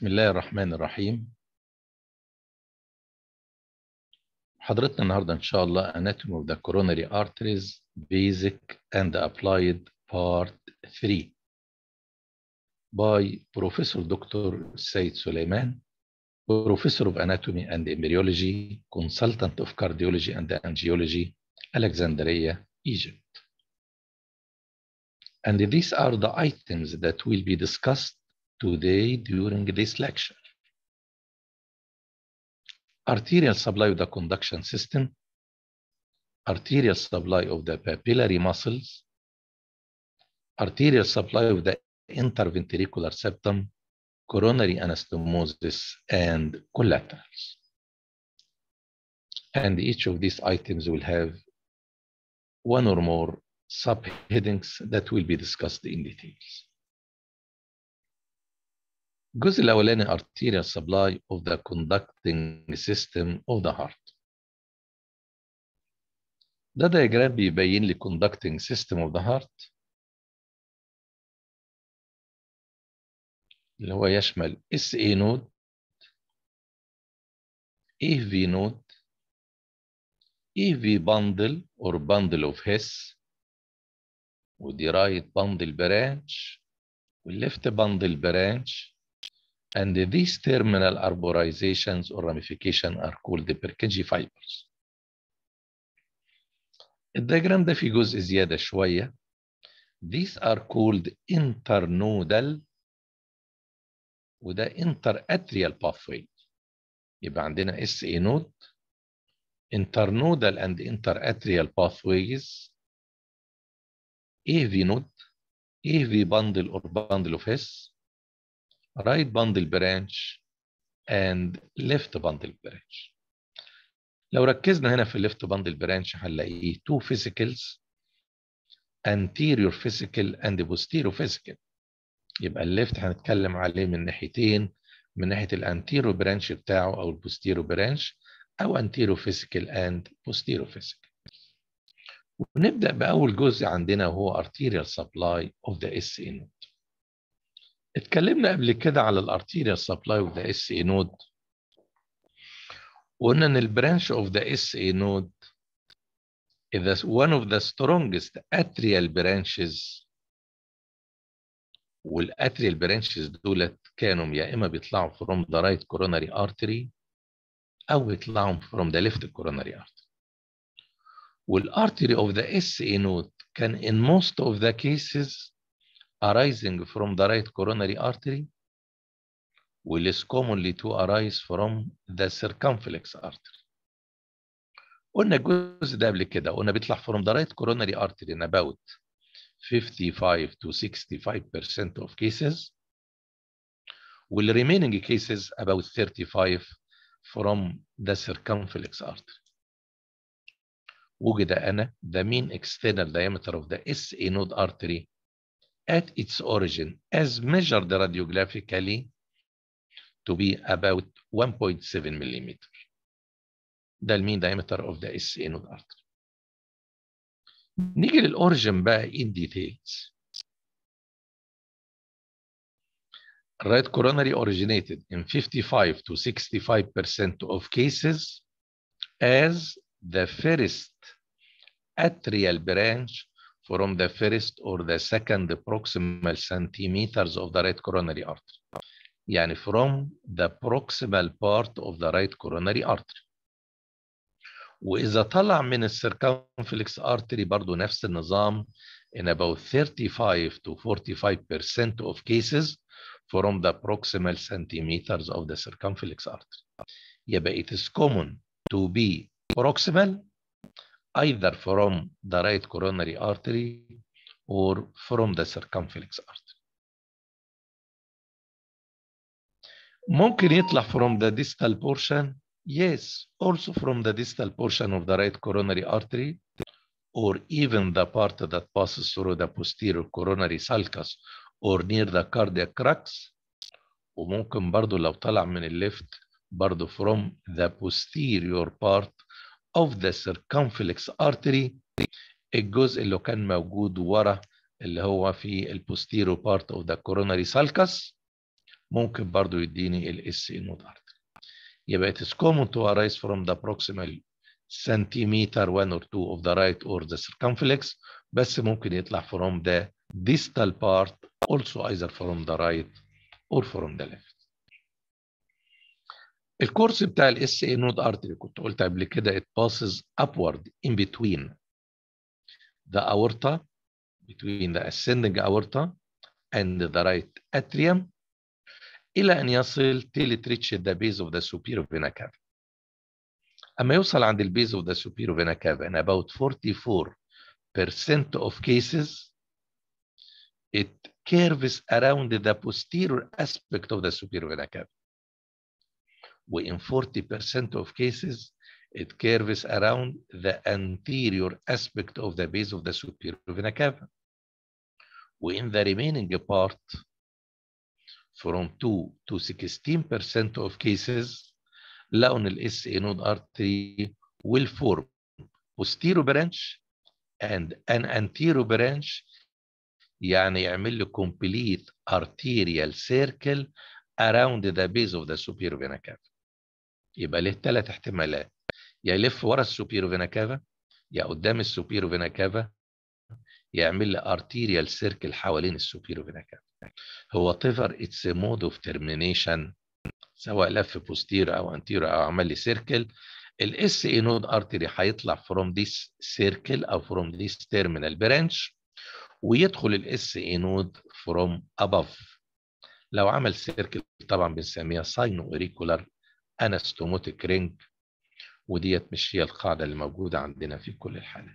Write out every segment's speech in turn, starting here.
بسم الله الرحمن الرحيم حضرتنا النهاردة إن شاء الله Anatomy of the Coronary Arteries Basic and Applied Part 3 by Professor Dr. Said Suleiman Professor of Anatomy and Embryology Consultant of Cardiology and Angiology Alexandria, Egypt and these are the items that will be discussed today during this lecture. Arterial supply of the conduction system, arterial supply of the papillary muscles, arterial supply of the interventricular septum, coronary anastomosis, and collaterals. And each of these items will have one or more subheadings that will be discussed in details. الجزء الأولاني arterial supply of the conducting system of the heart. ده diagram بيبين لي conducting system of the heart اللي هو يشمل SA node AV node AV bundle or bundle of Hess ودي right bundle branch والleft bundle branch and these terminal arborizations or ramification are called the Purkinje fibers. الدياجرام ده في جزء زيادة شوية. These are called internodal وده interatrial pathway. يبقى عندنا SA node internodal and interatrial pathways AV node AV bundle or bundle of Hess right bundle branch and left bundle branch لو ركزنا هنا في left bundle branch هنلاقيه two physicals anterior physical and posterior physical يبقى الليفت هنتكلم عليه من ناحيتين من ناحية الانتيرو برانش بتاعه أو البوستيرو برانش أو anterior physical and posterior physical ونبدأ بأول جزء عندنا وهو arterial supply of the SA node اتكلمنا قبل كده على الارتيريال سبلاي اوف ذا اس اي نود وقلنا ان البرانش اوف ذا اس اي نود is one of the strongest atrial branches والاتريال برانشز دولت كانوا يا اما بيطلعوا from the right coronary artery او بيطلعوا from the left coronary artery والارتري of the SA node كان in most of the cases arising from the right coronary artery will is commonly to arise from the circumflex artery. قلنا الجزء ده قبل كده قلنا بيطلع from the right coronary artery in about 55 to 65% of cases will remaining cases about 35 from the circumflex artery. وجد أنا the mean external diameter of the SA node artery at its origin as measured radiographically to be about 1.7 millimeter. ده المين diameter of the SA node artery. نيجي للأوريجن بقى in details. Right coronary originated in 55 to 65% of cases as the first atrial branch from the first or the second proximal centimeters of the right coronary artery. يعني from the proximal part of the right coronary artery. وإذا طلع من الcircumflex artery برضو نفس النظام in about 35 to 45% of cases from the proximal centimeters of the circumflex artery. يبقى it is common to be proximal either from the right coronary artery or from the circumflex artery. ممكن يطلع from the distal portion yes also from the distal portion of the right coronary artery or even the part that passes through the posterior coronary sulcus or near the cardiac crux وممكن برضو لو طلع من الليفت برضو from the posterior part of the circumflex artery الجزء اللي كان موجود ورا اللي هو في البوستيرو part of the coronary sulcus ممكن برضو يديني الاس اي نود ارتري يبقى it is common to arise from the proximal centimeter one or two of the right or the circumflex بس ممكن يطلع from the distal part also either from the right or from the left الكورس بتاع الاس اي نود ارتري كنت قلت قبل كده it passes upward in between the aorta between the ascending aorta and the right atrium إلى أن يصل till it reaches the base of the superior vena cava. أما يوصل عند البيز of the superior vena cava in about 44% of cases it curves around the posterior aspect of the superior vena cava. وin 40% of cases it curves around the anterior aspect of the base of the superior vena cava. وin the remaining part from 2 to 16% of cases لقوا ان الاس اي نود ارتري will form posterior branch and an anterior branch يعني يعمل لي complete arterial circle around the base of the superior vena cava يبقى له ثلاث احتمالات يا يلف ورا السوبيرو فينا كافا يا قدام السوبيرو فينا كافا يعمل لي arterial circle حوالين السوبيرو فينا كافا هو تيفر اتس مود اوف ترمينيشن سواء لف بوستير او انتيرو او عمل لي سيركل الاس اي نود ارتري هيطلع فروم ذيس سيركل او فروم ذيس تيرمينال برانش ويدخل الاس اي نود فروم اباف لو عمل سيركل طبعا بنسميها ساينو اوريكولار انستوموتيك رينج وديت مش هي القاعده اللي موجوده عندنا في كل الحالات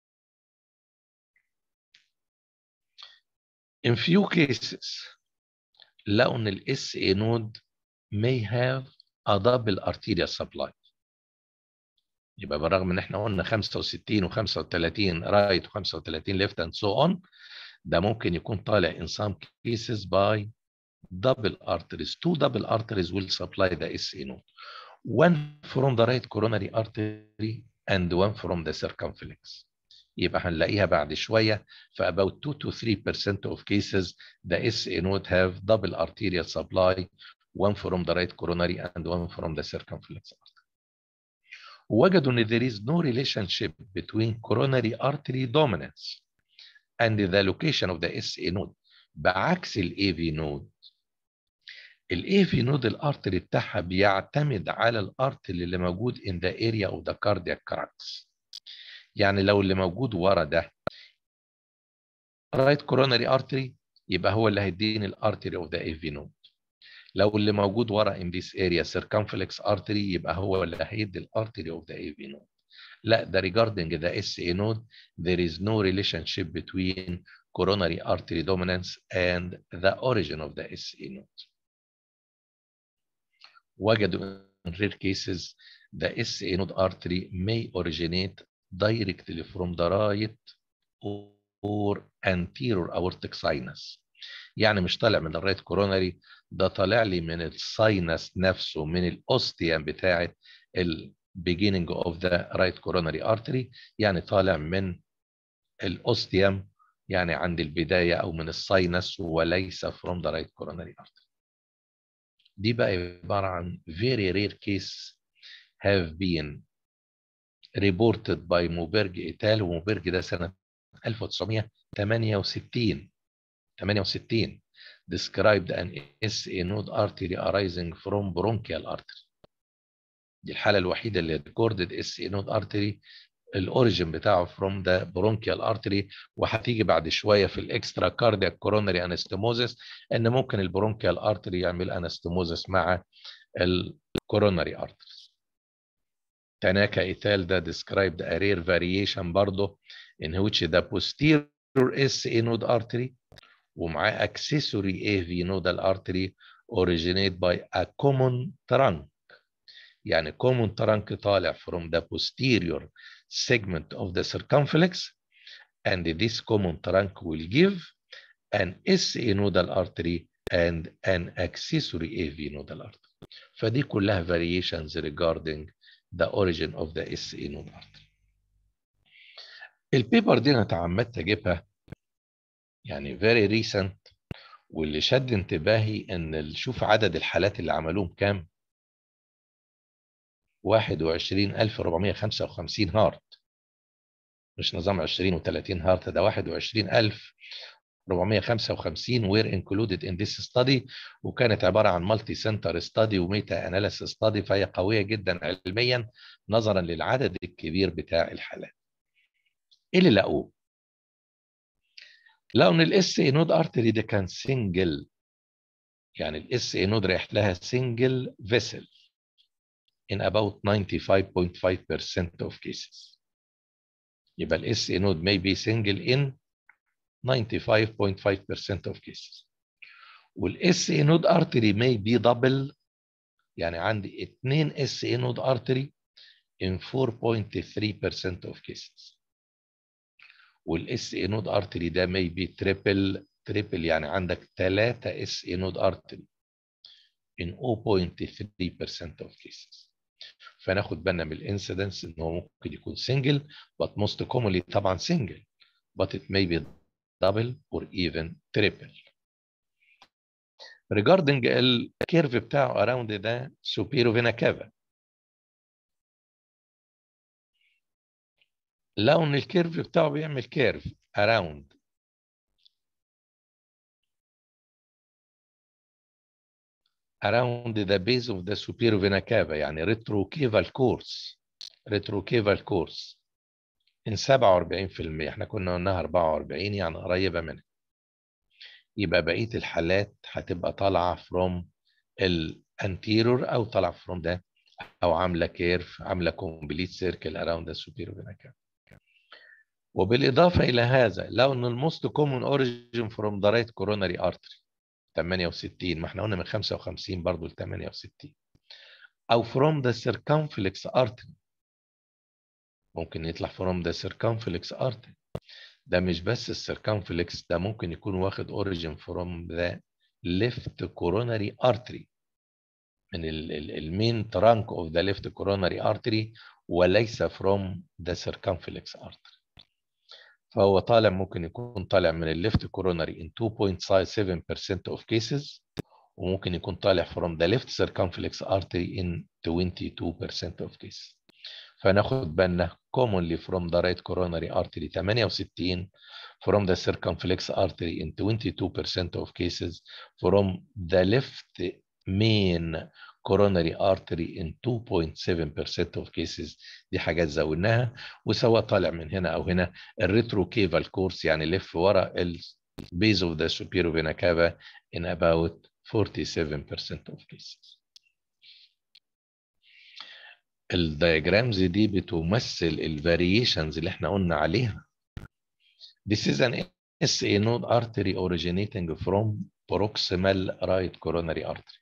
In few cases لقوا ان الاس اي نود may have a double arterial supply يبقى بالرغم ان احنا قلنا 65 و35 رايت و35 ليفت اند سو اون ده ممكن يكون طالع in some cases by double arteries two double arteries will supply the SA node one from the right coronary artery and one from the circumflex يبقى هنلاقيها بعد شوية في about 2 to 3% of cases the SA node have double arterial supply one from the right coronary and one from the circumflex artery. وجدوا ان there is no relationship between coronary artery dominance and the location of the SA node بعكس ال AV node. ال AV node الارتري بتاعها بيعتمد على الارتري اللي موجود in the area of the cardiac crux. يعني لو اللي موجود ورا ده right coronary artery يبقى هو اللي هيديني الارتري of the AV node. لو اللي موجود ورا in this area circumflex artery يبقى هو اللي هيدي الارتري of the AV node. لا ده regarding the SA node there is no relationship between coronary artery dominance and the origin of the SA node. وجدوا in rare cases the SA node artery may originate directly from the right or anterior aortic sinus. يعني مش طالع من الرايت كوروناري ده طالع لي من الساينس نفسه من الاوستيوم بتاعه ال beginning of the right coronary artery يعني طالع من الاوستيوم يعني عند البداية أو من الساينس وليس from the right coronary artery. دي بقى عبارة عن very rare case have been reported by موبرج إيتال وموبرج ده سنة 1968 68 described an SA node artery arising from bronchial artery. دي الحالة الوحيدة اللي recorded SA node artery الاوريجن بتاعه from the bronchial artery وهتيجي بعد شويه في الاكسترا كاردياك كورونري انستموزس ان ممكن البرونكيال ارتري يعمل انستموزس مع الكورونري ارتريز. تناكا ايتال ده described a rare variation برضه in which the posterior SA node artery ومعاه accessory AV nodal artery originate by a common trunk يعني common trunk طالع from the posterior segment of the circumflex and this common trunk will give an SA nodal artery and an accessory AV nodal artery. فدي كلها variations regarding the origin of the SA nodal artery. البيبر دي انا تعمدت اجيبها يعني very recent واللي شد انتباهي ان شوف عدد الحالات اللي عملوهم كام 21455 هارت مش نظام 20 و30 هارت ده 21455 were included in this study وكانت عبارة عن مالتي سنتر ستادي وميتا اناليسيس ستادي فهي قوية جدا علميا نظرا للعدد الكبير بتاع الحالات. ايه اللي لقوه؟ لقوا ان الاس اي نود ارتري ده كان سنجل يعني الاس اي نود رايح لها سنجل فيسل in about 95.5% of cases. يبقى ال SA node may be single in 95.5% of cases. وال SA node artery may be double يعني عندي اتنين SA node artery in 4.3% of cases. وال SA node artery ده may be triple triple يعني عندك ثلاثة SA node artery in 0.3% of cases. فناخد بالنا من الانسيدنس ان هو ممكن يكون سنجل but most commonly طبعا سنجل but it may be double or even triple regarding الكيرف بتاعه around ده superior vena cava لو ان الكيرف بتاعه بيعمل كيرف around around the base of the superior vena cava يعني retrocaval course retrocaval course in 47% احنا كنا قلناها 44 يعني قريبة منها يبقى بقية الحالات هتبقى طالعة from الانتيرور او طالعة from ده او عاملة كيرف عاملة complete circle around the superior vena cava وبالإضافة إلى هذا لو أن الموست common origin from the right coronary artery 68 ما احنا قلنا من 55 برضه ل 68 او from the circumflex artery ممكن يطلع from the circumflex artery ده مش بس السيركمفلكس ده ممكن يكون واخد origin from the left coronary artery من المين trunk of the left coronary artery وليس from the circumflex artery فهو طالع ممكن يكون طالع من الليفت كوروناري in 2.7% of cases وممكن يكون طالع from the left circumflex artery in 22% of cases فناخد بالنا commonly from the right coronary artery 68 from the circumflex artery in 22% of cases from the left main coronary artery in 2.7% of cases دي حاجات زودناها وسواء طالع من هنا او هنا الريتروكيفال كورس يعني لف ورا البيز اوف ذا superior vena cava in about 47% of cases. الدياجرامز دي بتمثل الفاريشنز اللي احنا قلنا عليها. This is an SA node artery originating from proximal right coronary artery.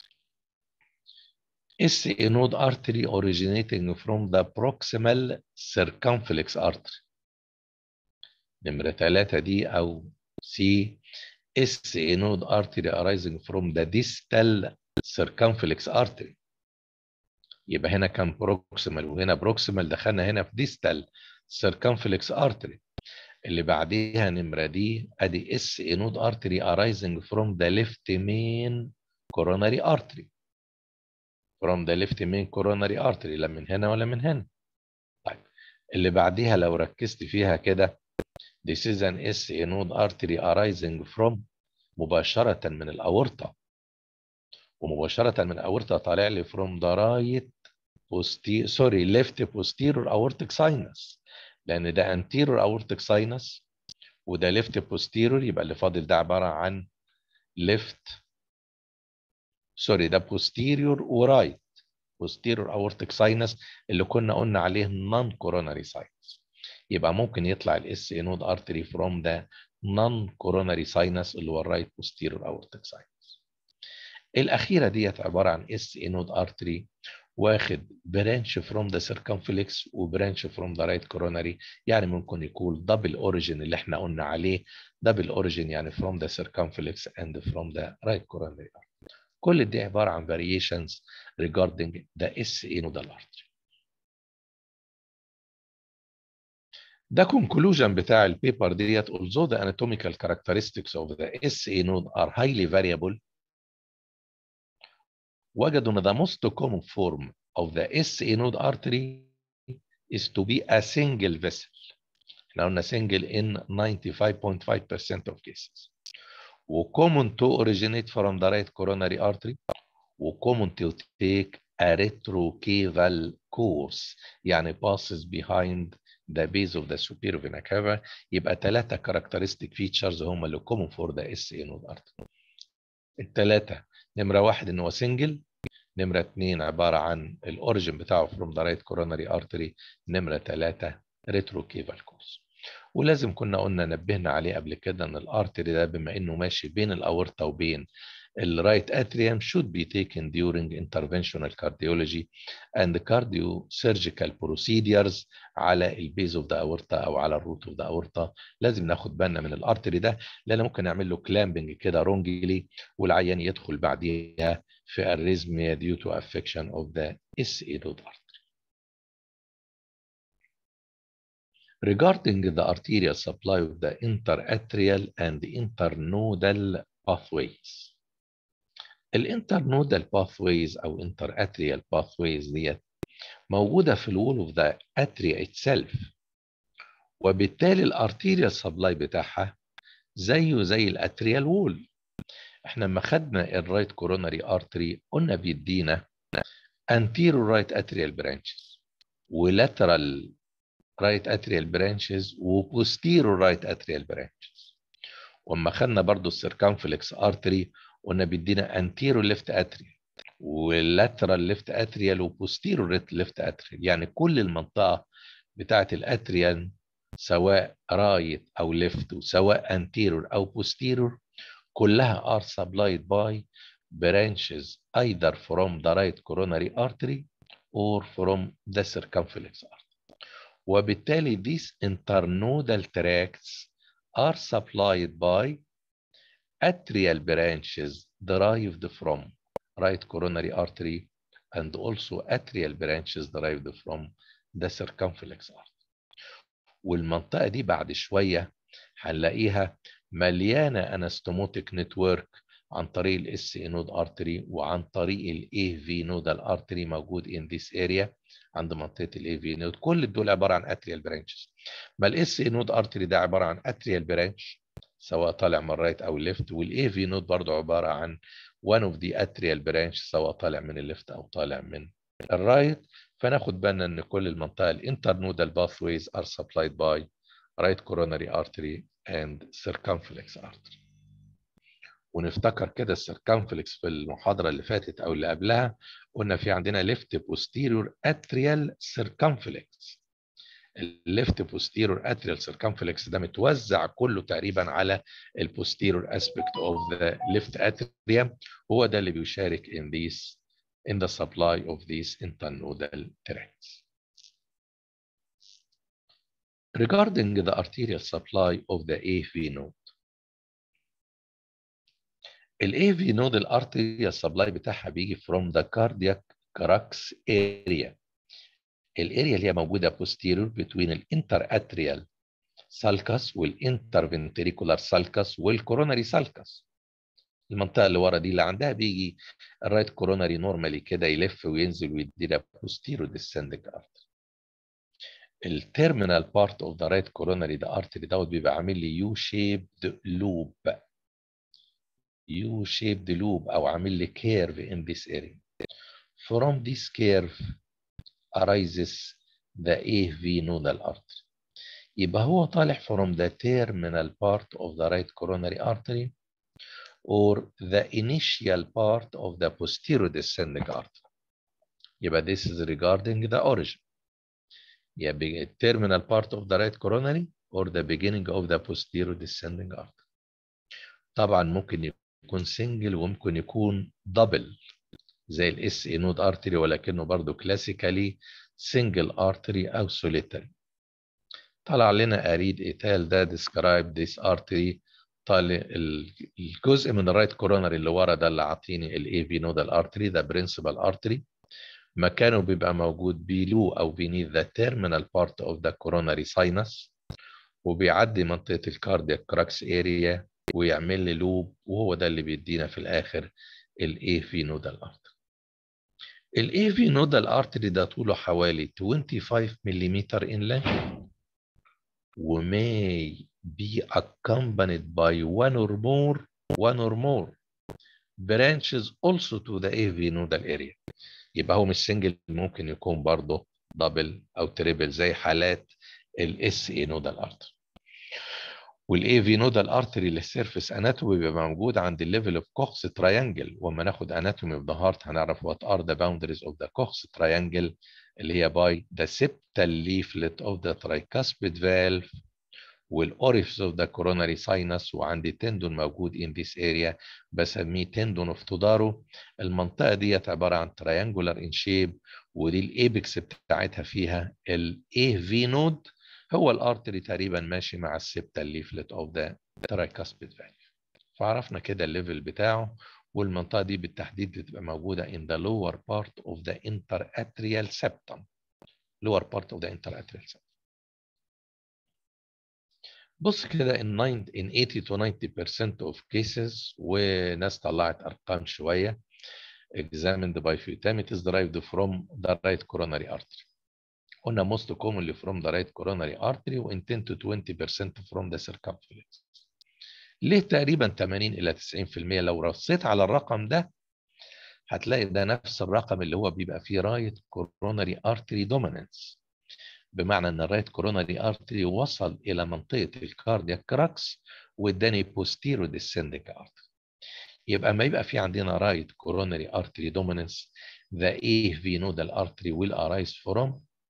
SA node artery originating from the proximal circumflex artery. نمرة ثلاثة دي أو C SA node artery arising from the distal circumflex artery. يبقى هنا كان proximal وهنا proximal دخلنا هنا في distal circumflex artery. اللي بعديها نمرة دي أدي SA node artery arising from the left main coronary artery. from the left main coronary artery لا من هنا ولا من هنا طيب اللي بعديها لو ركزت فيها كده this is an SA node artery arising from مباشرة من الأورطة ومباشرة من الأورطة طالع لي from the right posterior sorry left posterior aortic sinus لأن ده anterior aortic sinus وده left posterior يبقى اللي فاضل ده عبارة عن left سوري ده posterior ورايت posterior aortic sinus اللي كنا قلنا عليه non coronary sinus يبقى ممكن يطلع الاس نود artery from the non coronary sinus اللي هو الرايت posterior aortic sinus الأخيرة ديت عبارة عن اس نود artery واخد برانش from the circumflex وبرانش from the right coronary يعني ممكن يكون دبل اوريجين اللي احنا قلنا عليه دبل اوريجين يعني from the circumflex and from the right coronary artery كل دي عبارة عن variations regarding the SA nodal artery. ده conclusion بتاع البيبر ديت although the anatomical characteristics of the SA node are highly variable وجدوا ان the most common form of the SA node artery is to be a single vessel احنا قلنا single in 95.5% of cases و common to originate from the right coronary artery و common to take a retrocaval course يعني passes behind the base of the superior vena cava يبقى ثلاثة characteristic features هم اللي common for the SA node artery الثلاثة نمرة واحد ان هو single نمرة اتنين عبارة عن الاوريجن بتاعه from the right coronary artery نمرة ثلاثة retrocaval course ولازم كنا قلنا نبهنا عليه قبل كده ان الارتري ده بما انه ماشي بين الاورطه وبين الرايت اتريوم should be taken during interventional cardiology and cardiosurgical procedures على البيز اوف ذا اورتا او على الروت اوف ذا اورتا لازم ناخد بالنا من الارتري ده لان ممكن نعمل له كلامبنج كده رونجلي والعيان يدخل بعديها في arrhythmia due to affection of the SA node artery. Regarding the arterial supply of the interatrial and internodal pathways. الانترنودال pathways او interatrial pathways ديت موجودة في الوول اوف ذا اتريا itself وبالتالي الارتيريال سبلاي بتاعها زيه زي الاتريال وول احنا لما خدنا الرايت كوروناري ارتري قلنا بيدينا anterior right atrial branches ولاترال right atrial branches وposterior right atrial branches واما خدنا برضو السيركمفلكس ارتري قلنا بيدينا anterior left atrial واللاترال left atrial وposterior left atrial يعني كل المنطقة بتاعة الاتريال سواء رايت او ليفت وسواء anterior او posterior كلها are supplied by branches either from the right coronary artery or from the circumflex artery. وبالتالي these internodal tracts are supplied by atrial branches derived from right coronary artery and also atrial branches derived from the circumflex artery. والمنطقة دي بعد شوية هنلاقيها مليانة انستوموتيك نتورك عن طريق الاس اي نود ارتري وعن طريق الاي في نودال ارتري موجود ان ذيس اريا عند منطقه الاي في نود كل دول عباره عن اتريال برانشز ما الاس اي نود ارتري ده عباره عن اتريال برانش سواء طالع من الرايت او الليفت والاي في نود برضه عباره عن one of the atrial branch سواء طالع من الليفت او طالع من الرايت فناخد بالنا ان كل المنطقه الانترنودال باثويز ار supplied by right coronary artery and circumflex artery ونفتكر كده السيركمفلكس في المحاضره اللي فاتت او اللي قبلها قلنا في عندنا left posterior atrial circumflex الليفت posterior atrial circumflex ده متوزع كله تقريبا على البوستيرور aspect of the left atrium هو ده اللي بيشارك in this in the supply of these internodal tracts. Regarding the arterial supply of the AV node. ال AV node الارتريال supply بتاعها بيجي from the cardiac crux area. الاريا اللي هي موجوده posterior between الانتراtrial sulcus والانترفنتريكولار sulcus والكوروناري sulcus. المنطقه اللي ورا دي اللي عندها بيجي الرايت كوروناري نورمالي كده يلف وينزل ويدينا posterior descending artery. التيرمينال بارت اوف ذا رايت كوروناري ده ارتري دوت بيبقى عامل لي يو شيبد لوب يو شيبد لوب او عامل لي كيرف in this area from this curve arises the AV nodal artery يبقى هو طالع from the terminal part of the right coronary artery or the initial part of the posterior descending artery يبقى this is regarding the origin يبقى terminal part of the right coronary or the beginning of the posterior descending artery طبعا ممكن يكون سنجل وممكن يكون دبل زي الاس اي نود ارتري ولكنه برضه كلاسيكالي سنجل ارتري او سوليتري طلع لنا اريد ايتال ده ديسكرايب ذيس ارتري طالع الجزء من الرايت كورونري اللي ورا ده اللي عاطيني الاي في نودال ارتري ده برنسبال ارتري مكانه بيبقى موجود below او beneath the terminal part of the coronary sinus وبيعدي منطقة الكاردياك كراكس اريا ويعمل لي لوب وهو ده اللي بيدينا في الاخر الاي في نودال ارتري الاي في نودال ارتري ده طوله حوالي 25 ملم in length و may be accompanied by one or more one or more branches also to the AV nodal area يبقى هو مش سنجل ممكن يكون برضه دبل او تريبل زي حالات الاس اي نودال ارتري والاي في نودال ارتري للسيرفيس اناتومي بيبقى موجود عند الليفل اوف كوخس تراينجل وما ناخد اناتومي اوف ذا هارت هنعرف وات ار ذا باوندريز اوف ذا كوخس تراينجل اللي هي باي ذا septal leaflet of the tricuspid valve والاوريفس اوف ذا كوروناري ساينس وعندي تندون موجود in this area بسميه تندون اوف تودارو المنطقه ديت عباره عن تراينجولار ان شيب ودي الايبكس بتاعتها فيها الاي في نود هو الارتري تقريبا ماشي مع السبتال ليفلت اوف ذا ترايكاسبيد فالف فعرفنا كده الليفل بتاعه والمنطقه دي بالتحديد بتبقى موجوده in the lower part of the interatrial septum lower part of the interatrial septum بص كده in 9 in 80 to 90% of cases وناس طلعت ارقام شويه examined by FUTAM it is derived from the right coronary artery قلنا most commonly from the right coronary artery و 10 to 20% from the circumference ليه تقريبا 80 الى 90% لو رصيت على الرقم ده هتلاقي ده نفس الرقم اللي هو بيبقى فيه رايت coronary artery dominance بمعنى ان الرايت كوروناري ارتري وصل الى منطقه الكاردياك كراكس واداني بوستيرو ديسندنج ارتري يبقى ما يبقى في عندنا رايت كوروناري ارتري دوميننس the AV nodal artery will arise from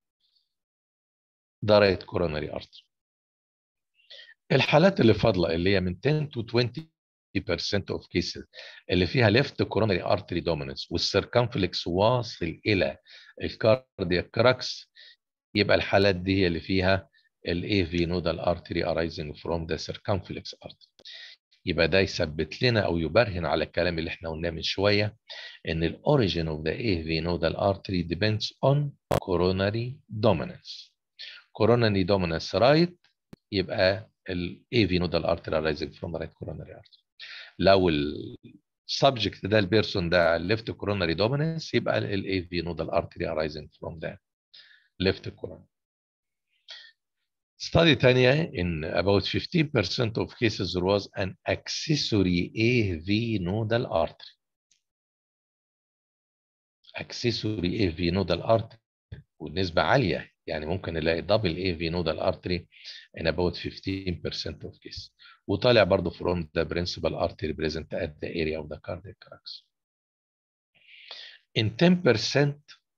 the right coronary artery الحالات اللي فاضله اللي هي من 10 to 20% of cases اللي فيها left coronary artery dominance والسيركمفلكس واصل الى الكاردياك كراكس يبقى الحالات دي هي اللي فيها ال AV nodal artery arising from the circumflex artery يبقى ده يثبت لنا او يبرهن على الكلام اللي احنا قلناه من شويه ان ال origin of the AV nodal artery depends on coronary dominance coronary dominance right يبقى ال AV nodal artery arising from the right coronary artery لو ال subject ده البيرسون ده left coronary dominance يبقى ال AV nodal artery arising from the left coronary Study تانية in about 15% of cases there was an accessory AV nodal artery. accessory AV nodal artery والنسبة عالية يعني ممكن نلاقي double AV nodal artery in about 15% of cases وطالع برضه from the principal artery present at the area of the cardiac cracks. In 10%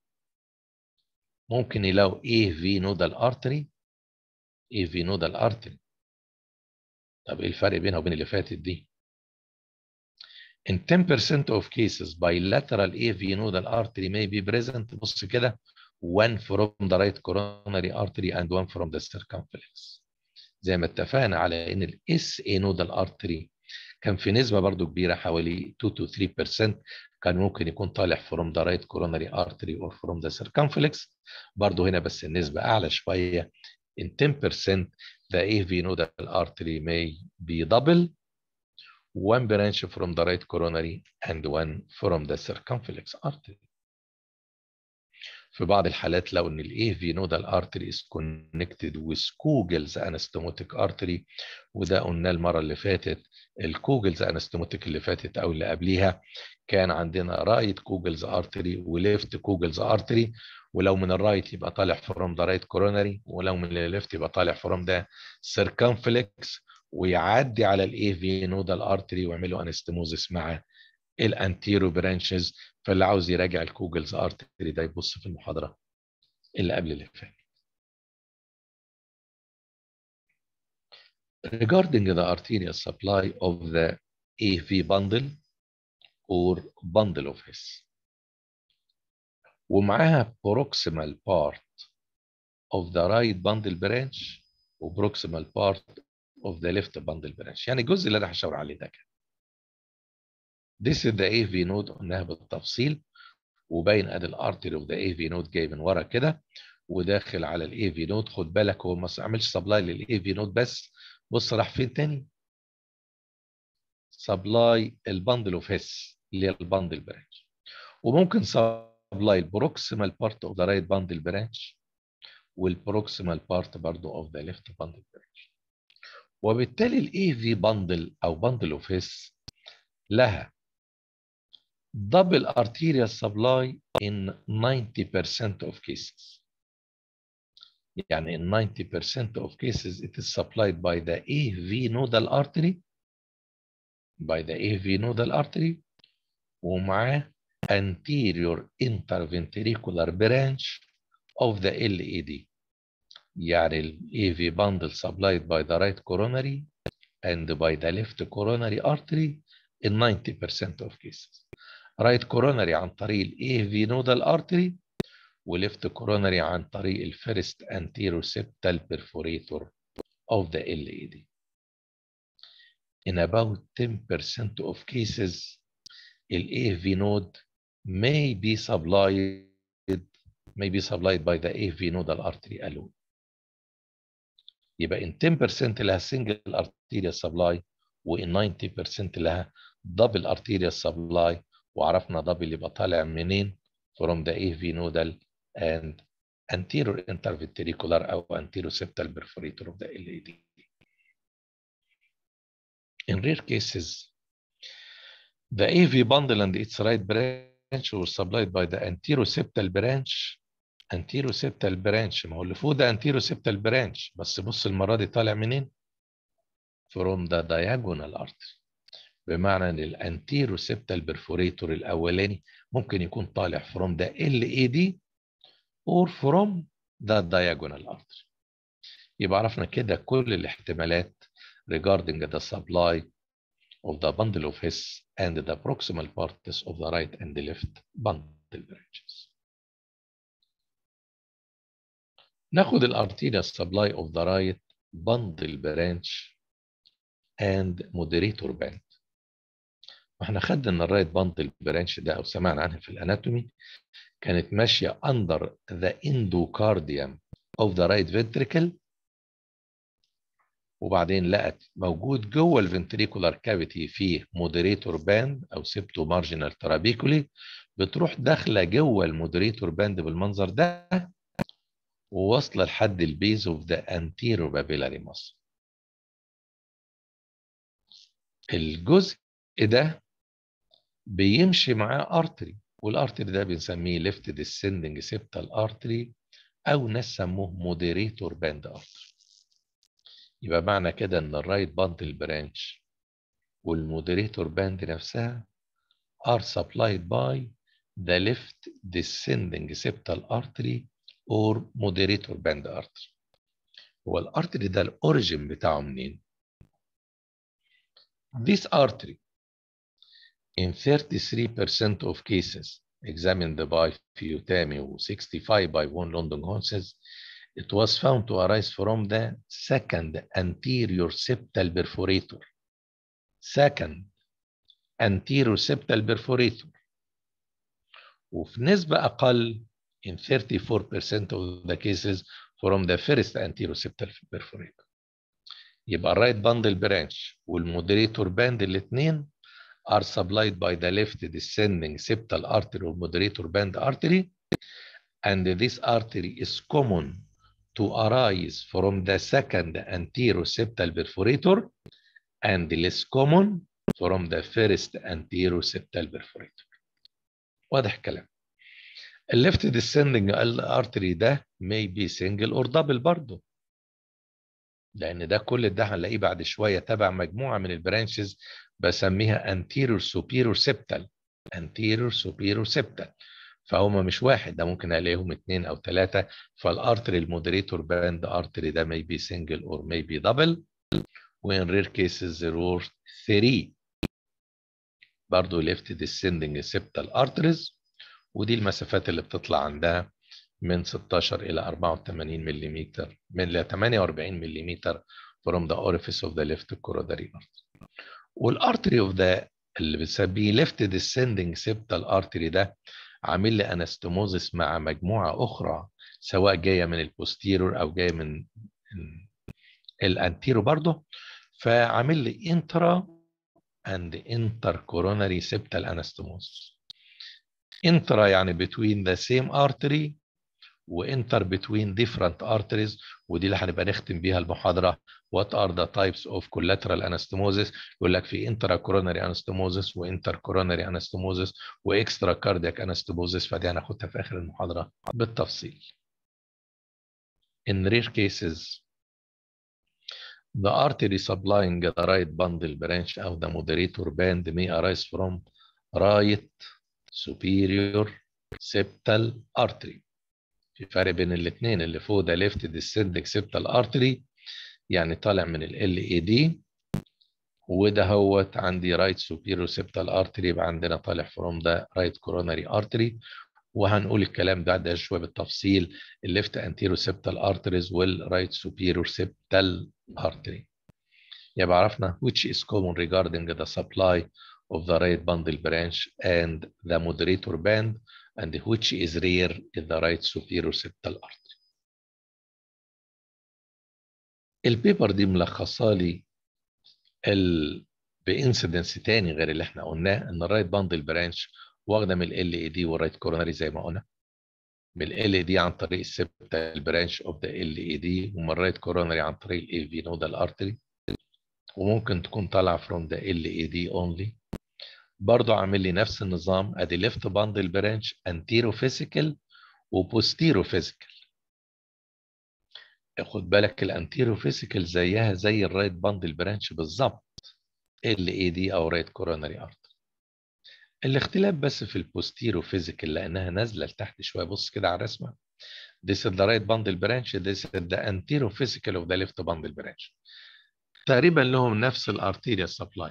ممكن يلاقوا AV nodal artery AV nodal artery طب ايه الفرق بينها وبين اللي فاتت دي؟ In 10% of cases bilateral AV nodal artery may be present بص كده one from the right coronary artery and one from the circumflex زي ما اتفقنا على ان ال SA nodal artery كان في نسبة برضو كبيرة حوالي 2 to 3% كان ممكن يكون طالع from the right coronary artery or from the circumflex برضو هنا بس النسبة أعلى شوية in 10% the AV nodal artery may be double one branch from the right coronary and one from the circumflex artery في بعض الحالات لو ان ال AV nodal artery is connected with Kugel's anastomotic artery وده قلنا المرة اللي فاتت الكوجلز anastomotic اللي فاتت او اللي قبليها كان عندنا رايت كوجلز artery وليفت كوجلز artery ولو من الرايت يبقى طالع from the right coronary ولو من الليفت يبقى طالع from the circumflex ويعدي على ال AV nodal artery ويعمل له انستموزس مع الانتيرو برانشز فاللي عاوز يراجع الكوجلز ارتري ده يبص في المحاضره اللي قبل اللي فاتت. Regarding the arterial supply of the AV bundle or bundle of His ومعاها proximal part of the right bundle branch و proximal part of the left bundle branch يعني الجزء اللي انا هشاور عليه ده كده This is the AV node قلناها بالتفصيل وباين ادي الارتري اوف ذا AV node جاي من ورا كده وداخل على الاي في نود خد بالك هو ما عملش سبلاي للاي في نود بس بص راح فين تاني سبلاي البندل اوف هيس اللي هي البندل برانش وممكن سبلاي البروكسيمال بارت اوف ذا رايت بندل برانش والبروكسيمال بارت برضه اوف ذا ليفت بندل برانش وبالتالي الاي في بندل او بندل اوف هيس لها double arterial supply in 90% of cases. يعني in 90% of cases it is supplied by the AV nodal artery by the AV nodal artery ومعاه anterior interventricular branch of the LAD يعني ال AV bundle supplied by the right coronary and by the left coronary artery in 90% of cases رايت كورونري عن طريق الاي في نودال ارتري وليفت كورونري عن طريق الفيرست انتيرو سيبتال بيرفوريتور of the LAD. In about 10% of cases, the AV node may be supplied may be supplied by the AV nodal artery alone. يبقى in 10% لها single arterial supply وin 90% لها double arterial supply وعرفنا double يبقى طالع منين from the AV nodal and anterior interventricular أو anteroseptal perforator of the LAD. In rare cases, the AV bundle and its right branch were supplied by the anteroseptal branch anteroseptal branch ما هو اللي فوق ده anteroseptal branch بس بص المرة دي طالع منين؟ from the diagonal artery بمعنى ان الانتيروسبتال برفوريتور الاولاني ممكن يكون طالع from the LAD or from the diagonal artery يبقى عرفنا كده كل الاحتمالات regarding the supply of the bundle of His and the proximal parts of the right and the left bundle branches. ناخد الارتيريال supply of the right bundle branch and moderator band. واحنا خدنا ان الرايت باندل برانش ده او سمعنا عنها في الاناتومي كانت ماشيه اندر ذا اندوكارديوم اوف ذا رايت فنتريكل وبعدين لقت موجود جوه الفنتريكولار كافيتي فيه مودريتور باند او سيبتو مارجنال ترابيكولي بتروح داخله جوه المودريتور باند بالمنظر ده وواصله لحد البيز اوف ذا انتيرو بابيلاري ماسل الجزء ده بيمشي معاه ارتري والارتري ده بنسميه ليفت ديسندنج سيبتال ارتري او ناس سموه مودريتور باند ارتري يبقى معنى كده ان الرايت باندل برانش والمودريتور باند نفسها are supplied by the left descending septal artery or moderator band artery هو الارتري ده الاوريجين بتاعه منين this artery in 33% of cases examined by Fiyutami 65 by one London Horses, it was found to arise from the second anterior septal perforator. Second anterior septal perforator. وفي نسبة أقل in 34% of the cases from the first anterior septal perforator. يبقى الرايت باندل برانش والمودريتور باند الاثنين are supplied by the left descending septal artery or moderator band artery and this artery is common to arise from the second anterior septal perforator and less common from the first anterior septal perforator واضح الكلام الليفت descending artery ده may be single or double برضه لان ده كل ده هنلاقيه بعد شويه تبع مجموعه من البرانشز بسميها anterior superior septal anterior superior septal فهم مش واحد ده ممكن الاقيهم اثنين او ثلاثه فالارتري المودريتور باند ارتري ده may be single or may be double وin rare cases there were three برضه left descending septal arteries ودي المسافات اللي بتطلع عندها من 16 إلى 84 ملم من ل 48 ملم from the orifice of the left coronary artery. والارتري اوف ذا اللي بنسميه left descending septal artery ده عامل لي انستموزس مع مجموعه اخرى سواء جايه من البوستيرور او جايه من الانتيرو برضه فعامل لي انترا اند انتر كوروناري سيبتال انستموزس انترا يعني between the same artery وانتر between different arteries ودي اللي هنبقى نختم بيها المحاضره what are the types of collateral anastomosis يقول لك في intra coronary anastomosis وانتر coronary anastomosis واكسترا cardiac anastomosis فدي هناخدها في اخر المحاضره بالتفصيل in rare cases the artery supplying the right bundle branch of the moderator band may arise from right superior septal artery في فرق بين الاثنين اللي فوق ده left descending septal artery يعني طالع من ال LAD وده هوت عندي right superior septal artery يبقى عندنا طالع from the right coronary artery وهنقول الكلام ده ده شويه بالتفصيل الليفت anterior septal arteries والرايت superior septal artery يبقى عرفنا which is common regarding the supply of the right bundle branch and the moderator band and which is rare in the right superior septal artery. البيبر دي ملخصه لي ال بانسيدنس تاني غير اللي احنا قلناه ان الرايت باندل برانش واخده من ال اي دي والرايت كوروناري زي ما قلنا من ال اي دي عن طريق السبتال برانش اوف ذا ال اي دي ومن الرايت كوروناري عن طريق الاي في نودال ارتري وممكن تكون طالعه فروم ذا ال اي دي اونلي برضه عامل لي نفس النظام ادي ليفت باندل برانش انتيرو فيزيكال وبوستيرو فيزيكال خد بالك الانتيرو فيزيكال زيها زي الرايت باندل برانش بالظبط ال اي دي او رايت كوروناري ارتري الاختلاف بس في البوستيرو فيزيكال لانها نازله لتحت شويه بص كده على الرسمه This is the right bundle branch. This is the anterophysical of the left bundle branch. تقريبا لهم نفس الارتيريا سبلاي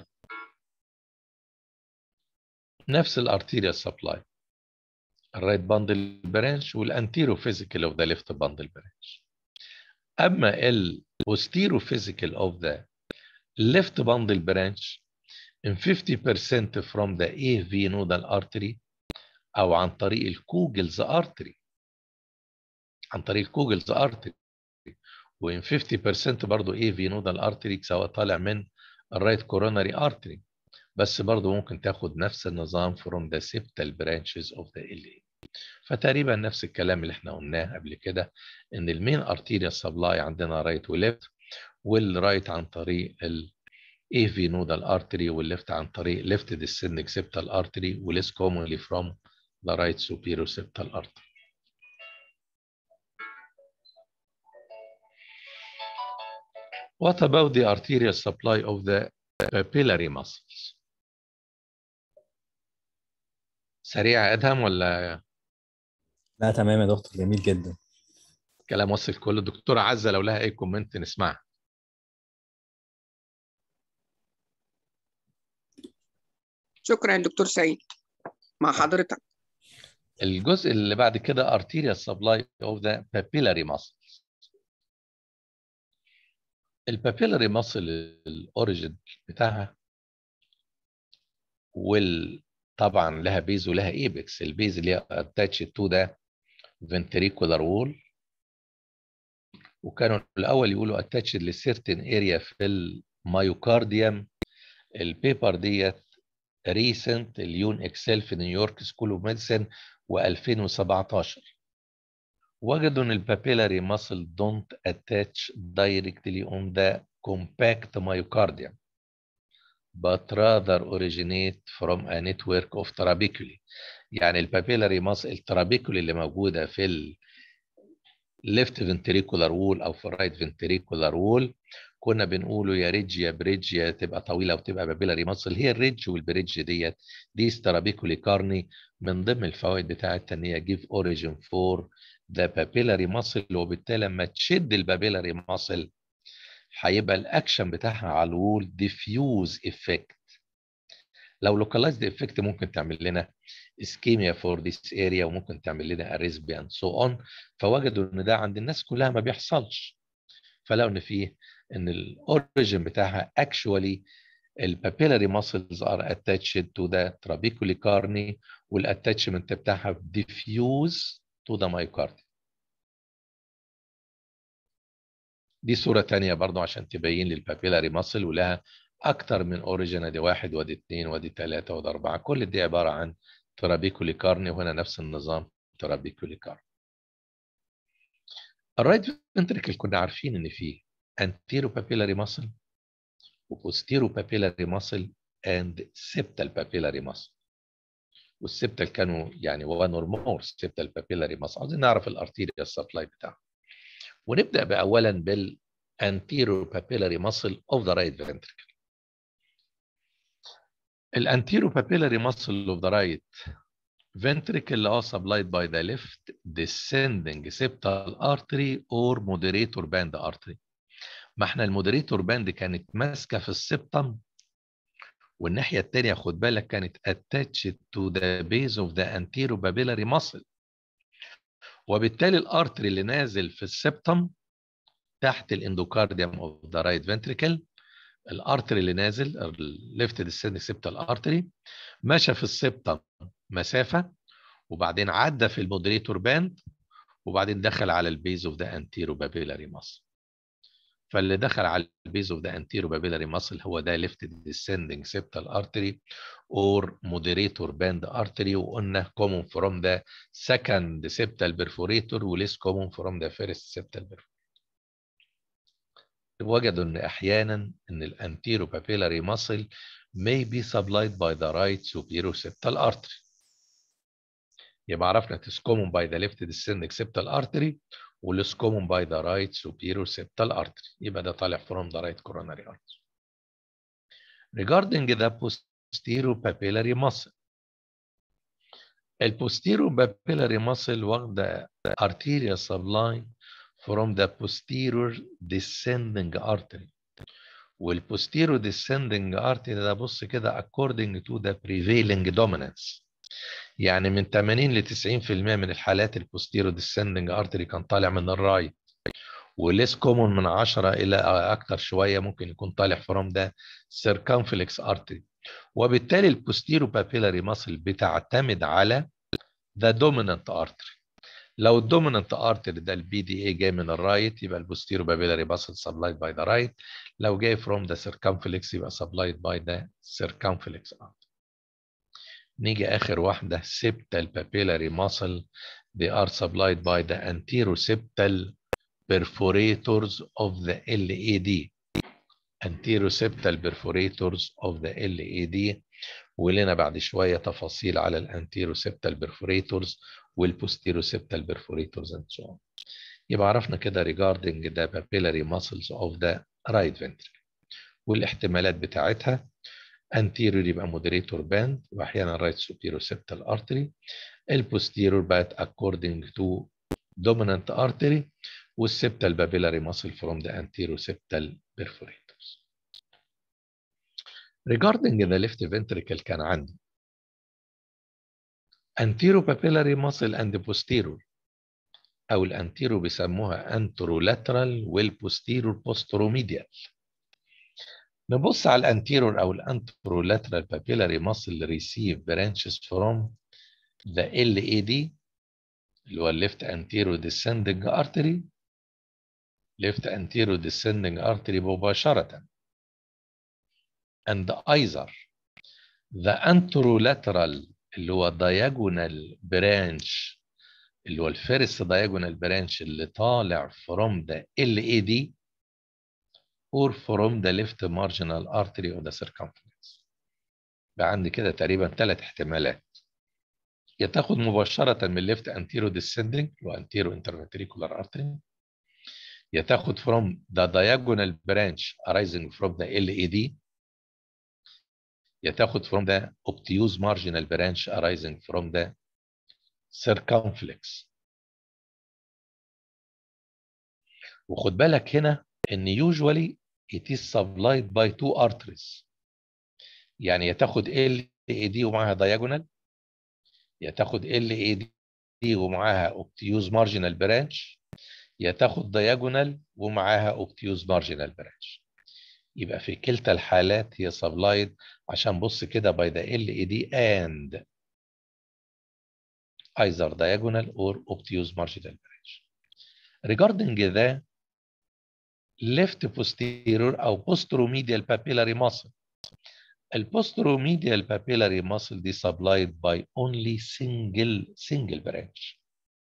نفس الارتيريا سبلاي الرايت باندل برانش والانتيرو فيزيكال اوف ذا ليفت باندل برانش اما البوستيرو فيزيكال اوف ذا left bundle branch in 50% from the AV nodal artery او عن طريق الكوجلز artery عن طريق الكوجلز artery وان 50% برضه AV nodal artery سواء طالع من الرايت كوروناري artery بس برضه ممكن تاخد نفس النظام from the septal branches of the LA فتقريبا نفس الكلام اللي احنا قلناه قبل كده ان المين ارتيريا سبلاي عندنا رايت وليفت والرايت عن طريق ال AV nodal artery والليفت عن طريق left descending septal artery وليس commonly from the right superior septal artery. What about the arterial supply of the papillary muscles? سريع ادهم ولا لا تمام يا دكتور جميل جدا كلام وصل كل الدكتوره عزه لو لها اي كومنت نسمعها شكرا يا دكتور سعيد مع حضرتك الجزء اللي بعد كده arterial supply of the papillary muscles البابيلاري ماسل الاوريجين بتاعها وال طبعا لها بيز ولها ايبكس البيز اللي هي اتاتش تو ده ventricular wall وكانوا الاول يقولوا اتاتش لسيرتن اريا في المايوكارديوم البيبر ديت ريسنت اليون اكسل في نيويورك سكول اوف ميديسن و2017 وجدوا ان البابيلاري ماسل don't attach directly on the compact myocardium but rather originate from a network of trabeculae يعني البابيلاري ماسل الترابيكولي اللي موجوده في ال left ventricular wall او في الرايت ventricular wall كنا بنقوله يا ريدج يا بريدج يا تبقى طويله وتبقى بابيلاري ماسل هي الريدج والبريدج ديت دي سترابيكولي كارني من ضمن الفوائد بتاعتها ان هي جيف اوريجين فور ذا بابيلاري ماسل وبالتالي لما تشد البابيلاري ماسل هيبقى الاكشن بتاعها على الوول ديفيوز افكت لو لوكالايزد افكت ممكن تعمل لنا اسكيميا فور ذيس اريا وممكن تعمل لنا اريزبي اند سو اون فوجدوا ان ده عند الناس كلها ما بيحصلش فلقوا ان فيه ان الاوريجن بتاعها اكشوالي البابيلاري muscles are attached to the trabecular carni والاتاتشمنت بتاعها diffuse to the myocardium دي صورة تانية برضو عشان تبين لي البابيلاري ماسل ولها أكتر من أوريجين أدي واحد وأدي اتنين وأدي تلاتة وأدي أربعة كل دي عبارة عن ترابيكولي كارني وهنا نفس النظام ترابيكولي كارني الرايت فنتريكل كنا عارفين إن فيه anterior papillary muscle وposterior papillary muscle and septal papillary muscle والسبتال كانوا يعني one or more septal papillary muscle عايزين نعرف الارتيريا سبلاي بتاعه ونبدا باولا بال anterior papillary muscle of the right ventricle الانتيرو papillary muscle of the right ventricle are supplied by the left descending septal artery or moderator band artery ما احنا المودريتور باند كانت ماسكه في السبتم والناحيه الثانيه خد بالك كانت attached to the base of the anterobapillary muscle وبالتالي الارتري اللي نازل في السبتم تحت الاندوكارديوم اوف ذا رايت فنتريكل الارتري اللي نازل الليفت ديسندنج سيبتال ارتري مشى في السبتم مسافه وبعدين عدى في المودريتور باند وبعدين دخل على البيز اوف ذا انتيروبابيلاري ماسل فاللي دخل على البيز اوف ذا انتيروبابيلاري ماسل هو ده ليفت ديسندنج سيبتال ارتري اور مودريتور باند ارتري وقلنا كومون فروم ذا سكند سيبتال بيرفوريتور وليس كومون فروم ذا فيرست سيبتال بيرفوريتور وجدوا ان احيانا ان الانتيرو بابيلاري ماسل may be supplied by the right superior septal artery يبقى عرفنا it is common by the left descending septal artery و less common by the right superior septal artery يبقى ده طالع from the right coronary artery regarding the posterior papillary muscle البوستيرو papillary muscle واخده arterial supply from the posterior descending artery والposterior descending artery ده بص كده according to the prevailing dominance يعني من 80 ل 90% من الحالات البوستيرو descending artery كان طالع من الرايت وليس كومون من 10 الى اكتر شويه ممكن يكون طالع from the circumflex artery وبالتالي البوستيرو papillary muscle بتعتمد على the dominant artery لو الدومينانت ارتري ده البي دي اي جاي من الرايت يبقى البوستيرو بابيلاري باسل سبلايد باي ذا رايت لو جاي فروم ذا سيركمفلكس يبقى سبلايد باي ذا سيركمفلكس ارتري نيجي اخر واحده septal papillary muscle they are supplied by the anteroseptal perforators of the LAD anteroseptal perforators of the LAD ولنا بعد شويه تفاصيل على الانتيروسeptal perforators والبوستيروسeptal perforators and so on. يبقى عرفنا كده regarding the papillary muscles of the right ventricle. والاحتمالات بتاعتها anterior يبقى moderator band واحيانا right superoseptal artery. البوستيرور بقت according to dominant artery والseptal papillary muscle from the anteroseptal perforators. Regarding the left ventricle كان عندي anteropapillary muscle and posterior أو الانتيرو بيسموها anterolateral والposterior posteromedial نبص على الانتيرور أو الانترولاترال papillary muscle receive branches from the LAD اللي هو left anterior descending artery left anterior descending artery مباشرة and either the anterolateral اللي هو diagonal branch اللي هو الفيرست diagonal branch اللي طالع from the LAD or from the left marginal artery of the circumference بقى عندي كده تقريبا ثلاث احتمالات يا تاخد مباشرة من left anterior descending اللي هو anterior interventricular artery يا تاخد from the diagonal branch arising from the LAD يا تاخد from the obtuse marginal branch arising from the circumflex وخد بالك هنا ان usually it is supplied by two arteries يعني يا تاخد LAD ومعاها diagonal يا تاخد LAD ومعاها obtuse marginal branch يا تاخد diagonal ومعاها obtuse marginal branch يبقى في كلتا الحالات هي supplied عشان بص كده by the LED and either diagonal or obtuse marginal branch. Regarding the left posterior أو posteromedial papillary muscle البوستروميديال papillary muscle دي supplied by only single single branch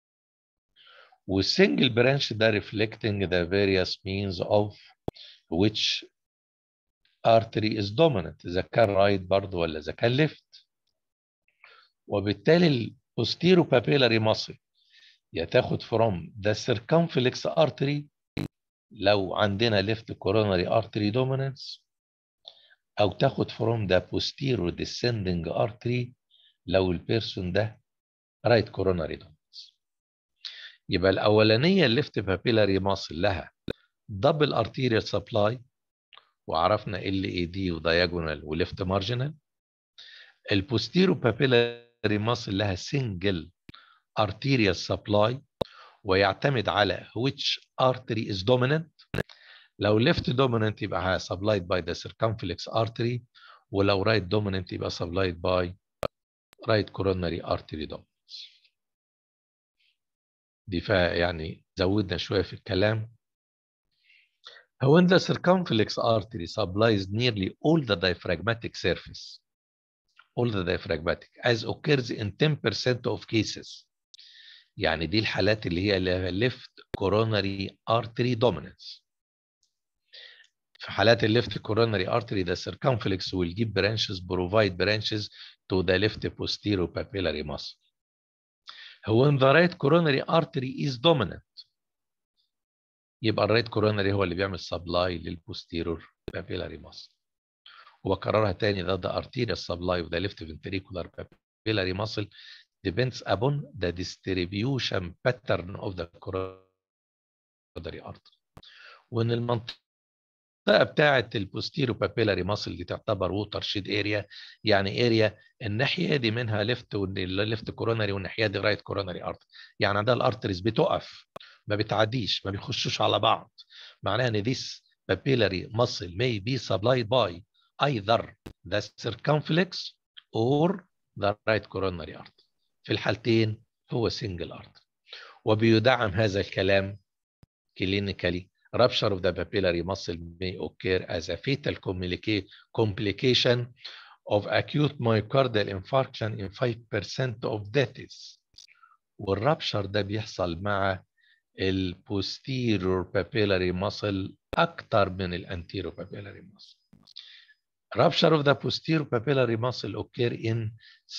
والسنجل branch ده reflecting the various means of which artery is dominant إذا كان right برضه ولا إذا كان left وبالتالي البوستيرو papillary muscle يا تاخد from the circumflex artery لو عندنا left coronary artery dominance أو تاخد from the posterior descending artery لو البيرسون ده right coronary dominance يبقى الأولانية الليفت papillary muscle لها double arterial supply وعرفنا ال اي دي ودياجونال وليفت مارجنال البوستيرو بابيلاري ماسل لها سنجل arterial supply ويعتمد على which artery is dominant لو left dominant يبقى supplied by the circumflex artery ولو right dominant يبقى supplied by right coronary artery dominance دي فيها يعني زودنا شوية في الكلام When the circumflex artery supplies nearly all the diaphragmatic surface, all the diaphragmatic, as occurs in 10% of cases. يعني دي الحالات اللي هي left coronary artery dominance. في حالات left coronary artery the circumflex will give branches provide branches to the left posterior papillary muscle. When the right coronary artery is dominant يبقى الرايت كورونري هو اللي بيعمل سبلاي للبوستيرور بابيلاري ماسل وبكررها تاني ده the arterial supply of the left ventricular papillary muscle depends upon the distribution pattern of the coronary artery وان المنطقه بتاعه البوستيرو بابيلاري ماسل دي تعتبر ووتر شيد اريا يعني اريا الناحيه دي منها ليفت ليفت كورونري والناحيه دي رايت كورونري ارتري يعني عندها الارتريز بتقف ما بتعديش ما بيخشوش على بعض معناها ان this papillary muscle may be supplied by either the circumflex or the right coronary artery في الحالتين هو single artery وبيدعم هذا الكلام clinically rupture of the papillary muscle may occur as a fatal complication of acute myocardial infarction in 5% of deaths والرابشر ده بيحصل مع البوستيرور papillary muscle أكتر من الانتيرو papillary muscle. Rupture of the posterior papillary muscle occur in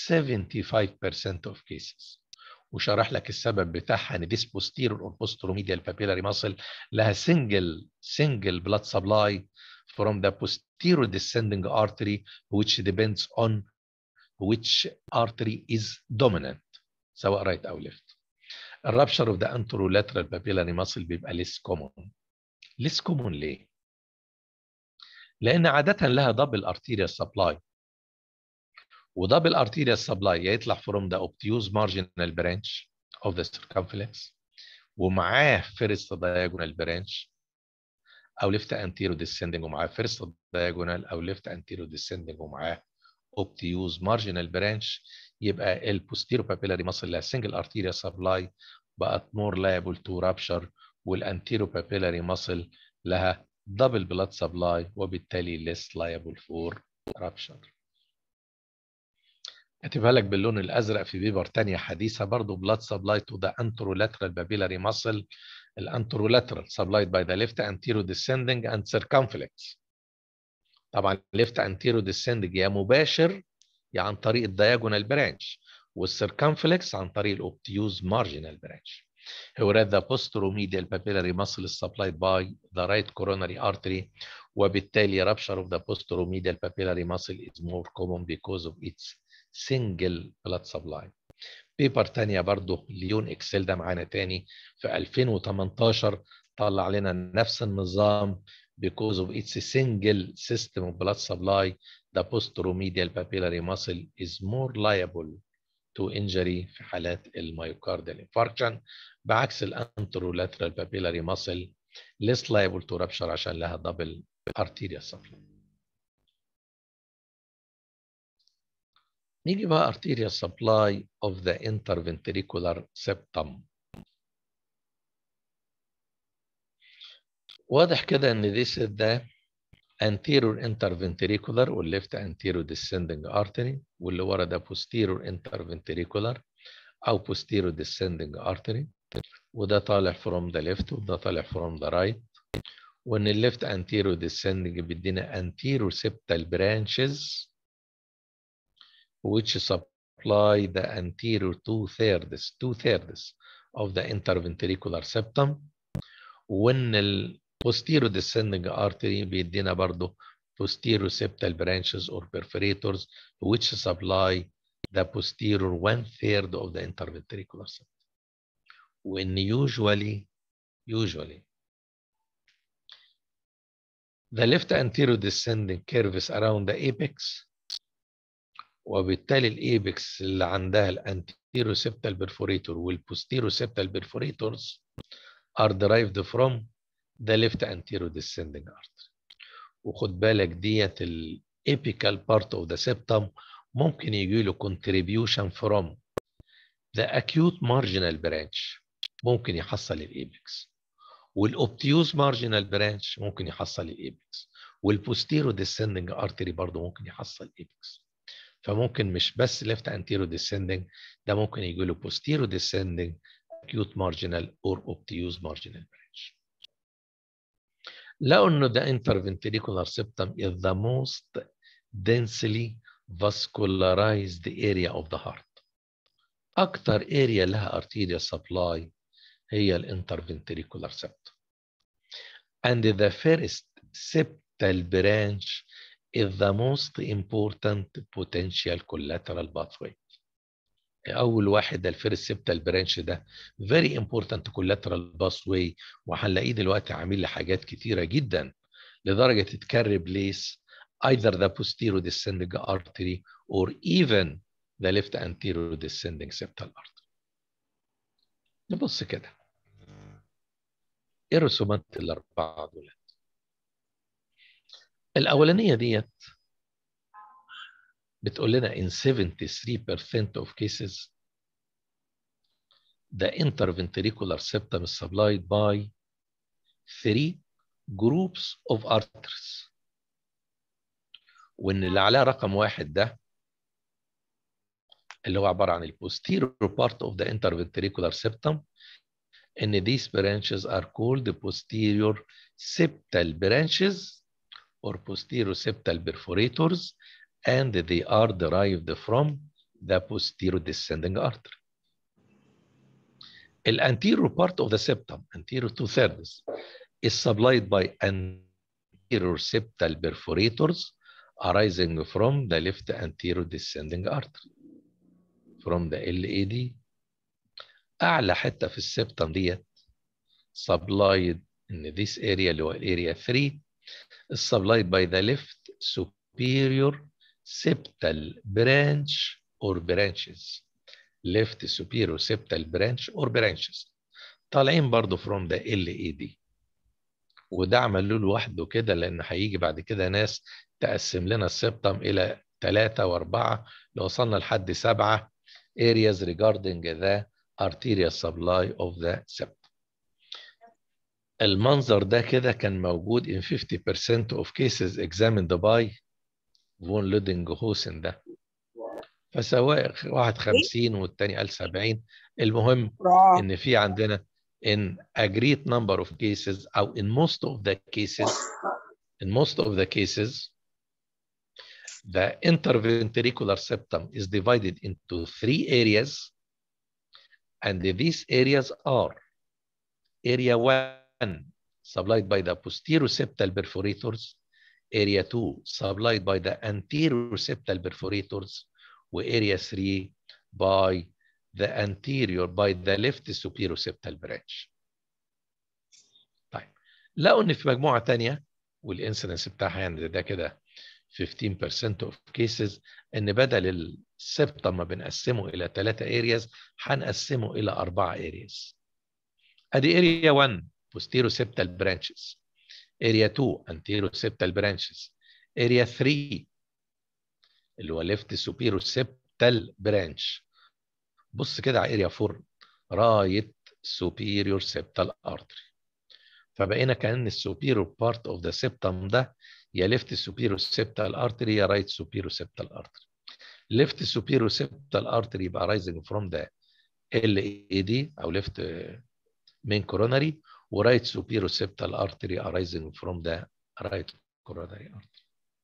75% of cases. وشرح لك السبب بتاعها ان this posterior or posteromedial papillary muscle لها single single blood supply from the posterior descending artery which depends on which artery is dominant سواء right او left. الرابشر اوف ذا انترولاترال بابيلاري ماسل بيبقى ليس كومون ليس كومون ليه؟ لان عاده لها دبل ارتيريال سبلاي ودبل ارتيريال سبلاي يا يطلع فروم ذا اوبتيوز مارجنال برانش اوف ذا circumflex ومعاه فيرست دايجونال برانش او ليفت انتيرو ديسندنج ومعاه فيرست دايجونال او ليفت انتيرو ديسندنج ومعاه اوبتيوز مارجنال برانش يبقى البوستيرو بابيلاري ماسل لها سنجل ارتيريا سبلاي بقت مور liable تو رابشر والانتيرو بابيلاري ماسل لها دبل بلاد سبلاي وبالتالي less liable for rupture. كاتبها لك باللون الازرق في بيبر تانية حديثه برضه blood supply to the anterolateral papillary muscle الانترولاترال supplied by the left anterior descending and circumflex طبعا left anterior descending يا مباشر يا عن طريق الدياجونال برانش والسيركمفلكس عن طريق الاوبتيوز مارجنال برانش whereas the posteromedial papillary muscle is supplied by the right coronary artery وبالتالي rupture of the posteromedial papillary muscle is more common because of its single blood supply. بيبر تانية برضو ليون اكسل ده معانا تاني في 2018 طلع لنا نفس النظام because of its single system of blood supply the posteromedial papillary muscle is more liable to injury في حالات الميوكاردال infarction بعكس الانترولاترال papillary muscle less liable to rupture عشان لها double arterial supply نيجي بقى arterial supply of the interventricular septum واضح كده ان this is the anterior interventricular والليفت anterior descending artery واللي ورا ده posterior interventricular او posterior descending artery وده طالع from the left وده طالع from the right وان الليفت anterior descending بيدينا anterior septal branches which supply the anterior two thirds two thirds of the interventricular septum وان ال posterior descending artery بيدينا برضه posterior septal branches or perforators which supply the posterior one third of the interventricular septum. When usually, usually, the left anterior descending curves around the apex وبالتالي الايبكس اللي عندها الانتيرو septal perforator والposterior septal perforators are derived from the left anterior descending artery وخد بالك ديت الابيكال part of the septum ممكن يجي له contribution from the acute marginal branch ممكن يحصل الايبكس والاوبتيوز marginal branch ممكن يحصل الايبكس والبوستيرو descending artery برضه ممكن يحصل الايبكس فممكن مش بس left anterior descending ده ممكن يجي له posterior descending acute marginal or obtuse marginal branch لقوا انه the interventricular septum is the most densely vascularized area of the heart اكتر area لها arterial supply هي الانترفنتريكولار septum and the first septal branch is the most important potential collateral pathway اول واحد ده الفيرست سيبتال برانش ده very important collateral pathway وهنلاقيه دلوقتي عامل لي حاجات كتيره جدا لدرجه تتكرر بليس either the posterior descending artery or even the left anterior descending septal artery نبص كده ايه الرسومات الاربعه دول الاولانيه ديت بتقول لنا in 73% of cases the interventricular septum is supplied by three groups of arteries وان اللي عليها رقم واحد ده اللي هو عباره عن posterior part of the interventricular septum and these branches are called posterior septal branches or posterior septal perforators and they are derived from the posterior descending artery. The anterior part of the septum, anterior two thirds, is supplied by anterior septal perforators arising from the left anterior descending artery, from the LAD. أعلى حتة في السبتم ديت supplied in this area اللي هو area 3 is supplied by the left superior septal branch or branches left superior septal branch or branches طالعين برضو from the LAD وده عملوه لوحده كده لان هيجي بعد كده ناس تقسم لنا السبتم الى ثلاثة واربعة لو وصلنا لحد سبعة areas regarding the arterial supply of the septum المنظر ده كده كان موجود in 50% of cases examined by فون لودنج هوسن ده فسواء واحد خمسين والتاني قال سبعين المهم ان في عندنا in a great number of cases او in most of the cases in most of the cases the interventricular septum is divided into three areas and these areas are area 1 supplied by the posterior septal perforators area 2 supplied by the anterior septal perforators وarea 3 by the anterior by the left superior septal branch. طيب لقوا ان في مجموعه ثانيه والانسيدنس بتاعها يعني ده كده 15% of cases ان بدل السبتم ما بنقسمه الى ثلاثه areas هنقسمه الى اربعه areas. ادي area 1 posterior septal branches area 2 anterior septal branches area 3 اللي هو left superior septal branch بص كده على area 4 right superior septal artery فبقينا كأن السوبيريور بارت اوف ذا سيبتم ده يا ليفت سوبيريور سيبتال ارتري يا رايت سوبيريور سيبتال ارتري ليفت سوبيريور سيبتال ارتري يبقى رايزنج فروم ذا ال اي دي او ليفت مين كوروناري ورايت سوبيريور سيبتال ارتري arising from the right coronary artery.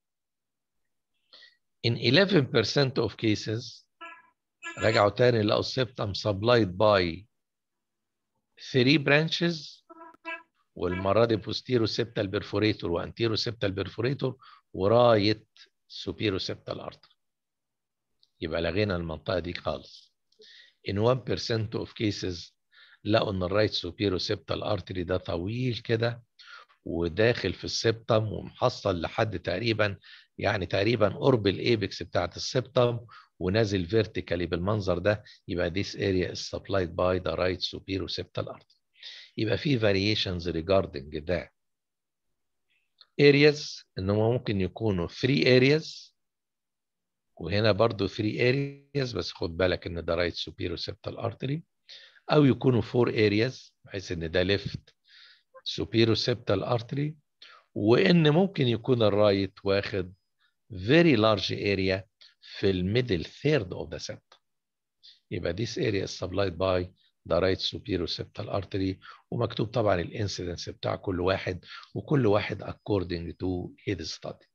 In 11% of cases رجعوا تاني لقوا السبتم supplied by three branches والمرة دي posterior septal perforator وانتيرو septal perforator ورايت superior septal artery. يبقى لغينا المنطقة دي خالص. In 1% of cases لقوا ان الرايت superior septal artery ده طويل كده وداخل في السبتم ومحصل لحد تقريبا يعني تقريبا قرب الايبكس بتاعت السبتم ونازل فيرتيكالي بالمنظر ده يبقى this area is supplied by the right superior septal artery. يبقى في variations regarding ده areas ان هم ممكن يكونوا 3 areas وهنا برضو 3 areas بس خد بالك ان ده right superior septal artery او يكونوا 4 areas بحيث ان ده left superior septal artery وان ممكن يكون الرايت واخد very large area في الميدل third of the septum يبقى this area is supplied by the right superior septal artery ومكتوب طبعا الانسيدنس بتاع كل واحد وكل واحد according to his study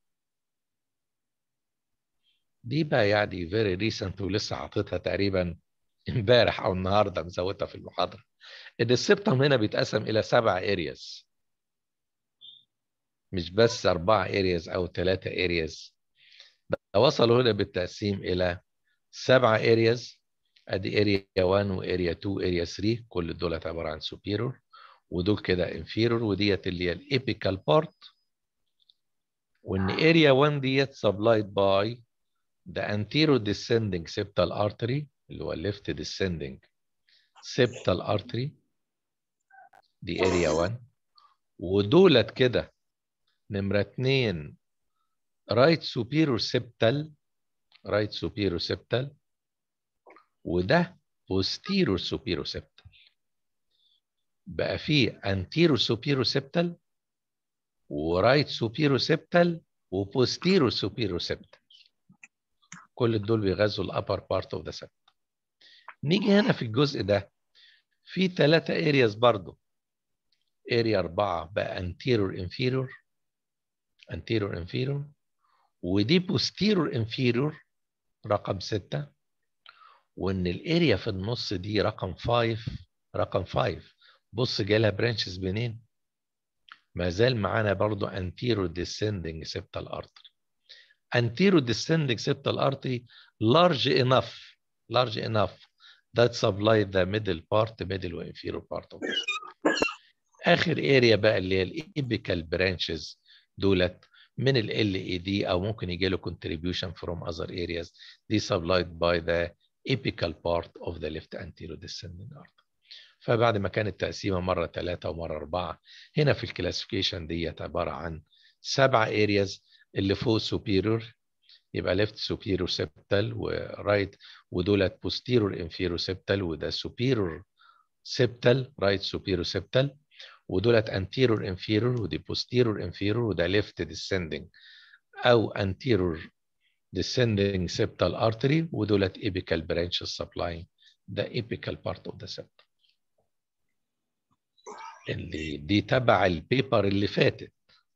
دي بقى يعني very recent ولسه حاططها تقريبا امبارح او النهارده مزودها في المحاضره ان السبتم هنا بيتقسم الى سبع ارياز مش بس اربع ارياز او ثلاثه ارياز ده وصلوا هنا بالتقسيم الى سبع ارياز ادي اريا 1 واريا 2 اريا 3 كل دول عباره عن سوبيرور ودول كده انفيرور وديت اللي هي الابيكال بارت وان اريا 1 ديت سبلايد باي the anterior descending septal artery اللي هو left descending septal artery دي اريا 1 ودولت كده نمرة 2 right superior septal right superior septal وده posterior superior septal بقى فيه anterior superior septal ورايت superior septal وposterior superior septal كل دول بيغذوا الابر بارت اوف ذا septum نيجي هنا في الجزء ده في ثلاثة areas برضو area أربعة بقى anterior inferior anterior inferior ودي posterior inferior رقم ستة وإن الاريا في النص دي رقم 5 رقم 5 بص جالها برانشز منين؟ ما زال معانا برضو anterior descending septal artery anterior descending septal artery large enough large enough that supply the middle part middle و inferior part of this. اخر اريا بقى اللي هي الابيكال برانشز دولت من ال LED او ممكن يجي له contribution from other areas دي supplied by the apical part of the left anterior descending artery فبعد ما كانت تقسيمه مره ثلاثه ومره اربعه هنا في الكلاسيفيكيشن ديت عباره عن سبع areas اللي فوق superior يبقى left superior septal ورايت ودولت posterior inferior septal وده superior septal right superior septal ودولت anterior inferior ودي posterior inferior وده left descending او anterior descending septal artery ودولت apical branches supplying the apical part of the septum اللي دي تبع البيبر اللي فاتت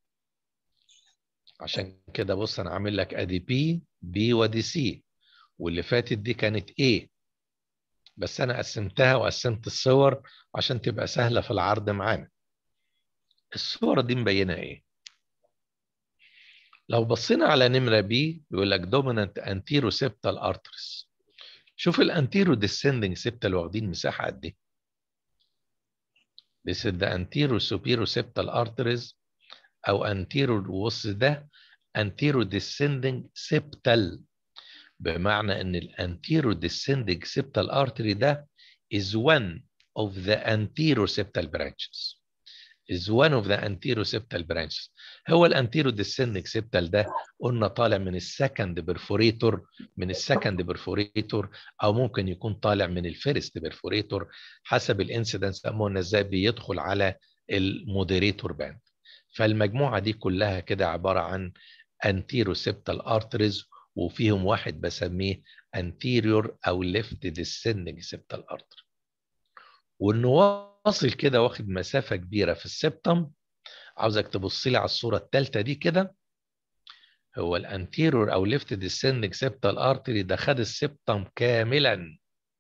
عشان كده بص انا عامل لك ادي بي بي ودي سي واللي فاتت دي كانت ايه بس انا قسمتها وقسمت الصور عشان تبقى سهله في العرض معانا الصور دي مبينه ايه لو بصينا على نمره بي يقول لك دومينانت انتيرو سيبتال ارتريس شوف الانتيرو ديسندنج سيبتال واخدين مساحه قد ايه This is the anterior superior septal arteries أو anterior بص ده anterior descending septal بمعنى إن ال anterior descending septal artery ده is one of the anterior septal branches. is one of the anteroseptal branches هو الانتيرو descending septal ده قلنا طالع من السكند برفوريتور من السكند برفوريتور او ممكن يكون طالع من الفيرست برفوريتور حسب الانسيدنس قلنا ازاي بيدخل على المودريتور باند فالمجموعه دي كلها كده عباره عن anteroseptal arteries وفيهم واحد بسميه anterior او left descending septal artery وانه واصل كده واخد مسافه كبيره في السبتم عاوزك تبص لي على الصوره الثالثه دي كده هو الانتيرور او ليفت ديسندنج سيبتال ارتري ده خد السبتم كاملا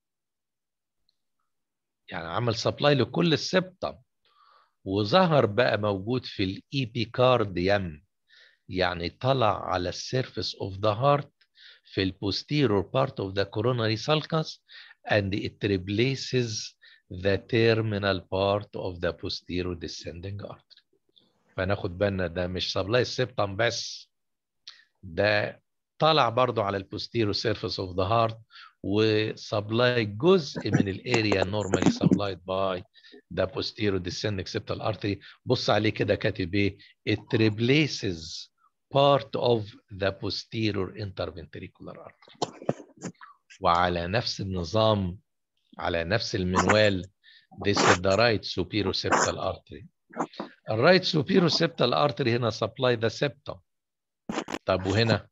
يعني عمل سبلاي لكل السبتم وظهر بقى موجود في الايبيكارديوم يعني طلع على السيرفيس اوف ذا هارت في البوستيرور بارت اوف ذا كوروناري سالكس and it replaces the terminal part of the posterior descending artery فناخد بالنا ده مش سبلاي السبتم بس ده طلع برضو على البوستيرو سيرفيس اوف ذا هارت وسبلاي جزء من الاريا نورمالي سبلايد باي ذا posterior descending septal artery بص عليه كده كاتب ايه it replaces part of the posterior interventricular artery وعلى نفس النظام على نفس المنوال this is the right superior septal artery الرايت superior septal artery هنا supply the septum طب وهنا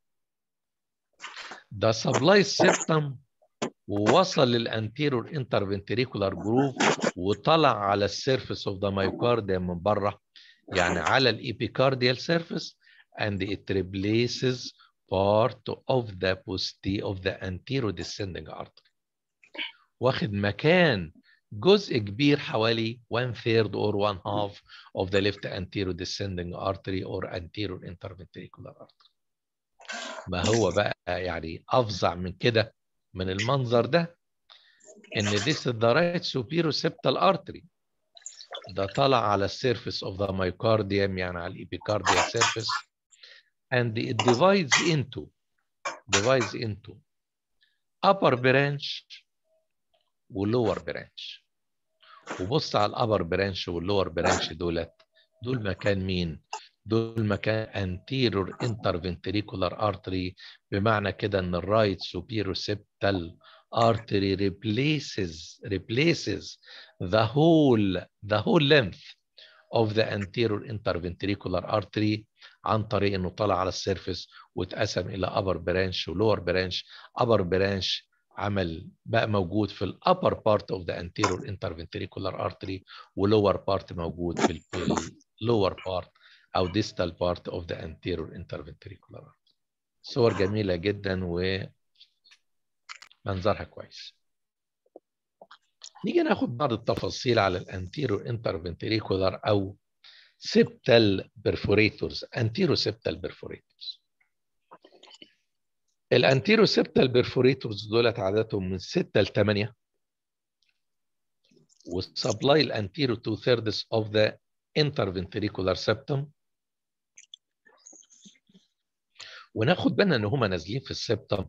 ده supply السبتم ووصل للانتيرور انترفنتريكولار جروف وطلع على السيرفيس اوف ذا مايوكارديوم من بره يعني على الابيكارديال سيرفيس and it replaces part of the posti of the anterior descending artery واخد مكان جزء كبير حوالي one third or one half of the left anterior descending artery or anterior interventricular artery ما هو بقى يعني افظع من كده من المنظر ده ان this is the right superior septal artery ده طلع على السيرفيس of the myocardium يعني على الابيكارديال سيرفيس and it divides into divides into upper branch ولور برانش وبص على الابر برانش واللور برانش دولت دول مكان مين دول مكان anterior interventricular artery بمعنى كده ان الرايت superior septal artery replaces replaces the whole the whole length of the anterior interventricular artery عن طريق انه طلع على السيرفيس واتقسم الى upper branch ولور branch upper branch عمل بقى موجود في الابر بارت اوف ذا anterior interventricular artery ولور بارت موجود في اللور بارت او distal part of the anterior interventricular artery صور جميلة جدا ومنظرها كويس نيجي ناخد بعض التفاصيل على الانتيرو interventricular او septal perforators anterior septal perforators الانتيرو سيبتال بيرفوريتورز دولت عددهم من 6 ل 8 والسبلاي الانتيرو تو ثيردز اوف ذا interventricular septum وناخد بالنا ان هم نازلين في السبتم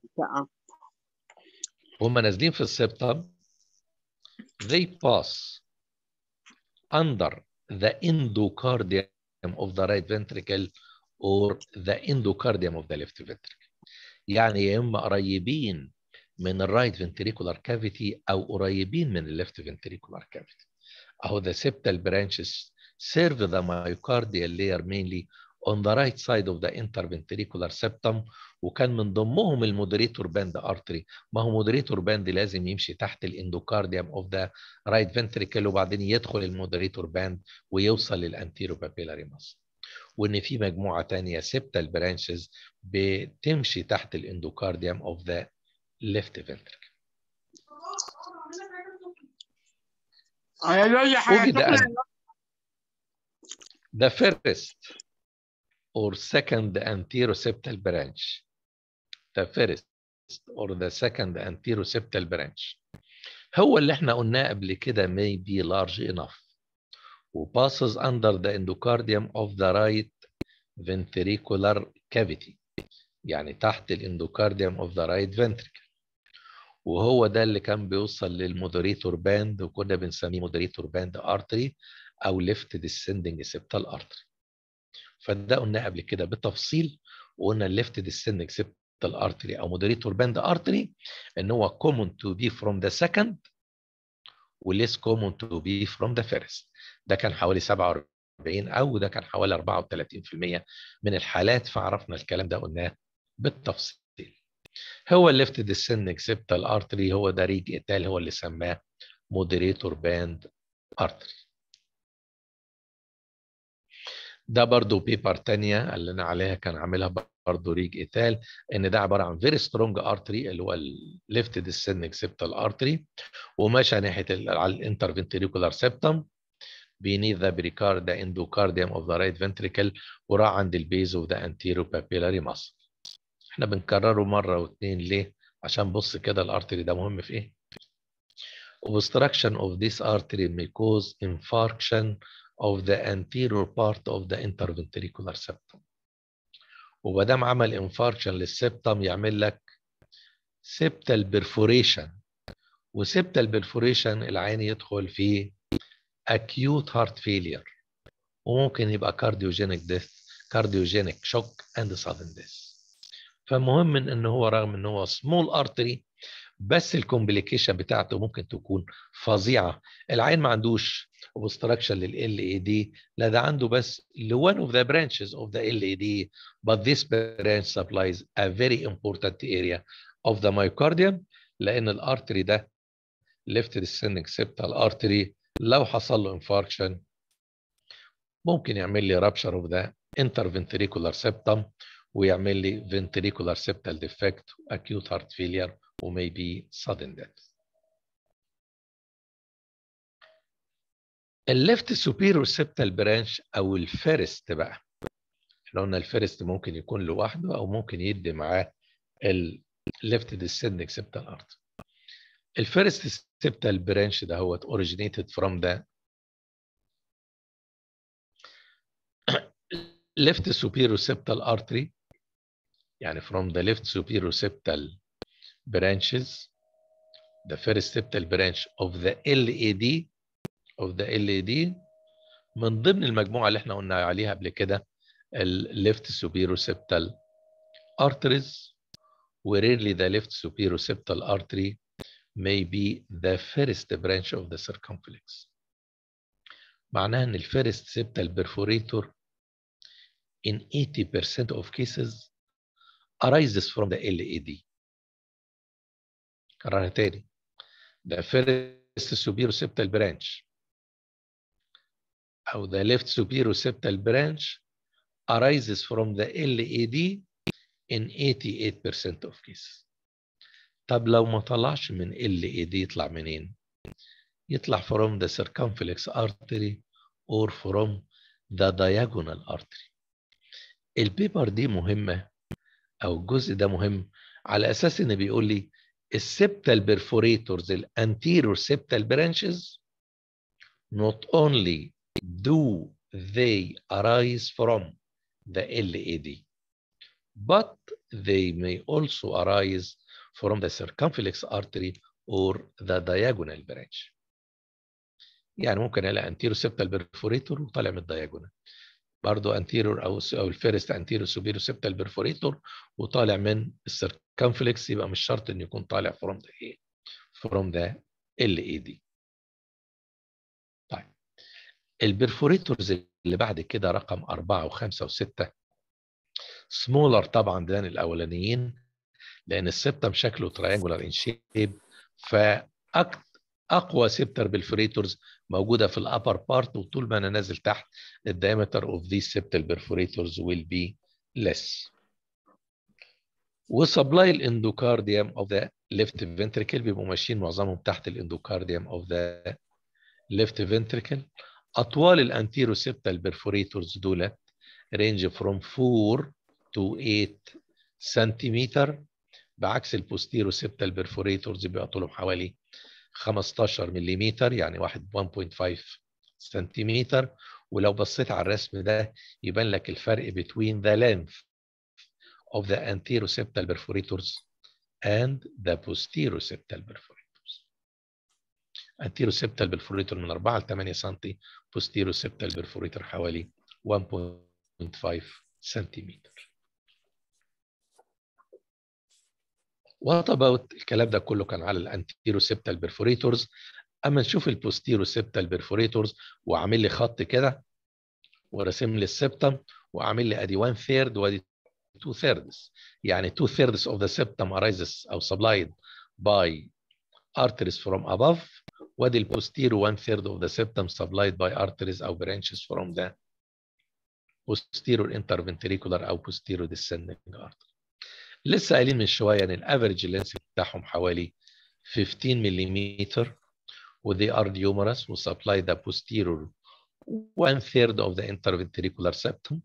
هم نازلين في السبتم they pass under the endocardium of the right ventricle or the endocardium of the left ventricle يعني يا اما قريبين من الرايت فنتريكولار كافيتي او قريبين من الليفت فنتريكولار كافيتي اهو the septal branches serve the myocardial layer mainly on the right side of the interventricular septum وكان من ضمنهم المودريتور باند ارتري ما هو مودريتور باند لازم يمشي تحت الاندوكارديوم اوف ذا رايت فنتريكل وبعدين يدخل المودريتور باند ويوصل للانتيرو بابيلاري ماسل وان في مجموعه تانية سيبتال برانشز بتمشي تحت الاندوكارديوم اوف ذا ليفت فنتريكل وجد أن the first or second anteroseptal branch the first or the second anteroseptal branch هو اللي احنا قلناه قبل كده may be large enough و passes under the endocardium of the right ventricular cavity يعني تحت الاندوكارديوم of the right ventricle وهو ده اللي كان بيوصل للمودريتور باند وكنا بنسميه مودريتور باند ارتري او left descending septal artery فده قلنا قبل كده بالتفصيل وقلنا الليفت descending septal artery او moderator band artery ان هو common to be from the second و less common to be from the first ده كان حوالي 47 او ده كان حوالي 34% من الحالات فعرفنا الكلام ده قلناه بالتفصيل هو الليفت descending septal artery هو ده ريج ايتال هو اللي سماه moderator band artery ده برضو بيبر تانية اللي انا عليها كان عاملها برضو ريج ايتال ان ده عباره عن فيري سترونج ارتري اللي هو الليفت ديسندنج سيبتال ارتري وماشي ناحيه على الانترفنتريكولار سيبتم beneath the pericardium the endocardium of the right ventricle وراح عند البيز of the anterior papillary muscle احنا بنكرره مره واثنين ليه؟ عشان بص كده الارتري ده مهم في ايه؟ obstruction of this artery may cause infarction of the anterior part of the interventricular septum وما دام عمل انفاركشن للسبتم يعمل لك septal perforation وسبتال perforation العين يدخل في acute heart failure وممكن يبقى cardiogenic death cardiogenic shock and sudden death فمهم ان هو رغم ان هو small artery بس الكومبليكيشن بتاعته ممكن تكون فظيعه العين ما عندوش obstruction لل LAD لا ده عنده بس ل one of the branches of the LAD but this branch supplies a very important area of the myocardium لان الارتري ده left descending septal artery لو حصل له infarction ممكن يعمل لي rupture of the interventricular septum ويعمل لي ventricular septal defect acute heart failure و maybe sudden death. الليفت superior septal branch او الفيرست بقى احنا قلنا الفيرست ممكن يكون لوحده او ممكن يدي معاه الليفت descending septal artery. الفيرست septal branch ده هو originated from the left superior septal artery يعني from the left superior septal branches the first septal branch of the LAD of the LAD من ضمن المجموعة اللي احنا قلنا عليها قبل كده ال left superior septal arteries وريرلي the left superior septal artery may be the first branch of the circumflex معناها ان الفيرست septal perforator in 80% of cases arises from the LAD كررها تاني the first superior septal branch أو the left superior septal branch arises from the LAD in 88% of cases طب لو ما طلعش من LAD يطلع منين؟ يطلع from the circumflex artery or from the diagonal artery البيبر دي مهمة أو الجزء ده مهم على أساس إن بيقول لي السبتال بيرفوريتورز الانتيريور سبتال برانشز not only do they arise from the LAD but they may also arise from the circumflex artery or the diagonal branch يعني ممكن الاقي anterior septal perforator وطالع من الدياجونال برضه anterior او او الفيرست anterior superior septal perforator وطالع من السيركمفلكس يبقى مش شرط انه يكون طالع from the ايه from the LAD طيب البرفوريتورز اللي بعد كده رقم أربعة وخمسة وستة سمولر طبعا ده الأولانيين لأن السبتم شكله تريانجولار ان شيب فأقوى سبتر بالفوريتورز موجودة في الأبر بارت وطول ما أنا نازل تحت الدايمتر اوف these septal perforators will be less. وسبلاي الاندوكارديوم اوف ذا ليفت فنتريكل بيبقوا ماشيين معظمهم تحت الاندوكارديوم اوف ذا ليفت فنتريكل اطوال الانتيرو سيبتال بيرفوريتورز دولت رينج فروم 4 تو 8 سنتيمتر بعكس البوستيرو سيبتال بيرفوريتورز بيبقى طولهم حوالي 15 ملم يعني واحد 1.5 سنتيمتر ولو بصيت على الرسم ده يبان لك الفرق between the length of the anteroseptal perforators and the posteroseptal perforators. anterior septal perforator من 4 ل 8 سم posterior septal perforator حوالي 1.5 سنتيمتر وات اباوت الكلام ده كله كان على الانتيرو سيبتال بيرفوريتورز اما نشوف البوستيرو سيبتال بيرفوريتورز وعامل لي خط كده وراسم لي السبتم وعامل لي ادي 1 ثيرد وادي 2 ثيردز يعني 2 ثيردز اوف ذا septum arises او supplied by arteries from above وادي البوستيرو 1 ثيرد اوف ذا septum supplied by arteries او branches from the posterior interventricular او posterior descending artery لسه قايلين من شويه ان الافريج لينس بتاعهم حوالي 15 ملم وذي ار numerous وسبلاي the posterior one third of the interventricular septum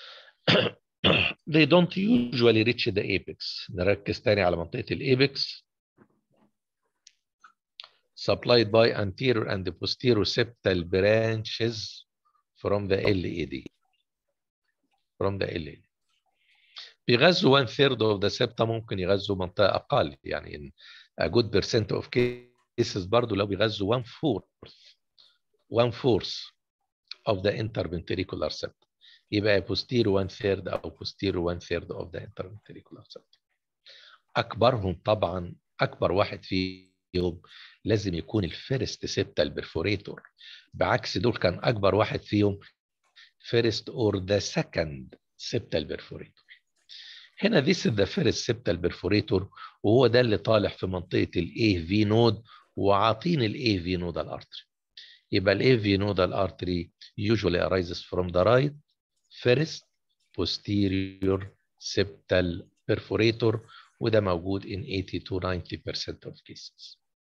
they don't usually reach the apex نركز تاني على منطقه الايبكس supplied by anterior and posterior septal branches from the LAD from the LAD بيغذوا 1 third of the septum ممكن يغذوا منطقه اقل يعني a good percent of cases برضه لو بيغذوا 1 fourth 1 fourth of the interventricular septum يبقى posterior 1 third او posterior 1 third of the interventricular septum اكبرهم طبعا اكبر واحد فيهم لازم يكون الفيرست سيبتال بيرفوريتور بعكس دول كان اكبر واحد فيهم فيرست اور ذا سكند سيبتال بيرفوريتور هنا this is the first septal perforator وهو ده اللي طالع في منطقة ال AV node وعاطين ال AV nodal artery يبقى ال AV nodal artery usually arises from the right first posterior septal perforator وده موجود in 80 to 90% of cases.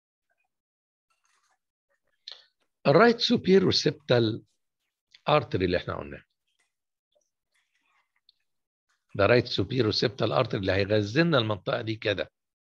الرايت superior septal artery اللي احنا قلناه ده رايت سوبيرو سيبتال ارتري اللي هيغذي لنا المنطقه دي كده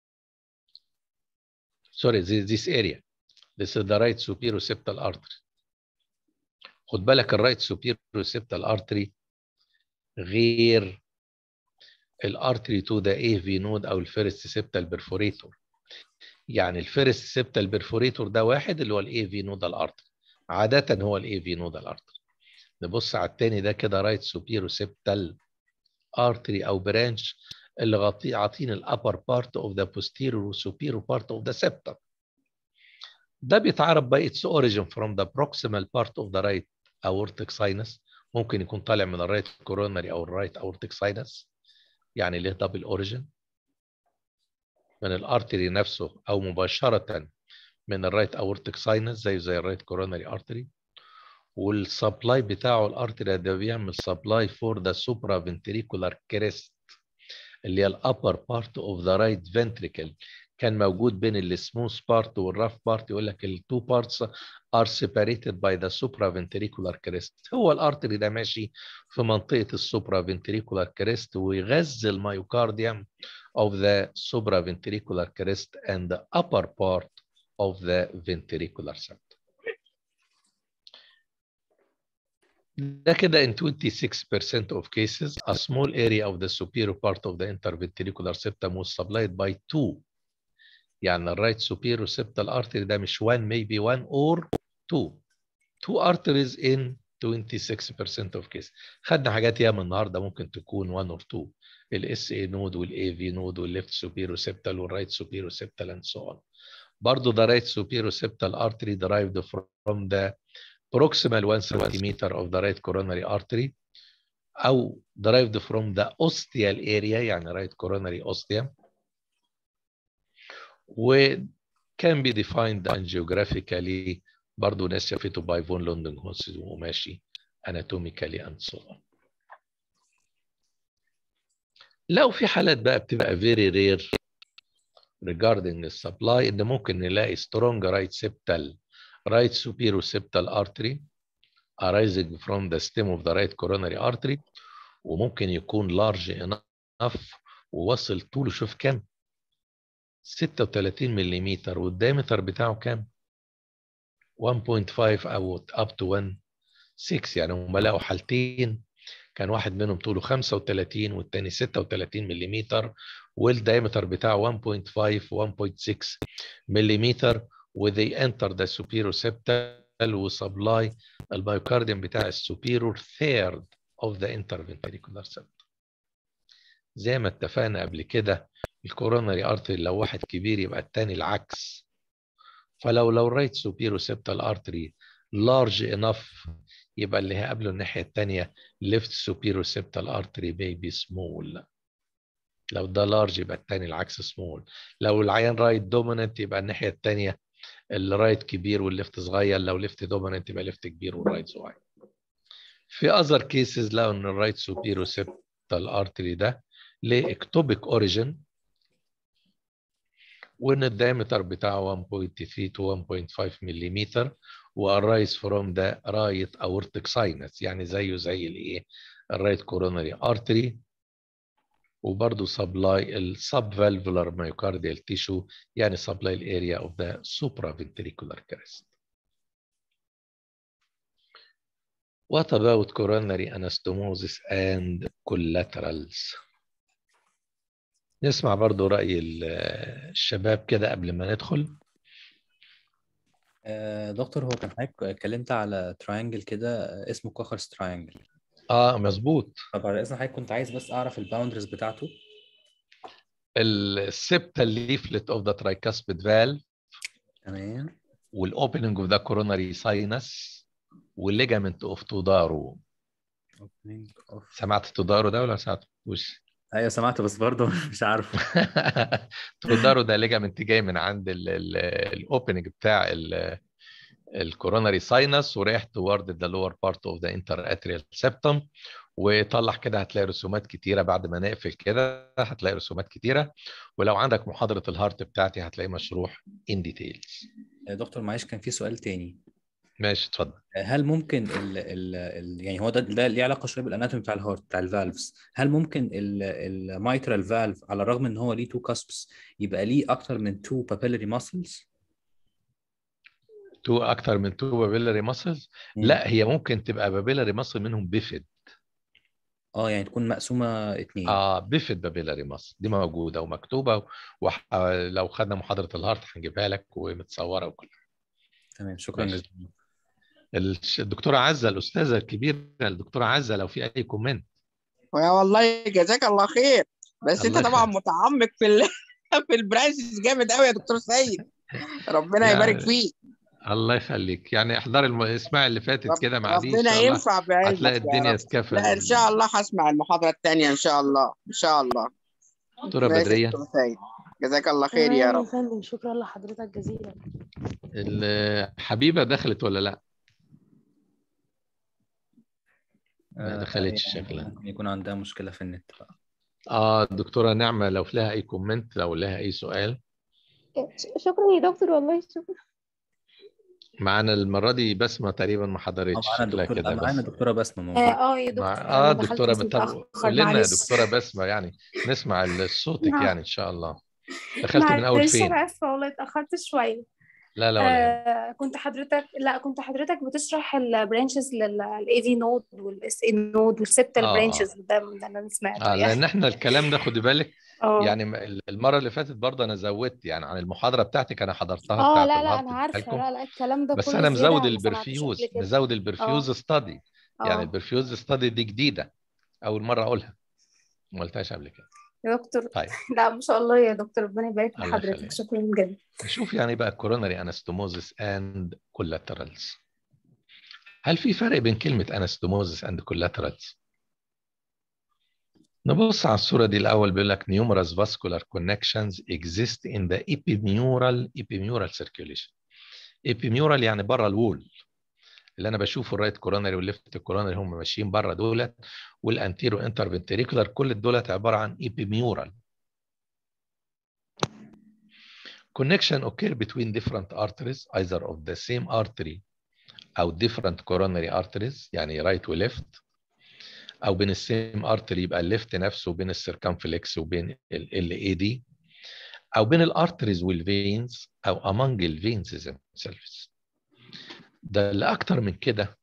سوري this area this is the right superior septal artery خد بالك الرايت superior septal artery غير الارتري تو ذا اي في نود او الفيرست سيبتال بيرفوريتور يعني الفيرست سيبتال بيرفوريتور ده واحد اللي هو الاي في نودال ارتري عاده هو الاي في نودال ارتري نبص على الثاني ده كده رايت سوبيرو سيبتال artery او branch اللي غطي عاطين الابر بارت اوف ذا posterior وسوبيرو بارت اوف ذا septum ده بيتعرف by its origin from the proximal part of the right aortic sinus ممكن يكون طالع من الرايت كوروناري او الرايت aortic sinus يعني ليه دبل اوريجن من الارتري نفسه او مباشره من الرايت aortic sinus زي زي الرايت كوروناري ارتري والسبلاي بتاعه الارتري ده بيعمل سبلاي فور ذا سوبرا فنتريكولار كريست اللي هي الابر بارت اوف ذا رايت فنتريكل كان موجود بين السموث بارت والراف بارت يقول لك التو بارتس ار سيبريتد باي ذا سوبرا فنتريكولار كريست هو الارتري ده ماشي في منطقه السوبرا فنتريكولار كريست ويغذي الميوكارديوم of the supraventricular crest and the upper part of the ventricular septum. ده كده in 26% of cases, a small area of the superior part of the interventricular septum was supplied by two. يعني الرايت superior septal artery ده مش one, maybe one or two. Two arteries in 26% of cases. خدنا حاجات ياما النهارده ممكن تكون one or two. الاس اي نود والاي في نود والليفت superior septal والرايت superior septal and so on. برضه the right superior septal artery derived from the proximal 1 centimeter of the right coronary artery أو derived from the ostial area يعني right coronary ostium و can be defined angiographically برضه ناس شافته by von Londenhorst وماشي anatomically and so on. لو في حالات بقى بتبقى very rare regarding the supply ان ممكن نلاقي strong right septal right superior septal artery arising from the stem of the right coronary artery وممكن يكون large enough ووصل طوله شوف كام 36 ملم والدايمتر بتاعه كام 1.5 او up to 1 6 يعني هم لقوا حالتين كان واحد منهم طوله 35 والتاني 36 ملم والدايمتر بتاعه 1.5 1.6 ملم و they enter the superoseptal و supply الميوكارديوم بتاع السوبيرور third of the interventricular septum زي ما اتفقنا قبل كده الكوروناري ارتري لو واحد كبير يبقى التاني العكس فلو لو الرايت سوبيروسيبتال ارتري large enough يبقى اللي هيقابله الناحية التانية left superoseptal artery baby small لو ده large يبقى التاني العكس small لو العيان رايت dominant يبقى الناحية التانية الرايت كبير والليفت صغير لو ليفت دوميننت يبقى ليفت كبير والرايت صغير في اذر كيسز لقوا ان الرايت سوبيروسيبتال ارتري ده ليه اكتوبيك اوريجين وان الدايمتر بتاعه 1.3 to 1.5 ملم وارايز فروم ذا رايت اورتيك ساينس يعني زيه زي الايه الرايت كوروناري ارتري وبرضه سبلاي السب فالفولار مايوكارديال تيشو يعني سبلاي الاريا اوف ذا سوبرا فنتريكولار كريست What about coronary anastomosis and collaterals؟ نسمع برضو رأي الشباب كده قبل ما ندخل آه، دكتور هو كان حضرتك اتكلمت على تراينجل كده آه، اسمه كوخرز تراينجل اه مظبوط طب على اذن حضرتك كنت عايز بس اعرف الباوندرز بتاعته السبتال ليفلت اوف ذا tricuspid valve تمام والاوبننج اوف ذا coronary sinus والليجامنت اوف تودارو opening of سمعت تودارو ده ولا ما سمعتوش؟ ايوه سمعته بس برضه مش عارفه تودارو ده ليجامنت جاي من عند الاوبننج بتاع الكوروناري ساينس ورايح توارد ذا لور بارت اوف ذا انتر اتريال سيبتم وطلع كده هتلاقي رسومات كتيره بعد ما نقفل كده هتلاقي رسومات كتيره ولو عندك محاضره الهارت بتاعتي هتلاقي مشروح ان ديتيلز آه، دكتور معلش كان في سؤال تاني ماشي اتفضل آه، هل ممكن ال ال ال يعني هو ده ده ليه علاقه شويه بالاناتومي بتاع الهارت بتاع الفالفز هل ممكن الميترال فالف على الرغم ان هو ليه تو كاسبس يبقى ليه اكتر من تو بابيلاري ماسلز تو اكتر من تو بابيلاري ماسلز لا هي ممكن تبقى بابيلاري ماسل منهم بيفيد اه يعني تكون مقسومه اتنين اه بيفيد بابيلاري ماسل دي موجوده ومكتوبه ولو خدنا محاضره الهارت هنجيبها لك ومتصوره وكل حاجه تمام شكرا ماشي. جزيلا الش- الدكتوره عزه الاستاذه الكبيره الدكتوره عزه لو في اي كومنت ويا والله جزاك الله خير بس انت الله طبعا يخليك. متعمق في ال... في البرانشز جامد قوي يا دكتور سيد ربنا يبارك يعني فيك الله يخليك يعني احضري الم... اسمعي اللي فاتت رب- كده مع دي ان ربنا شاء الله ينفع بعلمك هتلاقي يا الدنيا رب. اتكفل لا ان شاء الله هسمع المحاضره الثانيه ان شاء الله ان شاء الله دكتوره ماشي يا بدريه دكتور سيد جزاك الله خير يا تمام رب فندم شكرا لحضرتك جزيلا الحبيبه دخلت ولا لا ما آه، دخلتش يعني شكلها. ممكن يكون عندها مشكله في النت بقى اه الدكتوره نعمه لو لها اي كومنت لو لها اي سؤال ش- شكرا يا دكتور والله شكرا معانا المره دي بسمه تقريبا ما اه حضرتش معانا شكلها دكتور كده معانا بس دكتوره بسمه اه موجوده اه يا دكتور مع... انا اه دخلت دكتوره بس متابعه متاخر قول لنا يا معلش دكتوره بسمه يعني نسمع صوتك نعم. يعني ان شاء الله دخلت من اول معلش فين انا اسفه والله اتاخرت شويه لا لا ولا يهمك. آه كنت حضرتك لا كنت حضرتك بتشرح البرانشز للاي في نود والاس اي نود والسبتال آه، آه. برانشز ده ده انا سمعته اه يعني لان احنا الكلام ده خدي بالك اه يعني م- المره اللي فاتت برضه انا زودت يعني عن المحاضره بتاعتك انا حضرتها اه بتاعت لا لا الهارت انا اديتها عارفه لكم لا لا الكلام ده بس كله انا زياده مزود انا ما سمعتوش البرفيوز قبل كده مزود البرفيوز ستادي يعني اه البرفيوز ستادي دي جديده اول مره اقولها ما قلتهاش قبل كده يا دكتور طيب لا ما شاء الله يا دكتور ربنا يبارك الله لحضرتك يخليك. شكرا جدا نشوف يعني بقى كوروناري انستوموزس اند كولاترالز هل في فرق بين كلمه انستوموزس اند كولاترالز نبص على الصوره دي الاول بيقول لك numerous vascular connections exist in the epimural epimural circulation epimural يعني بره الوول اللي انا بشوفه الرايت كوروناري والليفت كوروناري هم ماشيين بره دولت والانتيرو انترفنتريكولار كل دولت عباره عن epimural connection occur between different arteries either of the same artery او different coronary arteries يعني right و left او بين السيم artery يبقى الليفت نفسه وبين السيركمفلكس وبين ال LAD او بين الارتريز والفينز او among الفينز themselves ده اللي اكتر من كده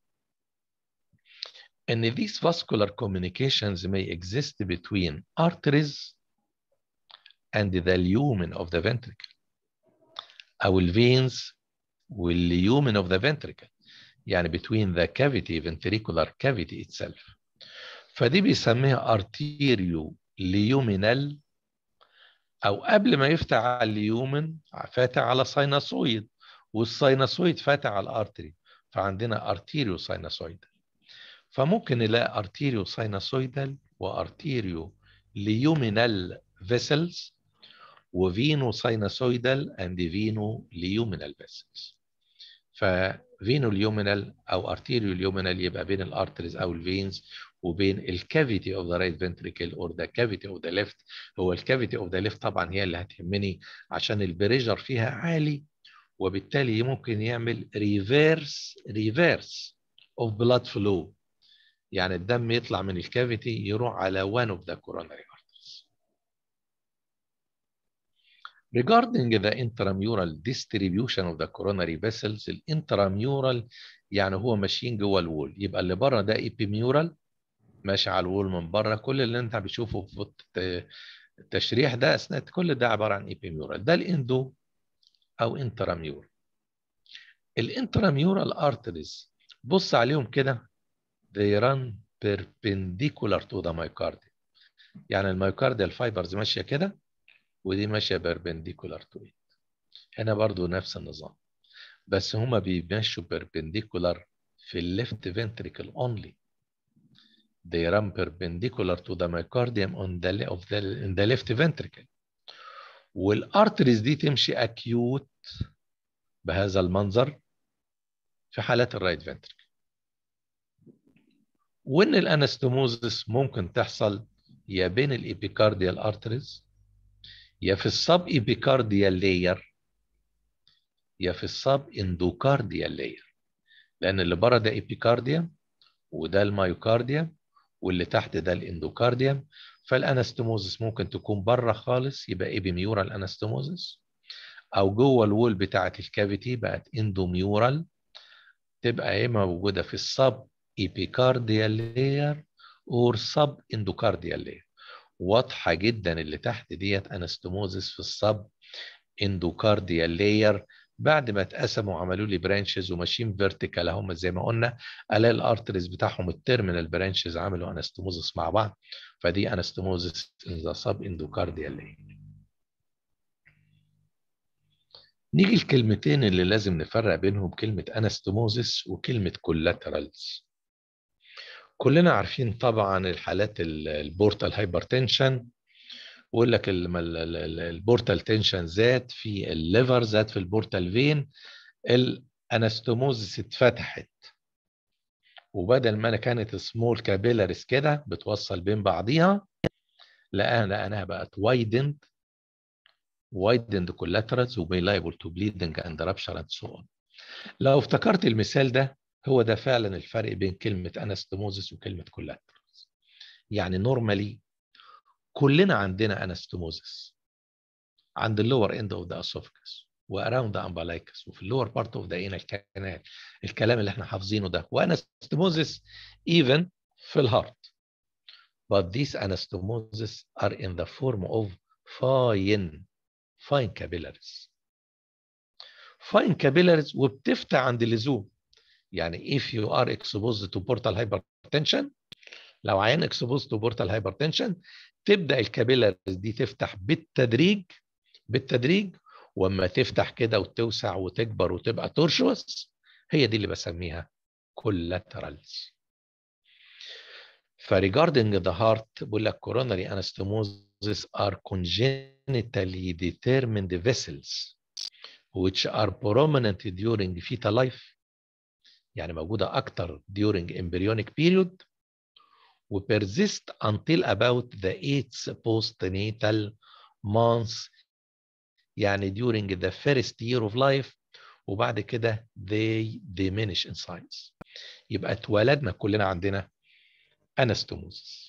ان these vascular communications may exist between arteries and the lumen of the ventricle او الفينز والليومن of the ventricle يعني between the cavity ventricular cavity itself فدي بيسميها arterio ليومينال او قبل ما يفتح على اليومن فاتح على سايناسويد والسايناسويد فاتح على الارتري فعندنا ارتيريو سايناسويدال فممكن نلاقي ارتيريو سايناسويدال وارتيريو ليومينال فيسلز وفينو سايناسويدال اند فينو ليومينال فيسلز ففينو ليومينال او ارتيريو ليومينال يبقى بين الارتريز او الفينز وبين الكافيتي اوف ذا رايت فنتريكل اور ذا كافيتي اوف ذا ليفت هو الكافيتي اوف ذا ليفت طبعا هي اللي هتهمني عشان البريجر فيها عالي وبالتالي ممكن يعمل ريفيرس ريفيرس اوف بلاد فلو يعني الدم يطلع من الكافيتي يروح على one of the coronary arteries. Regarding the intramural distribution of the coronary vessels, الانتراميورال يعني هو ماشيين جوه الوول يبقى اللي بره ده epimural ماشي على الوول من بره كل اللي انت بتشوفه في التشريح ده اثناء كل ده عباره عن epimural ده الاندو او انتراميورال الانتراميورال ارتريز بص عليهم كده they run perpendicular to the myocardium يعني الميوكارديال فايبرز ماشيه كده ودي ماشيه perpendicular to it هنا برضو نفس النظام بس هما بيمشوا perpendicular في الليفت ventricle only they run perpendicular to the myocardium on the, of the, in the left ventricle والارتريز دي تمشي اكيوت بهذا المنظر في حالات الرايت فنتريكل وان الانستموزس ممكن تحصل يا بين الابيكارديال ارتريز يا في السب ايبيكارديال لاير يا في السب اندوكارديال لاير لان اللي بره ده ايبيكارديوم وده المايوكارديوم واللي تحت ده الاندوكارديوم فالانستموزس ممكن تكون بره خالص يبقى ايبيميورال انستموزس او جوه الوول بتاعه الكافيتي بقت اندوميورال تبقى يا اما موجوده في السب ايبيكارديال لاير اور سب اندوكارديال لاير واضحه جدا اللي تحت ديت انستموزس في السب اندوكارديال لاير بعد ما اتقسموا وعملوا لي برانشز وماشيين فيرتيكال هم زي ما قلنا الاقي الارتريز بتاعهم التيرمينال برانشز عملوا انستموزس مع بعض فدي انستموزس ان ذا سب اندوكارديال لاير نيجي الكلمتين اللي لازم نفرق بينهم كلمة انستموزس وكلمة كولاترالز كلنا عارفين طبعا الحالات البورتال هايبرتنشن ويقول لك البورتال تنشن زاد في الليفر زاد في البورتال فين الانستموزس اتفتحت وبدل ما انا كانت سمول كابيلاريز كده بتوصل بين بعضيها لقاها لقيناها بقت وايدند widened collaterals will be liable to bleeding and rupture and so on. لو افتكرت المثال ده هو ده فعلا الفرق بين كلمة انستموزس وكلمة collaterals. يعني نورمالي كلنا عندنا انستموزس عند اللور اند اوف ذا اسوفكس واراوند ذا امبلايكس وفي اللور بارت اوف ذا انال كانال الكلام اللي احنا حافظينه ده وانستموزس ايفن في الهارت but these anastomosis are in the form of fine fine capillaries fine capillaries وبتفتح عند اللزوم يعني if you are exposed to portal hypertension لو عيان exposed to portal hypertension تبدا الكابيلاريز دي تفتح بالتدريج بالتدريج واما تفتح كده وتوسع وتكبر وتبقى ترشوس هي دي اللي بسميها collaterals فريجاردنج ذا هارت بقول لك coronary anastomosis are congenitally determined vessels which are prominent during fetal life يعني موجودة أكتر during embryonic period و persist until about the eighth postnatal months يعني during the first year of life وبعد كده they diminish in size يبقى اتولدنا كلنا عندنا anastomosis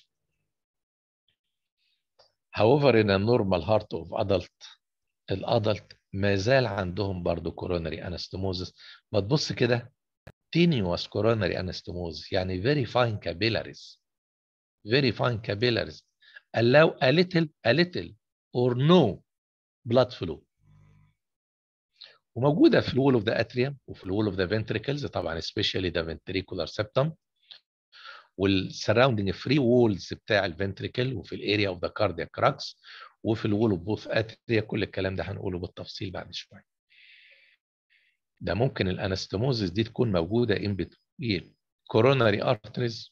however in a normal heart of adult الادلت ما زال عندهم برضو coronary anastomosis ما تبص كده tenuous coronary anastomosis يعني very fine capillaries very fine capillaries allow a little a little or no blood flow وموجوده في الوول اوف ذا اتريوم وفي الوول اوف ذا فنتريكلز طبعا سبيشالي ذا فنتريكولار سيبتم والسراوندنج فري وولز بتاع الفنتريكل وفي الاريا اوف ذا كاردياك كراكس وفي الوول اوف بوث اتريا كل الكلام ده هنقوله بالتفصيل بعد شويه ده ممكن الانستموزس دي تكون موجوده ان بتوين coronary arteries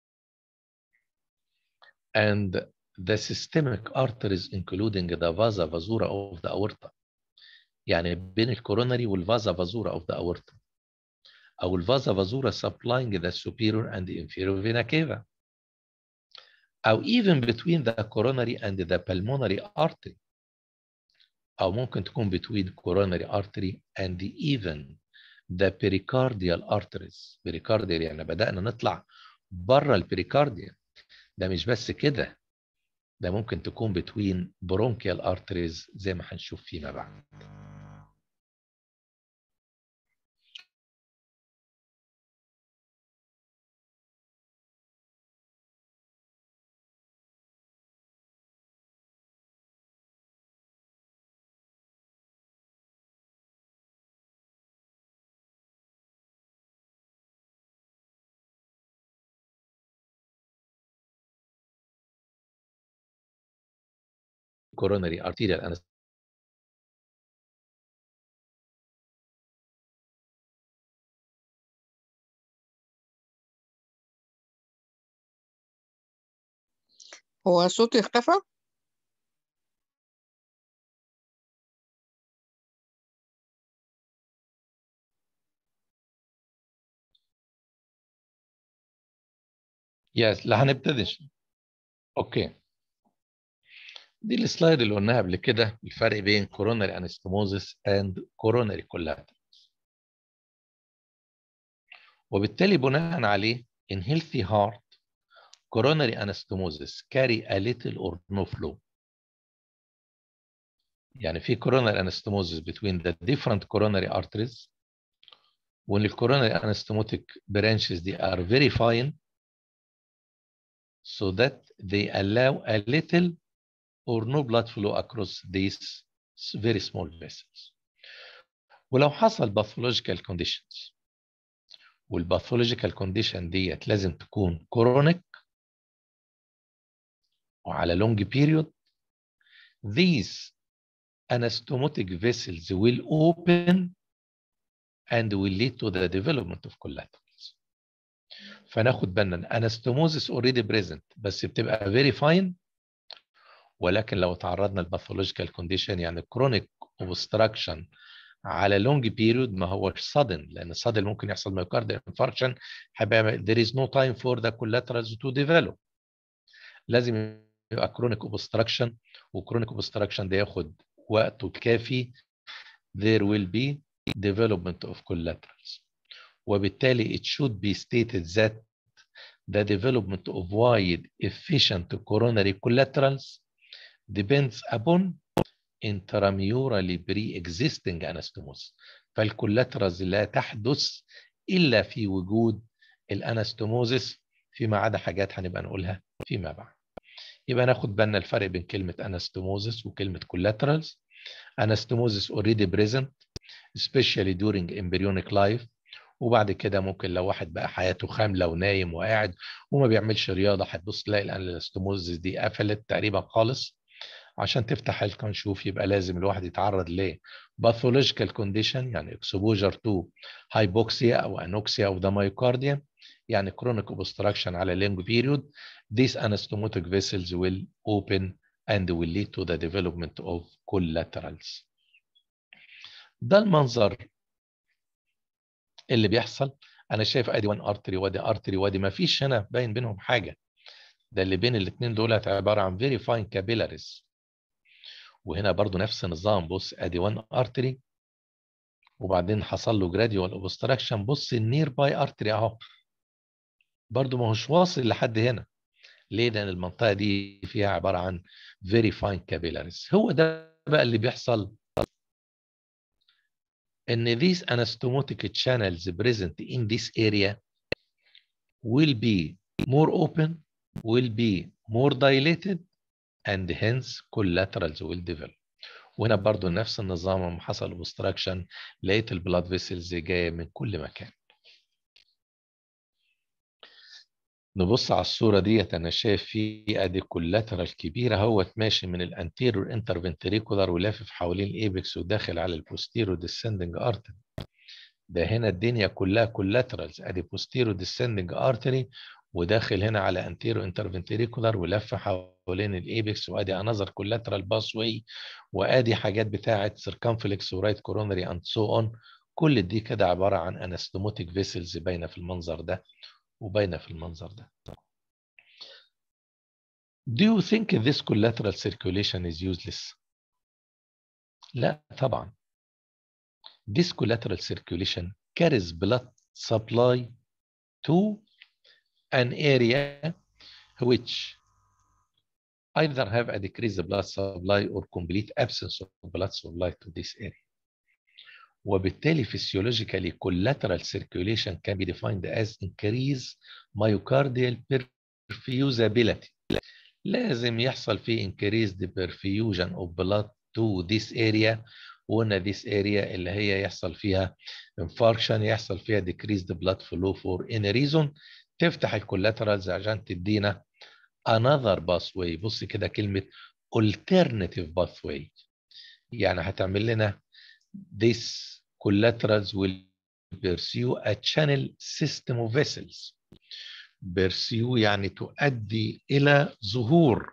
and the systemic arteries including the vasa vasorum of the aorta يعني بين الكوروناري والفازا فازورا of the aorta أو الفازا فازورا supplying the superior and inferior vena cava أو even between the coronary and the pulmonary artery أو ممكن تكون between coronary artery and even the pericardial arteries pericardial يعني بدأنا نطلع بره البريكارديا ده مش بس كده ده ممكن تكون between bronchial arteries زي ما هنشوف فيما بعد coronary arterial anesthesia هو صوتي اختفى يس لا هنبتدي اوكي دي السلايد اللي قلناها قبل كده الفرق بين coronary anastomosis and coronary collaterals وبالتالي بناء عليه in healthy heart coronary anastomosis carry a little or no flow يعني في coronary anastomosis between the different coronary arteries when the coronary anastomotic branches they are very fine so that they allow a little or no blood flow across these very small vessels. ولو حصل pathological conditions والباثولوجيكال كونديشن ديت لازم تكون كرونيك وعلى long period these anastomotic vessels will open and will lead to the development of collaterals فناخد بالنا anastomosis already present بس بتبقى very fine ولكن لو تعرضنا لباثولوجيكال كونديشن يعني كرونيك اوبستراكشن على لونج بيريود ما هوش sudden لان sudden ممكن يحصل مايوكارديال انفاركشن هيبقى there is no time for the collaterals to develop لازم يبقى كرونيك اوبستراكشن وكرونيك اوبستراكشن ده ياخد وقته الكافي there will be development of collaterals وبالتالي it should be stated that the development of wide efficient coronary collaterals depends upon intramurally pre-existing anastomosis فالكولاترالز لا تحدث إلا في وجود الانستوموزس فيما عدا حاجات هنبقى نقولها فيما بعد يبقى ناخد بالنا الفرق بين كلمة انستوموزس وكلمة collaterals anastomosis already present especially during embryonic life وبعد كده ممكن لو واحد بقى حياته خاملة ونايم وقاعد وما بيعملش رياضة هتبص تلاقي الانستوموزس دي قفلت تقريبا خالص عشان تفتح الكنشوف يبقى لازم الواحد يتعرض ل pathological condition يعني exposure to hypoxia أو anoxia of the myocardium يعني chronic obstruction على long period these anastomotic vessels will open and will lead to the development of collaterals ده المنظر اللي بيحصل انا شايف ادي وان ارتري وادي ارتري وادي ما فيش هنا باين بينهم حاجه ده اللي بين الاثنين دولت عباره عن فيري فاين كابيلاريز وهنا برضو نفس النظام بص ادي وان ارتري وبعدين حصل له جراديوال اوبستراكشن بص النير باي ارتري اهو برضو ما هوش واصل لحد هنا ليه لان المنطقه دي فيها عباره عن فيري فاين كابيلاريز هو ده بقى اللي بيحصل ان these anastomotic channels present in this area will be more open will be more dilated and hence collaterals will develop وهنا برضو نفس النظام لما حصل اوبستراكشن لقيت البلاد فيسلز جايه من كل مكان نبص على الصوره ديت انا شايف في ادي كولاترال كبيره هو ماشي من الانتيريور انترفنتريكولار ولافف حوالين الايبكس وداخل على البوستيرو ديسندنج ارتري ده هنا الدنيا كلها كولاترالز ادي بوستيرو ديسندنج ارتري وداخل هنا على انتيرو انترفنتريكولار ولف حوالين الايبكس وادي انذر كولاترال باس واي وادي حاجات بتاعه سيركمفلكس ورايت كورونري اند سو اون كل دي كده عباره عن انستوموتيك فيسلز باينه في المنظر ده وباينه في المنظر ده Do you think this collateral circulation is useless? لا طبعا. This collateral circulation carries blood supply to an area which either have a decreased blood supply or complete absence of blood supply to this area. وبالتالي physiologically collateral circulation can be defined as increased myocardial perfusability. لازم يحصل فيه increased perfusion of blood to this area وقلنا this area اللي هي يحصل فيها infarction يحصل فيها decreased blood flow for any reason تفتح الكولاترالز عشان تدينا another pathway بص كده كلمة alternative pathway يعني هتعمل لنا this collaterals will pursue a channel system of vessels pursue يعني تؤدي إلى ظهور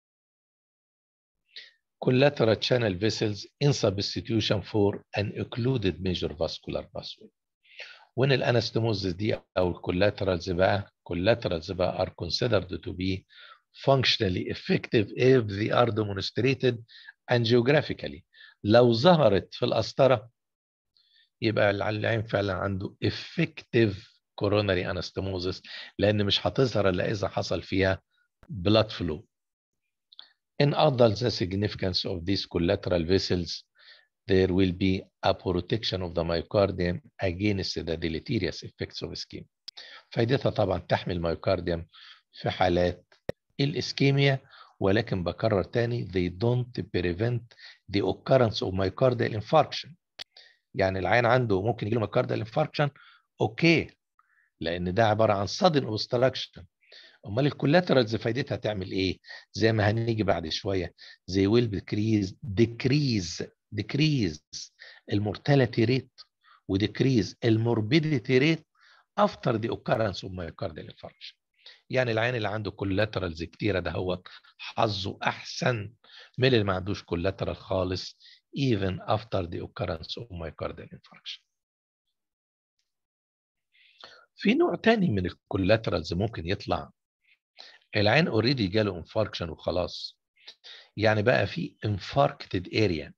collateral channel vessels in substitution for an occluded major vascular pathway when الانستموزس دي او الكولاترالز بقى collaterals بقى are considered to be functionally effective if they are demonstrated angiographically لو ظهرت في القسطره يبقى العين فعلا عنده effective coronary anastomosis لان مش هتظهر الا اذا حصل فيها blood flow. In adults, the significance of these collateral vessels there will be a protection of the myocardium against the deleterious effects of ischemia. فائدتها طبعا تحمي الميوكارديوم في حالات الاسكيميا ولكن بكرر تاني they don't prevent the occurrence of myocardial infarction. يعني العين عنده ممكن يجي له myocardial infarction اوكي لان ده عباره عن sudden obstruction امال الكولاترالز فايدتها تعمل ايه زي ما هنيجي بعد شويه they will decrease decrease decrease المورتاليتي ريت وديكريز الموربيديتي ريت after the occurrence of myocardial infarction يعني العين اللي عنده كولاترالز كتيره ده هو حظه احسن من اللي ما عندوش كولاترال خالص even after the occurrence of myocardial infarction في نوع تاني من الكولاترالز ممكن يطلع العين اوريدي جاله انفاركشن وخلاص يعني بقى في انفاركتد اريا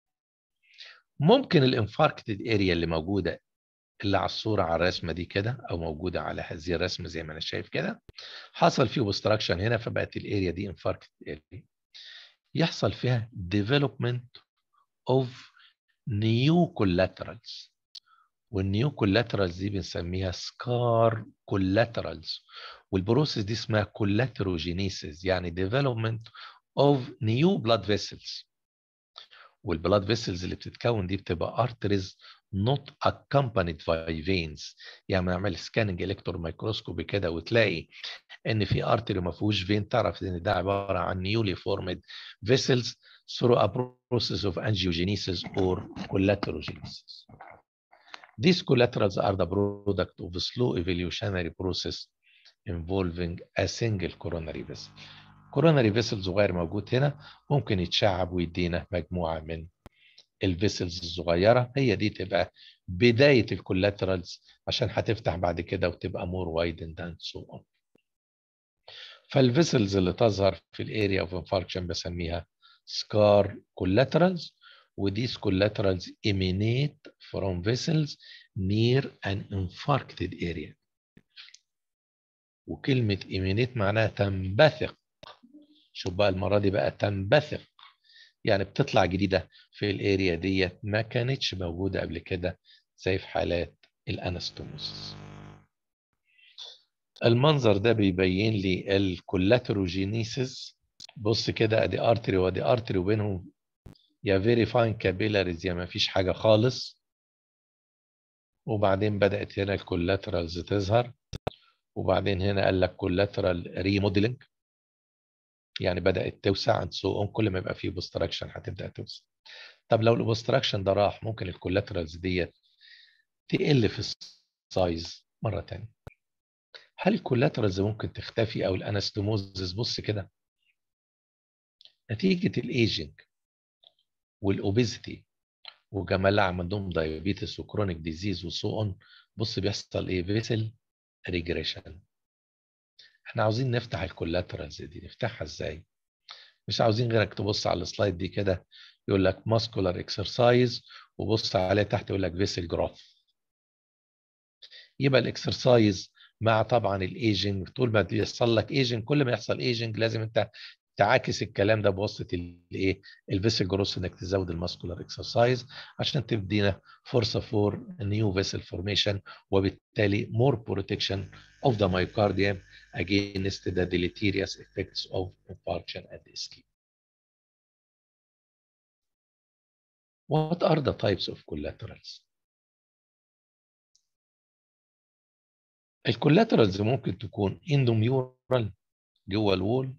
ممكن الانفاركتد اريا اللي موجوده اللي على الصوره على الرسمه دي كده او موجوده على هذه الرسمه زي ما انا شايف كده حصل فيه اوبستراكشن هنا فبقت الاريا دي انفاركتد اريا يحصل فيها development of new collaterals والنيو كولاترالز دي بنسميها سكار كولاترالز والبروسيس دي اسمها كولاتروجينيسيس يعني development of new blood vessels والبلاد فيسلز اللي بتتكون دي بتبقى arteries not accompanied by veins يعني نعمل سكاننج الكترون مايكروسكوبي كده وتلاقي ان في ارتري ما فيهوش فين تعرف ان ده عباره عن newly formed vessels through a process of angiogenesis or collaterogenesis. These collaterals are the product of a slow evolutionary process involving a single coronary vessel. coronary vessel صغير موجود هنا ممكن يتشعب ويدينا مجموعة من الفيسلز الصغيرة هي دي تبقى بداية الكولاترالز عشان هتفتح بعد كده وتبقى more widened and so on. فالفيسلز اللي تظهر في الاريا اوف انفاركشن بسميها scar collaterals وthese collaterals emanate from vessels near an infarcted area وكلمة emanate معناها تنبثق شوف بقى المرة دي بقى تنبثق يعني بتطلع جديدة في الاريا ديت ما كانتش موجودة قبل كده زي في حالات الانستوموسيس المنظر ده بيبين لي الكولاتروجينيسيس بص كده ادي ارتري وادي ارتري وبينهم يا فيري فاين كابيلاريز يا ما فيش حاجه خالص وبعدين بدات هنا الكولاترالز تظهر وبعدين هنا قال لك كولاترال ريموديلنج يعني بدات توسع اند سو اون كل ما يبقى فيه اوبستراكشن هتبدا توسع طب لو الاوبستراكشن ده راح ممكن الكولاترالز ديت تقل في السايز مره ثانيه هل الكولاترالز ممكن تختفي او الانستوموزس بص كده نتيجه الايجنج والاوبيزيتي وجمال عندهم دايابيتس وكرونيك ديزيز وسو اون بص بيحصل ايه فيسل ريجريشن احنا عاوزين نفتح الكولاترالز دي نفتحها ازاي مش عاوزين غيرك تبص على السلايد دي كده يقول لك ماسكولار اكسرسايز وبص عليه تحت يقول لك فيسل جروث يبقى الاكسرسايز مع طبعا الايجنج طول ما بيحصل لك ايجنج كل ما يحصل ايجنج لازم انت تعاكس الكلام ده بواسطه الايه الفيسل جروث انك تزود الماسكولار اكسرسايز عشان تدينا فرصه فور نيو فيسل فورميشن وبالتالي more protection of the myocardium against the deleterious effects of infarction and ischemia. What are the types of collaterals? الكولاترالز ممكن تكون اندوميورال جوه الوول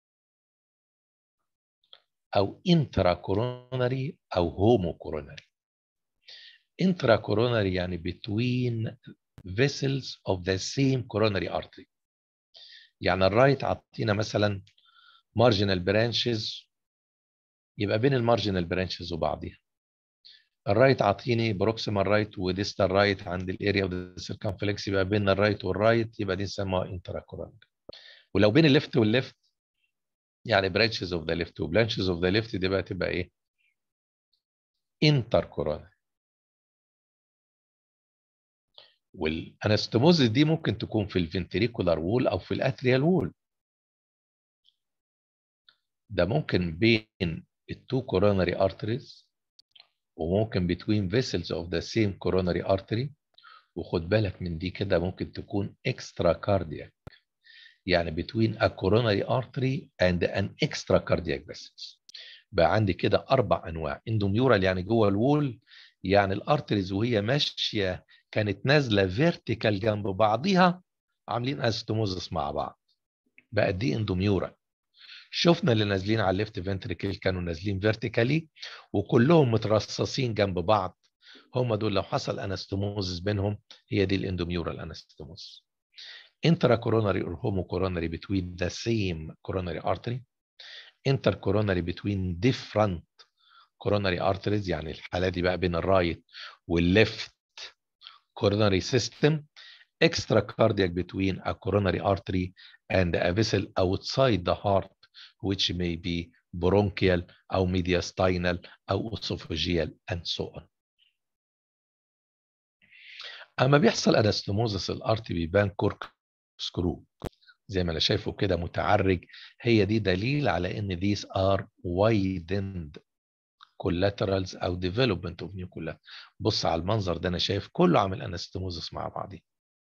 او انترا كوروناري او هومو كوروناري انترا كوروناري يعني between vessels of the same coronary artery يعني الرايت عطينا مثلا marginal branches يبقى بين المارجنال برانشز وبعضيها الرايت عاطيني بروكسيمال رايت وديستال رايت عند الاريا اوف ذا سيركمفلكس يبقى بين الرايت والرايت يبقى دي نسموها انترا كوروناري ولو بين الليفت والليفت يعني برانشز اوف ذا ليفت وبرانشز اوف ذا ليفت دي بقى تبقى ايه؟ انتر كوروناري والانستموزس دي ممكن تكون في الفنتريكولار وول او في الاتريال وول ده ممكن بين التو كوروناري ارتريز وممكن between vessels of the same coronary artery وخد بالك من دي كده ممكن تكون extra cardiac يعني between a coronary artery and an extra cardiac vessels بقى عندي كده اربع انواع اندوميورال يعني جوه الوول يعني الارتريز وهي ماشيه كانت نازله فيرتيكال جنب بعضيها عاملين استوموزس مع بعض بقى دي اندوميورال شفنا اللي نازلين على الليفت فنتريكل كانوا نازلين فيرتيكالي وكلهم مترصصين جنب بعض هم دول لو حصل انستوموزس بينهم هي دي الاندوميورال انستوموزس انترا كوروناري اور هومو كوروناري between the same coronary artery انتر كوروناري between different coronary arteries يعني الحاله دي بقى بين الرايت والليفت coronary system extra cardiac between a coronary artery and a vessel outside the heart which may be bronchial أو mediastinal أو esophageal and so on. أما بيحصل أنستموزس الأرتي بيبان كورك سكرو زي ما أنا شايفه كده متعرج هي دي دليل على إن these are widened collaterals أو development of new collateral. بص على المنظر ده أنا شايف كله عامل أنستموزس مع بعضيه.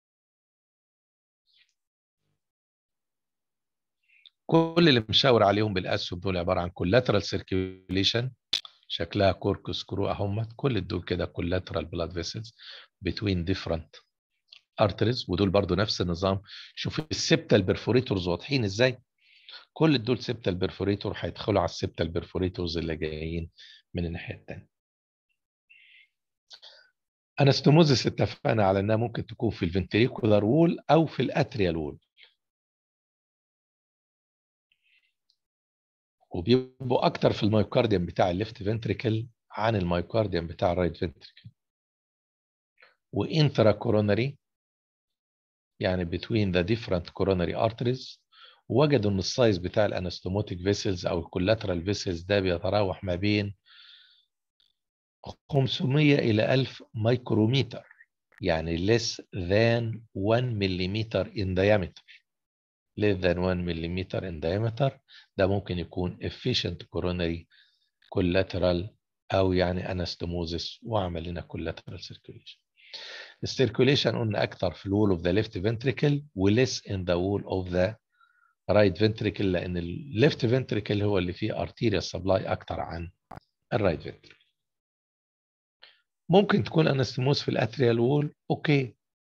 كل اللي مشاور عليهم بالاسهم دول عباره عن كولاترال سيركيوليشن شكلها كورك سكرو اهمت كل دول كده كولاترال بلاد فيسلز بتوين ديفرنت ارتريز ودول برضو نفس النظام شوف السبتال بيرفوريتورز واضحين ازاي كل دول سبتال بيرفوريتور هيدخلوا على السبتال بيرفوريتورز اللي جايين من الناحيه الثانيه انستوموزس اتفقنا على انها ممكن تكون في الفنتريكولار وول او في الاتريال وول وبيبقوا اكتر في المايوكارديوم بتاع الليفت فنتريكل عن المايوكارديوم بتاع الرايت فنتريكل وانترا كوروناري يعني between the different coronary arteries وجدوا ان السايز بتاع الانستوموتيك فيسلز او الكولاترال فيسلز ده بيتراوح ما بين 500 الى 1000 مايكرومتر يعني less than 1 مليمتر in diameter less than 1 مليمتر in diameter ده ممكن يكون efficient coronary collateral او يعني anastomosis وعمل لنا collateral circulation. السيركوليشن قلنا اكتر في الوول اوف ذا ليفت فنتريكل وليس ان ذا وول اوف ذا رايت فنتريكل لان الليفت فنتريكل هو اللي فيه arterial supply اكتر عن الرايت فنتريكل ممكن تكون انستموز في الاتريال وول اوكي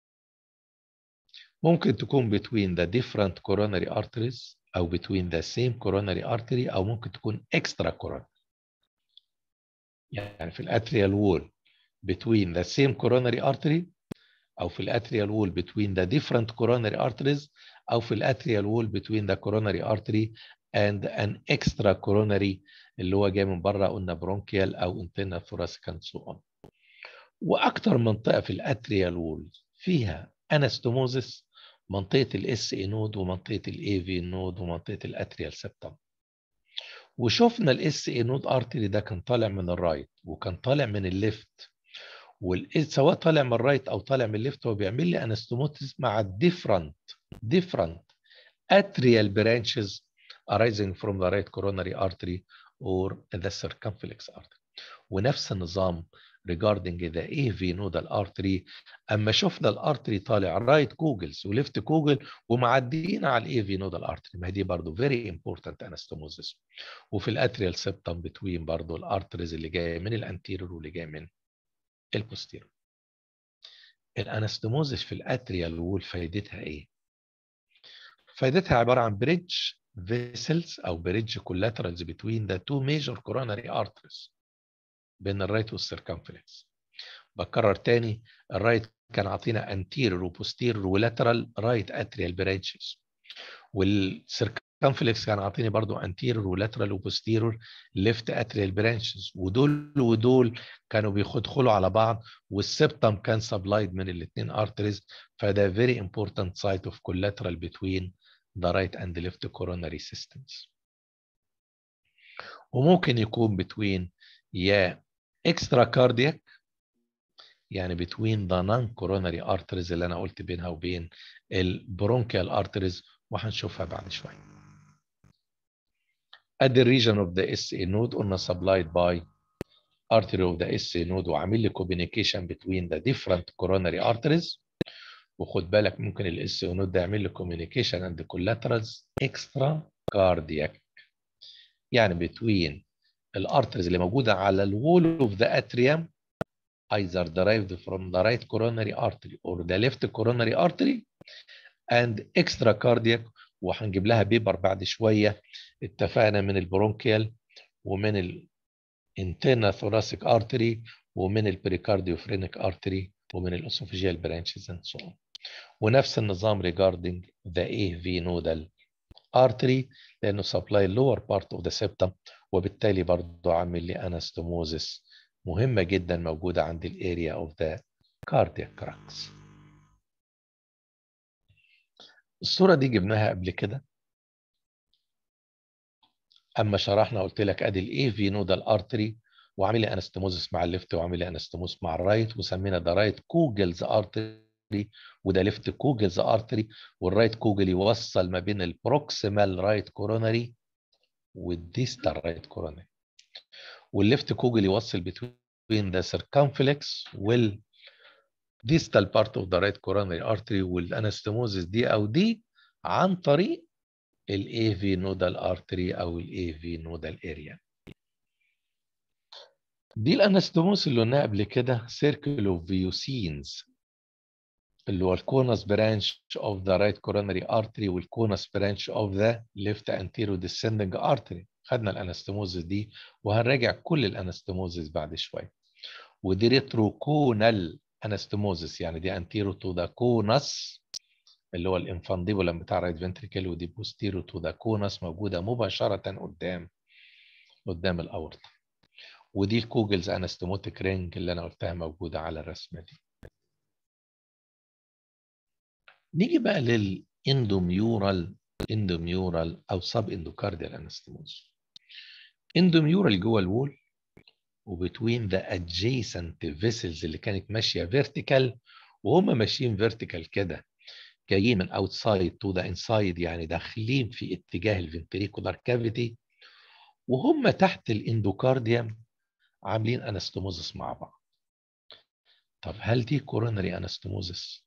ممكن تكون between the different coronary arteries او between the same coronary artery او ممكن تكون extra coronary يعني في الاتريال وول between the same coronary artery او في الاتريال وول between the different coronary arteries او في الاتريال وول between the coronary artery and an extra coronary اللي هو جاي من بره قلنا برونكيال او انتنا thoracic and so on واكتر منطقه في الاتريال وول فيها انستوموزس منطقه الاس اي نود ومنطقه الاي في نود ومنطقه الاتريال سبتم وشفنا الاس اي نود ارتري ده كان طالع من الرايت وكان طالع من الليفت سواء طالع من الرايت او طالع من الليفت هو بيعمل لي انستوموتس مع different different atrial branches arising from the right coronary artery or the circumflex artery ونفس النظام regarding the AV nodal artery اما شفنا الارتري طالع رايت كوجلز وليفت كوجل ومعديين على الاي في نودال ارتري ما هي دي برضه فيري امبورتنت انستوموزس وفي الاتريال سيبتم بتوين برضه الارتريز اللي جايه من الانتيريور واللي جايه من البوستيريور الانستوموزس في الاتريال وول فايدتها ايه فايدتها عباره عن بريدج vessels او بريدج collaterals between the two major coronary arteries بين الرايت والسيركمفلكس بكرر تاني الرايت كان عاطينا انتيريور وبوستيريور ولاترال رايت اتريال برانشز والسيركمفلكس كان عاطيني برضو انتيريور ولاترال وبوستيريور ليفت اتريال برانشز ودول ودول كانوا بيدخلوا على بعض والسبتم كان سبلايد من الاثنين ارتريز فده very important site of collateral between the right and the left coronary systems وممكن يكون between يا extra cardiac يعني between the non-coronary arteries اللي أنا قلت بينها وبين البرونكيال arteries وهنشوفها بعد شوية. At the region of the SA node قلنا supplied by artery of the SA node وعامل لي communication between the different coronary arteries وخد بالك ممكن ال SA node ده يعمل لي communication and the collaterals extra cardiac يعني between الارترز اللي موجوده على الوول اوف ذا اتريوم either derived from the right coronary artery or the left coronary artery and extra cardiac وهنجيب لها بيبر بعد شويه اتفقنا من البرونكيال ومن الانتنا thoracic artery ومن البريكارديوفرينيك artery ومن الاسوفيجيال برانشز and so on ونفس النظام regarding the AV nodal artery لانه supply lower part of the septum وبالتالي برضه عامل لي انستوموزس مهمة جدا موجودة عند الاريا اوف ذا cardiac crux. الصورة دي جبناها قبل كده اما شرحنا قلت لك ادي الاي في نودال ارتري وعامل لي انستوموزس مع الليفت وعامل لي انستوموز مع الرايت وسمينا ده رايت كوجلز ارتري وده ليفت كوجلز ارتري والرايت كوجل يوصل ما بين البروكسيمال رايت كورونري والديستال رايت كورونري والليفت كوجل يوصل between the circumflex وال distal part of the right coronary artery والانستموزس دي او دي عن طريق ال AV nodal artery او ال AV nodal area دي الانستموس اللي قلناها قبل كده circle of Vieussens اللي هو الكونس برانش of the right coronary artery والكونس برانش of the left anterior descending artery خدنا الانستموزس دي وهنراجع كل الانستموزس بعد شويه ودي ريتروكونال انستموزس يعني دي انتيرو تو ذا كونس اللي هو الانفانديبولم بتاع الرايت فنتريكل ودي بوستيرو تو ذا كونس موجوده مباشره قدام قدام الاورطه ودي الكوجلز انستموتيك رينج اللي انا قلتها موجوده على الرسمه دي نيجي بقى للاندوميورال اندوميورال او سب اندوكارديال انستموز اندوميورال جوه الوول وبتوين ذا adjacent vessels اللي كانت ماشيه فيرتيكال وهم ماشيين فيرتيكال كده جايين من outside to the inside يعني داخلين في اتجاه الفنتريكولار كافيتي وهم تحت الاندوكارديوم عاملين انستموزس مع بعض طب هل دي كورونري انستموزس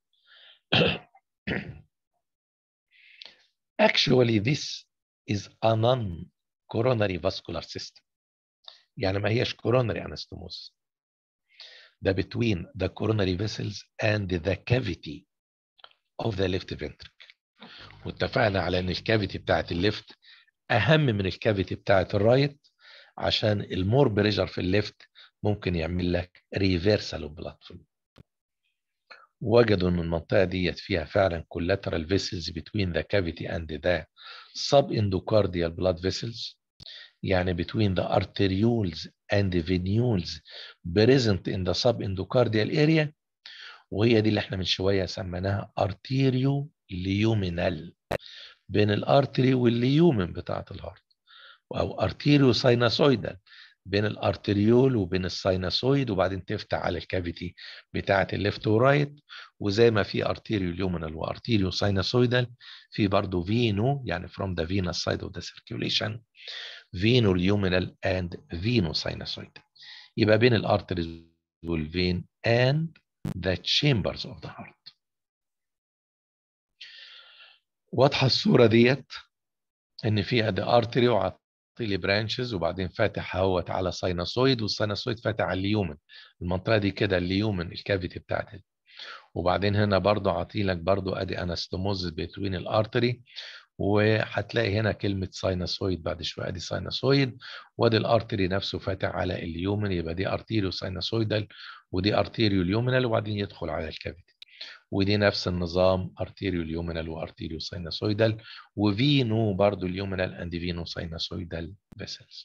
actually this is a non-coronary vascular system يعني ما هيش coronary anastomosis ده between the coronary vessels and the cavity of the left ventricle واتفقنا على ان الكافيتي بتاعت الليفت اهم من الكافيتي بتاعت الرايت عشان المور بريشر في الليفت ممكن يعمل لك ريفيرسال اوف بلاد فلو وجدوا ان المنطقه ديت فيها فعلا collateral vessels between the cavity and the subendocardial blood vessels يعني between the arterioles and the venules present in the subendocardial area وهي دي اللي احنا من شويه سميناها arterio ليومينال بين الارتري والليومن بتاعه الهارت او ارتيريو سايناسويدال بين الارتريول وبين السايناسويد وبعدين تفتح على الكافيتي بتاعه الليفت ورايت وزي ما في ارتيريو ليومينال وارتيريو سايناسويدال في برضه فينو يعني from the venous side of the circulation فينو ليومينال and فينو سايناسويدال يبقى بين الارتريز والفين and the chambers of the heart واضحه الصوره ديت ان في ادي ارتري وعطيلي برانشز وبعدين فاتح اهوت على سايناسويد والسايناسويد فاتح على اليومن المنطقه دي كده اليومن الكافيتي بتاعت وبعدين هنا برضو عاطيلك برضو ادي انستوموزس بين الارتري وهتلاقي هنا كلمة سايناسويد بعد شوية ادي سايناسويد وادي الارتري نفسه فاتح على اليومن يبقى دي ارتيريو سايناسويدال ودي ارتيريو اليومنال وبعدين يدخل على الكافيتي ودي نفس النظام ارتيريو اليومينال وارتيريو سايناسويدال وفينو برضو اليومينال اند فينو سايناسويدال فيسلز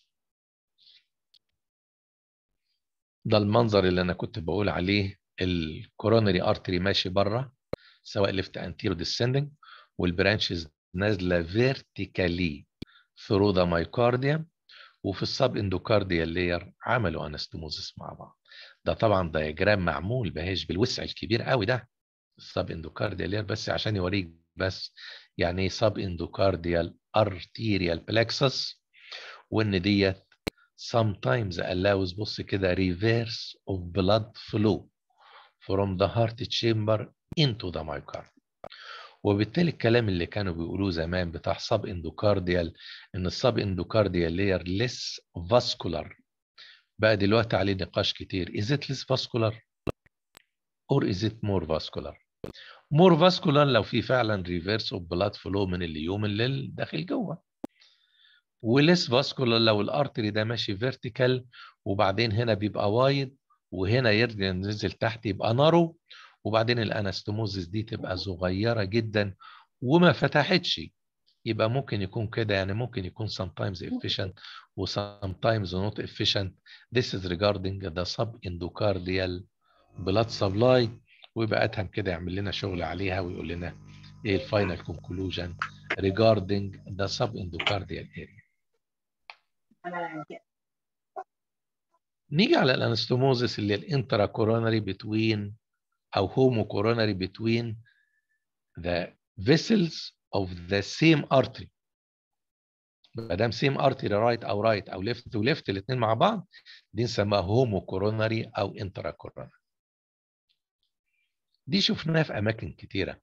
ده المنظر اللي انا كنت بقول عليه الكورونري ارتري ماشي بره سواء ليفت انتيرو ديسندنج والبرانشز نازله فيرتيكالي ثرو ذا مايكارديوم وفي السب اندوكارديال لاير عملوا انستموزس مع بعض ده طبعا دياجرام معمول بهاش بالوسع الكبير قوي ده السب اندوكارديال لير بس عشان يوريك بس يعني ايه سب اندوكارديال ارتيريال بلكسس وان ديت sometimes allows بص كده reverse of blood flow from the heart chamber into the myocardium وبالتالي الكلام اللي كانوا بيقولوه زمان بتاع سب اندوكارديال ان السب اندوكارديال لير less vascular بقى دلوقتي عليه نقاش كتير is it less vascular or is it more vascular مور فاسكولار لو في فعلا ريفيرس اوف بلاد فلو من اليومن للداخل جوه وليس فاسكولار لو الارتري ده ماشي فيرتيكال وبعدين هنا بيبقى وايد وهنا يرجع ينزل تحت يبقى نارو وبعدين الانستموزس دي تبقى صغيره جدا وما فتحتش يبقى ممكن يكون كده يعني ممكن يكون sometimes efficient و sometimes not efficient this is regarding the subendocardial blood supply ويبقى ادهم كده يعمل لنا شغل عليها ويقول لنا ايه الفاينل كونكلوجن regarding the subendocardial area نيجي على الانستوموزس اللي الانترا كوروناري بتوين او هومو كوروناري بتوين the vessels of the same artery ما دام سيم ارتري رايت او رايت او ليفت وليفت الاثنين مع بعض دي نسميها هومو كوروناري او انترا كوروناري دي شفناها في أماكن كتيرة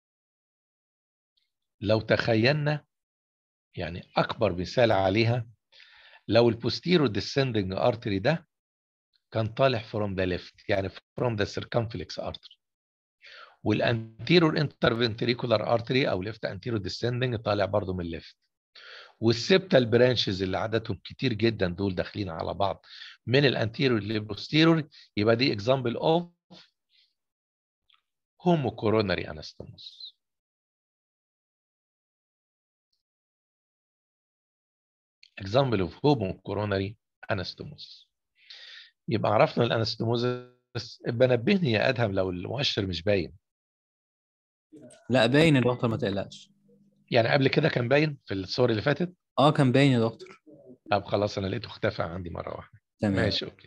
لو تخيلنا يعني أكبر مثال عليها لو البوستيرو descending artery ده كان طالع from the left يعني from the circumflex artery والانتيرور انترفنتريكولار artery أو left anterior descending طالع برضه من الليفت والسبتال برانشز اللي عددهم كتير جدا دول داخلين على بعض من الانتيرور للبوستيرور يبقى دي example of homocoronary anastomosis. Example of homocoronary anastomosis. يبقى عرفنا الانستموزس ابقى نبهني يا ادهم لو المؤشر مش باين لا باين يا دكتور ما تقلقش يعني قبل كده كان باين في الصور اللي فاتت اه كان باين يا دكتور طب خلاص انا لقيته اختفى عندي مره واحده تمام ماشي اوكي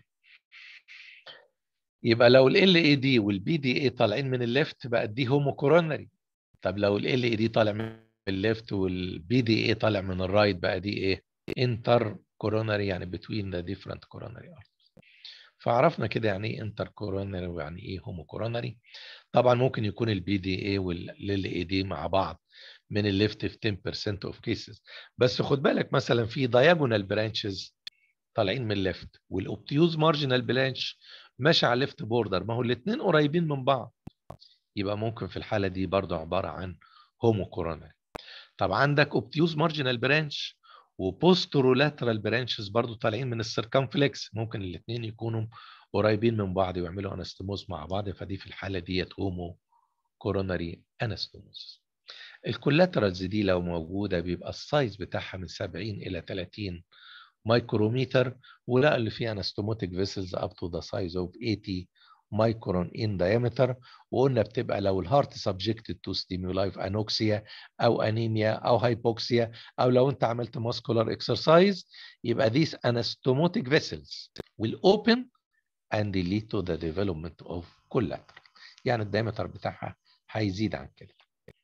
يبقى لو ال اي دي والبي دي اي طالعين من الليفت بقت دي هومو كورونري طب لو ال اي دي طالع من الليفت والبي دي اي طالع من الرايت بقى دي ايه انتر كورونري يعني بتوين ذا ديفرنت كورونري ارترز فعرفنا كده يعني ايه انتر كورونري ويعني ايه هومو كورونري طبعا ممكن يكون البي دي اي والال اي دي مع بعض من الليفت في 10% اوف كيسز بس خد بالك مثلا في diagonal branches طالعين من الليفت والاوبتيوز مارجنال برانش ماشي على الليفت بوردر ما هو الاثنين قريبين من بعض يبقى ممكن في الحاله دي برضه عباره عن هومو كوروناري طب عندك اوبتيوز مارجنال برانش وبوسترولاترال برانشز برضه طالعين من السيركمفلكس ممكن الاثنين يكونوا قريبين من بعض ويعملوا انستموز مع بعض فدي في الحاله ديت هومو كوروناري انستموز الكولاترالز دي لو موجوده بيبقى السايز بتاعها من 70 الى 30 مايكرومتر ولا اللي فيها انستوموتيك فيسلز اب تو ذا سايز اوف 80 مايكرون ان diameter وقلنا بتبقى لو الهارت subjected to stimuli of anoxia او انيميا او هايبوكسيا او لو انت عملت muscular exercise يبقى these anastomotic vessels will open and lead to the development of collateral يعني الدايمتر بتاعها هيزيد عن كده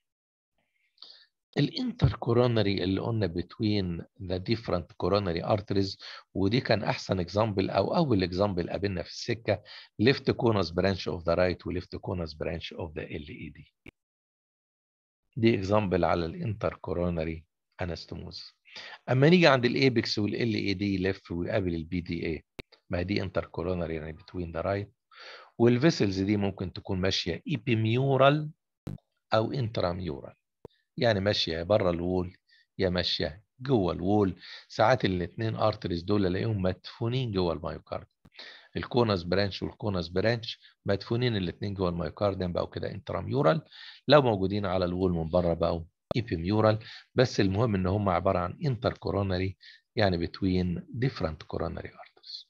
الانتر كورونري اللي قلنا between the different coronary arteries ودي كان احسن اكزامبل او اول اكزامبل قابلنا في السكه left conus branch of the right و left conus branch of the LED دي اكزامبل على الانتر كورونري انستموز اما نيجي عند الايبكس والال اي دي يلف ويقابل البي دي اي ما دي انتر كورونري يعني between the right والفيسلز دي ممكن تكون ماشيه ايبيميورال او انتراميورال يعني ماشيه بره الوول يا ماشيه جوه الوول ساعات الاثنين ارتريز دول الاقيهم مدفونين جوه المايوكارد الكونس برانش والكونس برانش مدفونين الاثنين جوه المايوكارديوم بقوا كده انتراميورال لو موجودين على الوول من بره بقوا ايبيميورال بس المهم ان هم عباره عن انتر كورونري يعني between different coronary arteries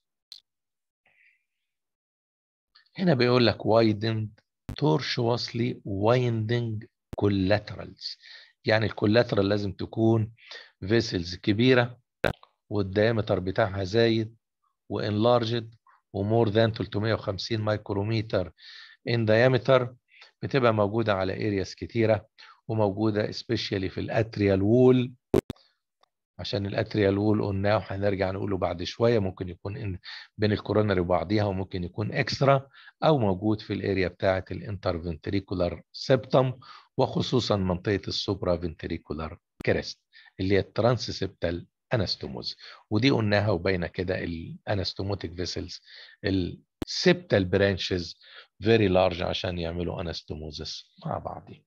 هنا بيقول لك widened tortuously winding collaterals يعني الكولاترال لازم تكون فيسلز كبيرة والديامتر بتاعها زايد وانلارجد ومور ذان 350 مايكرومتر ان diameter بتبقى موجودة على ارياس كتيرة وموجودة especially في الاتريال وول عشان الاتريال وول قلناه وهنرجع نقوله بعد شويه ممكن يكون إن بين الكورونري وبعضيها وممكن يكون اكسترا او موجود في الاريا بتاعه الانترفنتريكولار سيبتم وخصوصا منطقه السوبرا فنتريكولار كريست اللي هي الترانسسبتال انستوموز ودي قلناها وباينه كده الانستوموتيك فيسلز السبتال برانشز فيري لارج عشان يعملوا انستوموزس مع بعضهم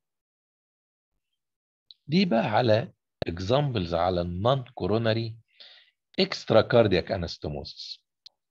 دي بقى على examples على النون كوروناري اكسترا كاردياك انستوموزس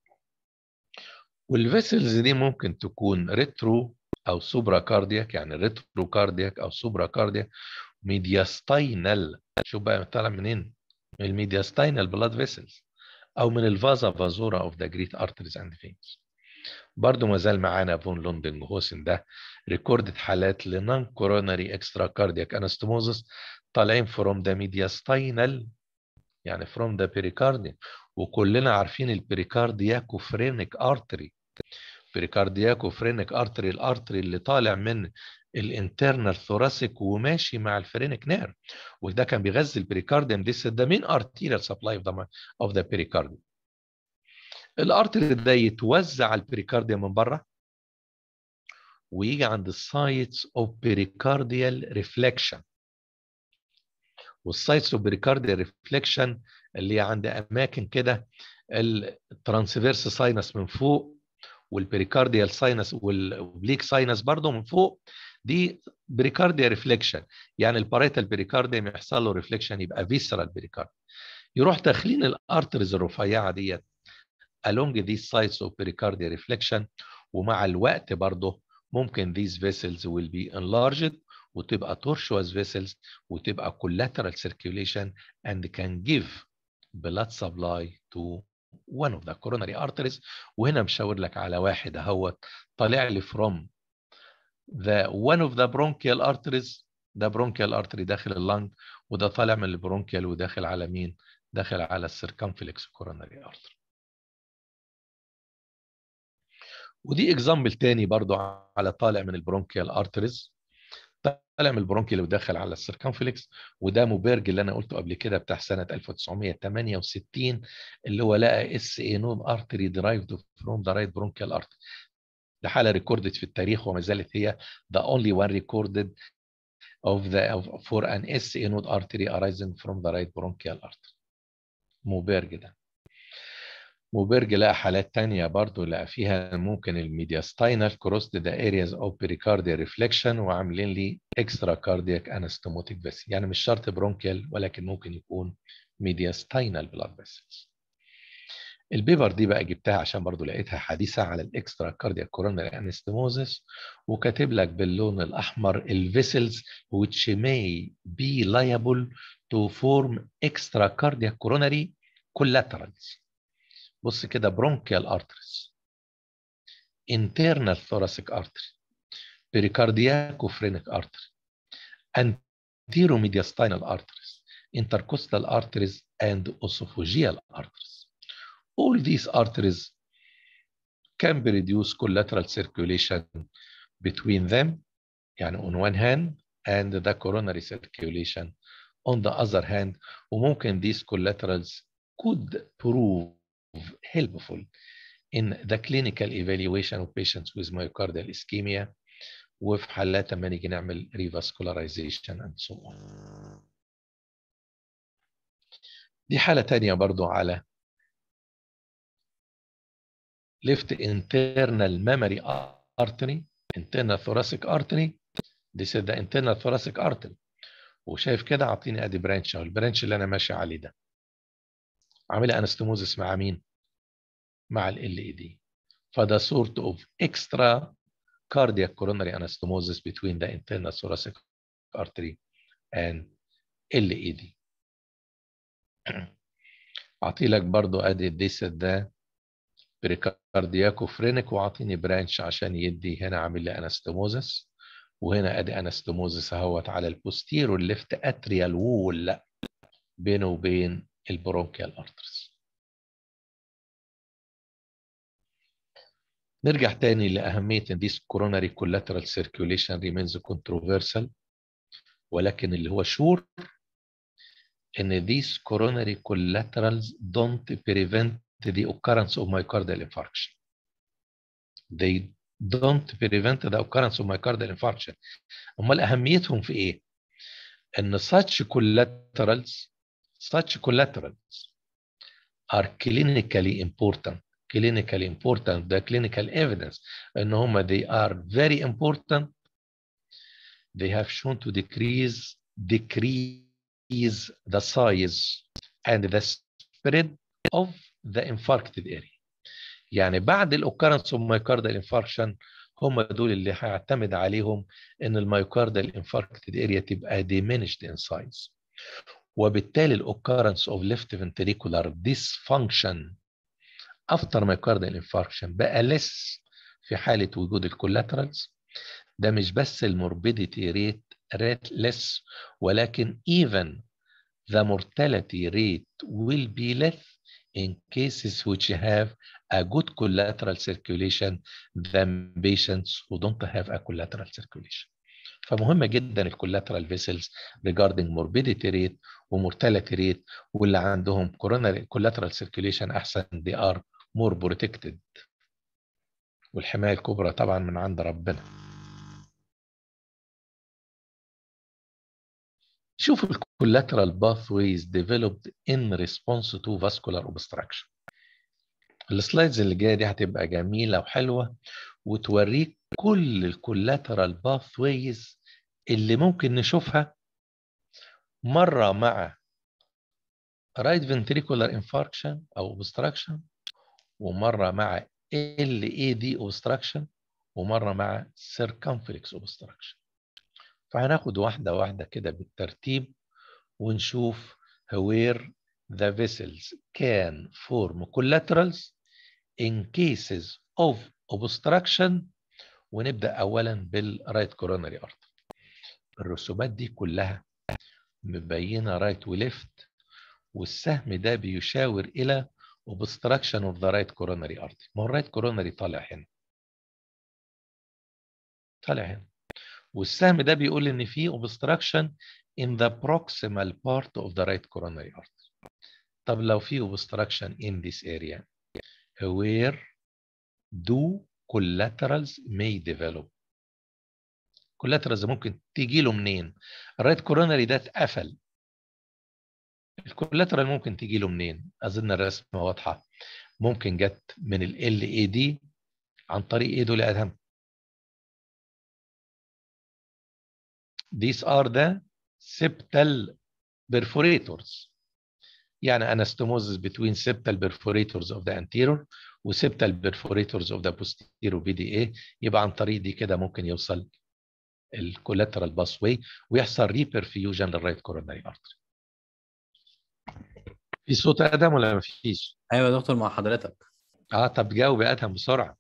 والفيسلز دي ممكن تكون ريترو او سوبرا كاردياك يعني ريترو كاردياك او سوبرا كاردياك ميدياستاينال شوف بقى طالع منين من الميدياستاينال بلاد فيسلز او من الفازا فازورا اوف ذا جريت ارتريز اند فينز برضه ما زال معانا فون لوندنج هوسن ده ريكوردد حالات لنون كوروناري اكسترا كاردياك انستوموزس طالعين فروم ذا ميدياستاينال يعني فروم ذا بيريكارديوم وكلنا عارفين البريكاردياكو فرينك ارتري بريكاردياكو فرينك ارتري الارتري اللي طالع من الانترنال ثوراسيك وماشي مع الفرينك نير وده كان بيغذي البريكارديوم ديس ذا مين ارتيريال سبلاي اوف ذا اوف ذا بيريكارديوم الارتري ده يتوزع على البريكارديوم من بره ويجي عند السايتس اوف بيريكارديال ريفليكشن والسايتس اوف بيريكارديال ريفليكشن اللي هي عند اماكن كده الترانسفيرس ساينس من فوق والبريكارديال ساينس والبليك ساينس برضه من فوق دي بريكارديال ريفليكشن يعني الباريتال بريكارديوم يحصل له ريفليكشن يبقى فيسرال بريكارديوم يروح داخلين الارترز الرفيعه ديت along these sites of pericardial reflection ومع الوقت برضه ممكن these vessels will be enlarged وتبقى tortuous vessels وتبقى collateral circulation and can give blood supply to one of the coronary arteries وهنا مشاور لك على واحد اهوت طالع لي from the one of the bronchial arteries ده bronchial artery داخل اللنج وده طالع من البرونكيال وداخل على مين؟ داخل على السيركمفلكس coronary artery ودي اكزامبل تاني برضو على طالع من البرونكيال ارتريز طالع من البرونكيال وداخل على السيركمفلكس وده موبيرج اللي انا قلته قبل كده بتاع سنه 1968 اللي هو لقى اس اي نون ارتري درايفد فروم ذا رايت برونكيال ارتري ده حاله ريكوردد في التاريخ وما زالت هي the only one recorded of the of, for an SA node artery arising from the right bronchial artery موبيرج ده وبرج لقى حالات تانية برضو لقى فيها ممكن الميدياستاينال كروست ذا areas of pericardial reflection وعاملين لي extra cardiac anastomotic vessel يعني مش شرط برونكيال ولكن ممكن يكون mediastinal blood vessels البيبر دي بقى جبتها عشان برضو لقيتها حديثة على الاكسترا كاردياك كوروناري انستموزس وكاتب لك باللون الأحمر الفيسلز which may be liable to form extra cardiac coronary collaterals بص كده bronchial arteries internal thoracic artery pericardiacophrenic artery anteromediastinal arteries intercostal arteries and esophageal arteries all these arteries can be reduced collateral circulation between them يعني on one hand and the coronary circulation on the other hand وممكن these collaterals could prove helpful in the clinical evaluation of patients with myocardial ischemia وفي حالات لما نيجي نعمل revascularization and so on. دي حالة تانية برضو على left internal mammary artery internal thoracic artery this is the internal thoracic artery وشايف كده اعطيني ادي برانش اهو البرانش اللي انا ماشي عليه ده عاملها انستموزس مع مين؟ مع ال ال اي دي فده sort of extra cardiac coronary anastomosis between the internal thoracic artery and LAD. اعطي لك برضو ادي الديس ده بريكاردياكوفرينيك واعطيني برانش عشان يدي هنا عامل لي انستموزس وهنا ادي انستموزس اهوت على البوستيرو الليفت اتريال وول بينه وبين البرونكيال ارترز نرجع تاني لأهمية ان this coronary collateral circulation remains controversial ولكن اللي هو شور ان these coronary collaterals don't prevent the occurrence of myocardial infarction. They don't prevent the occurrence of myocardial infarction. امال اهميتهم في ايه؟ ان such collaterals such collaterals are clinically important clinically important the clinical evidence ان هم they are very important they have shown to decrease decrease the size and the spread of the infarcted area يعني بعد الاوكرنس اوف مايكاردال انفاركشن هم دول اللي هيعتمد عليهم ان المايوكاردال انفاركتد اريا تبقى diminished in size وبالتالي الاوكرنس اوف ليفت ventricular dysfunction after myocardial infarction بقى less في حالة وجود الكولاترالز ده مش بس الموربيديتي ريت ريت less ولكن even the mortality rate will be less in cases which have a good collateral circulation than patients who don't have a collateral circulation. فمهمة جدا الكولاترال فيسلز regarding morbidity rate ومورتاليتي ريت واللي عندهم coronary collateral circulation أحسن they are more protected والحماية الكبرى طبعا من عند ربنا شوف الكولاترال باثويز developed in response to vascular obstruction السلايدز اللي جايه دي هتبقى جميله وحلوه وتوريك كل الكولاترال باثويز اللي ممكن نشوفها مره مع right ventricular infarction او obstruction ومره مع LAD obstruction ومره مع circumflex obstruction فهناخد واحده واحده كده بالترتيب ونشوف where the vessels can form collaterals in cases of obstruction ونبدا اولا بالرايت كوروناري ارتر الرسومات دي كلها مبينه رايت وليفت والسهم ده بيشاور الى obstruction of the right coronary artery ما هو الرايت كوروناري طالع هنا طالع هنا والسهم ده بيقول ان في obstruction in the proximal part of the right coronary artery طب لو في obstruction in this area where do collaterals may develop collaterals ممكن تيجي له منين الرايت كوروناري ده اتقفل الكولاترال ممكن تيجي له منين اظن الرسمه واضحه ممكن جت من ال LAD عن طريق ايه دول يا ادهم These are the septal perforators يعني anastomosis between septal perforators of the anterior و septal perforators of the posterior BDA يبقى عن طريق دي كده ممكن يوصل الكولاترال باث واي ويحصل ريبرفيوجن للرايت كوروناري ارتري في صوت يا ادم ولا مفيش؟ ايوه يا دكتور مع حضرتك اه طب جاوب يا ادهم بسرعه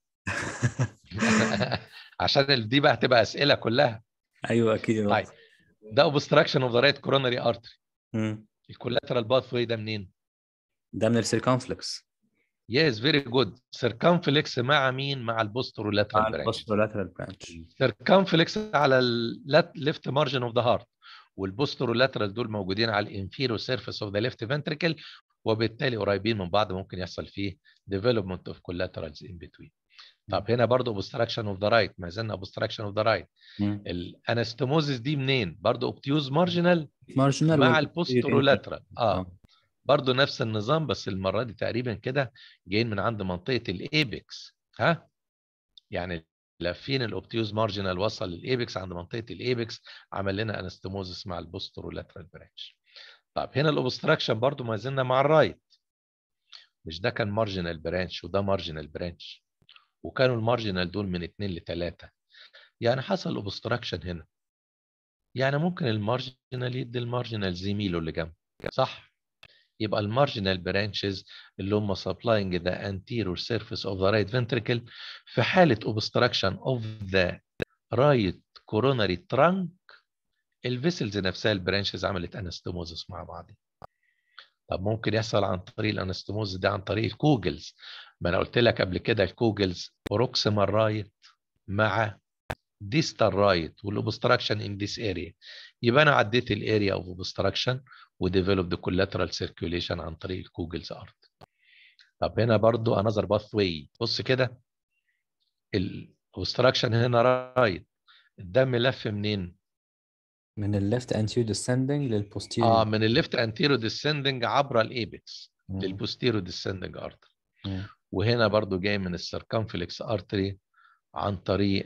عشان ال- دي بقى هتبقى اسئله كلها ايوه اكيد يا طيب دكتور ده obstruction of the right coronary artery مم. الكولاترال باث واي ده منين؟ ده من السيركمفلكس يس فيري جود سيركمفلكس مع مين؟ مع البوسترولاترال برانش البوسترولاترال برانش سيركمفلكس على الليفت مارجن اوف ذا هارت والبوسترولاترال دول موجودين على الانفيرو سيرفيس اوف ذا ليفت فنتريكل وبالتالي قريبين من بعض ممكن يحصل فيه development of collaterals in between طب هنا برضه obstruction of the right ما زلنا obstruction of the right الانستموزيس دي منين؟ برضه obtuse marginal مارجنال مع البوسترولاترال اه برضه نفس النظام بس المره دي تقريبا كده جايين من عند منطقه الايبكس ها يعني لافين الاوبتيوز مارجنال وصل للايبكس عند منطقه الايبكس عمل لنا انستموزس مع البوسترولاترال برانش طب هنا الاوبستراكشن برضه ما زلنا مع الرايت مش ده كان مارجنال برانش وده مارجنال برانش وكانوا المارجنال دول من اتنين لتلاته يعني حصل اوبستراكشن هنا يعني ممكن المارجنال يدي المارجنال زميله اللي جنبه صح يبقى المارجنال برانشز اللي هم supplying the anterior surface of the right ventricle في حالة obstruction of the right coronary trunk الفيسلز نفسها البرانشز عملت انستموزس مع بعض طب ممكن يحصل عن طريق الانستموز ده عن طريق الكوجلز ما انا قلت لك قبل كده الكوجلز بروكسيمال رايت مع ديستال رايت والاوبستراكشن ان ذيس اريا يبقى انا عديت الاريا اوف اوبستراكشن وديفلوبد كولاترال سيركيوليشن عن طريق الكوجلز ارت طب هنا برضو انذر باث واي بص كده الاوبستراكشن هنا رايت الدم لف منين؟ من الليفت انتيو ديسندنج للبوستيريور اه من الليفت انتيرو ديسندنج عبر الايبكس للبوستيرو ديسندنج ارتري وهنا برضو جاي من السيركمفلكس ارتري عن طريق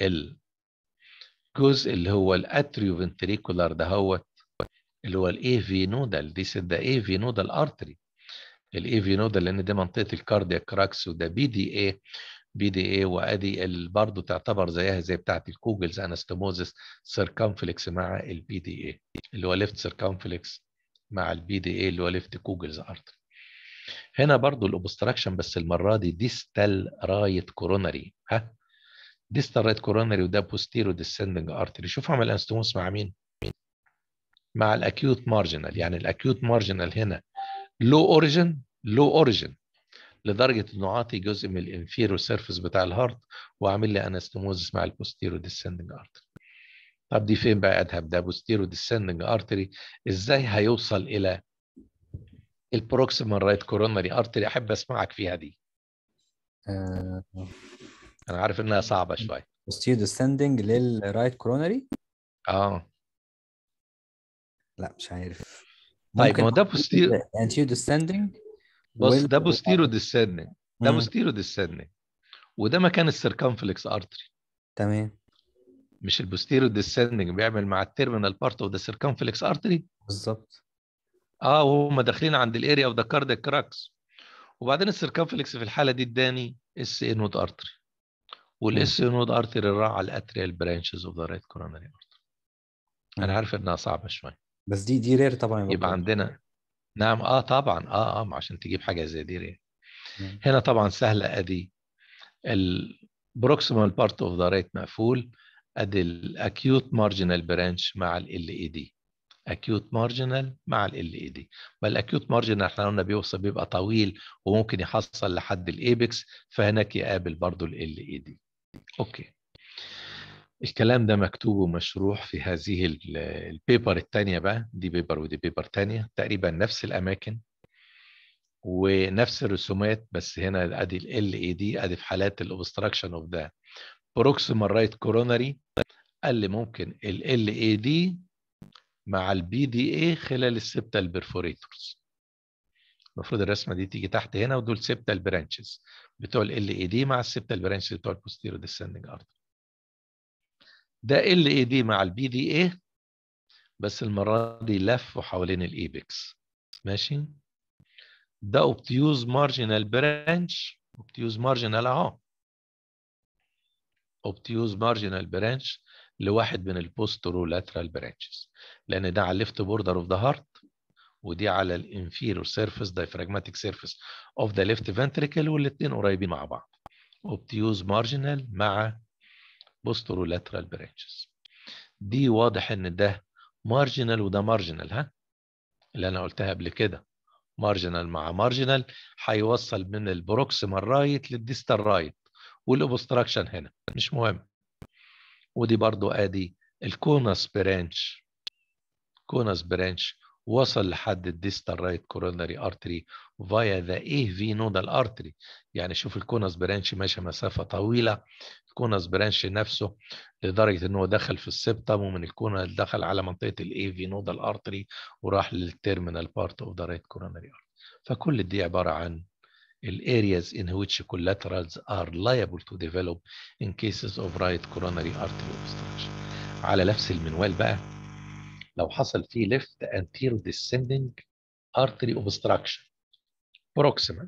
الجزء اللي هو الاتريو فنتريكولار دهوت اللي هو الاي في نودال دي ده اي في نودال ارتري الاي في نودال لان دي منطقه الكاردياك كراكس وده بي دي اي بي دي اي وادي برضه تعتبر زيها زي بتاعه الكوجلز انستموزس سيركمفلكس مع البي دي اي اللي هو ليفت سيركمفلكس مع البي دي اي اللي هو ليفت كوجلز ارتري هنا برضو الاوبستراكشن بس المره دي ديستال رايت كوروناري ها ديستال رايت كوروناري وده بوستيرو ديسندنج ارتري شوف عمل انستموس مع مين مع الاكيوت مارجنال يعني الاكيوت مارجنال هنا لو اوريجن لو اوريجن لدرجه انه عاطي جزء من الانفيرو سيرفيس بتاع الهارت وعامل لي انستموزس مع البوستيرو ديسندنج ارتري طب دي فين بقى اذهب ده بوستيرو ديسندنج ارتري ازاي هيوصل الى البروكسيمال رايت كوروناري ارتري احب اسمعك فيها دي انا عارف انها صعبه شويه بوستيريور ديسندنج للرايت كورونري اه لا مش عارف طيب ما هو ده بوستيرو انتيو ديسندنج بص ده بوستيرو ديسندنج ده مم. بوستيرو ديسندنج وده مكان السيركمفلكس ارتري تمام مش البوستيرو ديسندنج بيعمل مع التيرمينال بارت اوف ذا سيركمفلكس ارتري بالظبط اه وهم داخلين عند الاريا اوف ذا كاردياك كراكس وبعدين السيركمفلكس في الحاله دي اداني اس اي نود ارتري والاس اي نود ارتري راح على الاتريال برانشز اوف ذا رايت كوروناري ارتري انا مم. عارف انها صعبه شويه بس دي دي رير طبعا يا يبقى دكتور. عندنا نعم اه طبعا اه اه ما عشان تجيب حاجه زي دي ريه. مم. هنا طبعا سهله ادي البروكسيمال بارت اوف ذا رايت مقفول ادي الاكيوت مارجنال برانش مع ال اي دي اكيوت مارجنال مع ال اي دي ما الاكيوت مارجنال احنا قلنا بيوصل بيبقى طويل وممكن يحصل لحد الايبكس فهناك يقابل برضو ال اي دي اوكي الكلام ده مكتوب ومشروح في هذه ال- البيبر الثانيه بقى دي بيبر ودي بيبر ثانيه تقريبا نفس الاماكن ونفس الرسومات بس هنا ادي ال اي دي ادي في حالات الاوبستراكشن اوف ذا بروكسيمال رايت كوروناري قال لي ممكن ال اي دي مع البي دي اي خلال السبتال بيرفوريتورز المفروض الرسمه دي تيجي تحت هنا ودول سيبتال برانشز بتوع ال اي دي مع السيبتال برانشز بتوع البوستيرو ديسندنج ارتري ده ال اي دي مع البي دي اي بس المره دي لفوا حوالين الايبكس ماشي ده اوبتيوز مارجنال برانش اوبتيوز مارجنال اهو اوبتيوز مارجنال برانش لواحد من البوسترو لاترال برانشز لان ده على الليفت بوردر اوف ذا هارت ودي على الانفيرور سيرفيس diaphragmatic سيرفيس اوف ذا ليفت فنتريكل والاثنين قريبين مع بعض اوبتيوز مارجنال مع بوسترو لاترال برانشز دي واضح ان ده مارجنال وده مارجنال ها اللي انا قلتها قبل كده مارجنال مع مارجنال هيوصل من البروكسيمال رايت للديستال رايت والاوبستراكشن هنا مش مهم ودي برضو ادي الكوناس برانش كوناس برانش وصل لحد الديستال رايت كوروناري ارتري فايا ذا ايه في نودال ارتري يعني شوف الكوناس برانش ماشي مسافه طويله الكوناس برانش نفسه لدرجه ان هو دخل في السبتم ومن الكونا دخل على منطقه الاي في نودال ارتري وراح للتيرمينال بارت اوف ذا رايت كوروناري ارتري فكل دي عباره عن areas in which collaterals are liable to develop in cases of right coronary artery obstruction. على نفس المنوال بقى لو حصل فيه left anterior descending artery obstruction proximal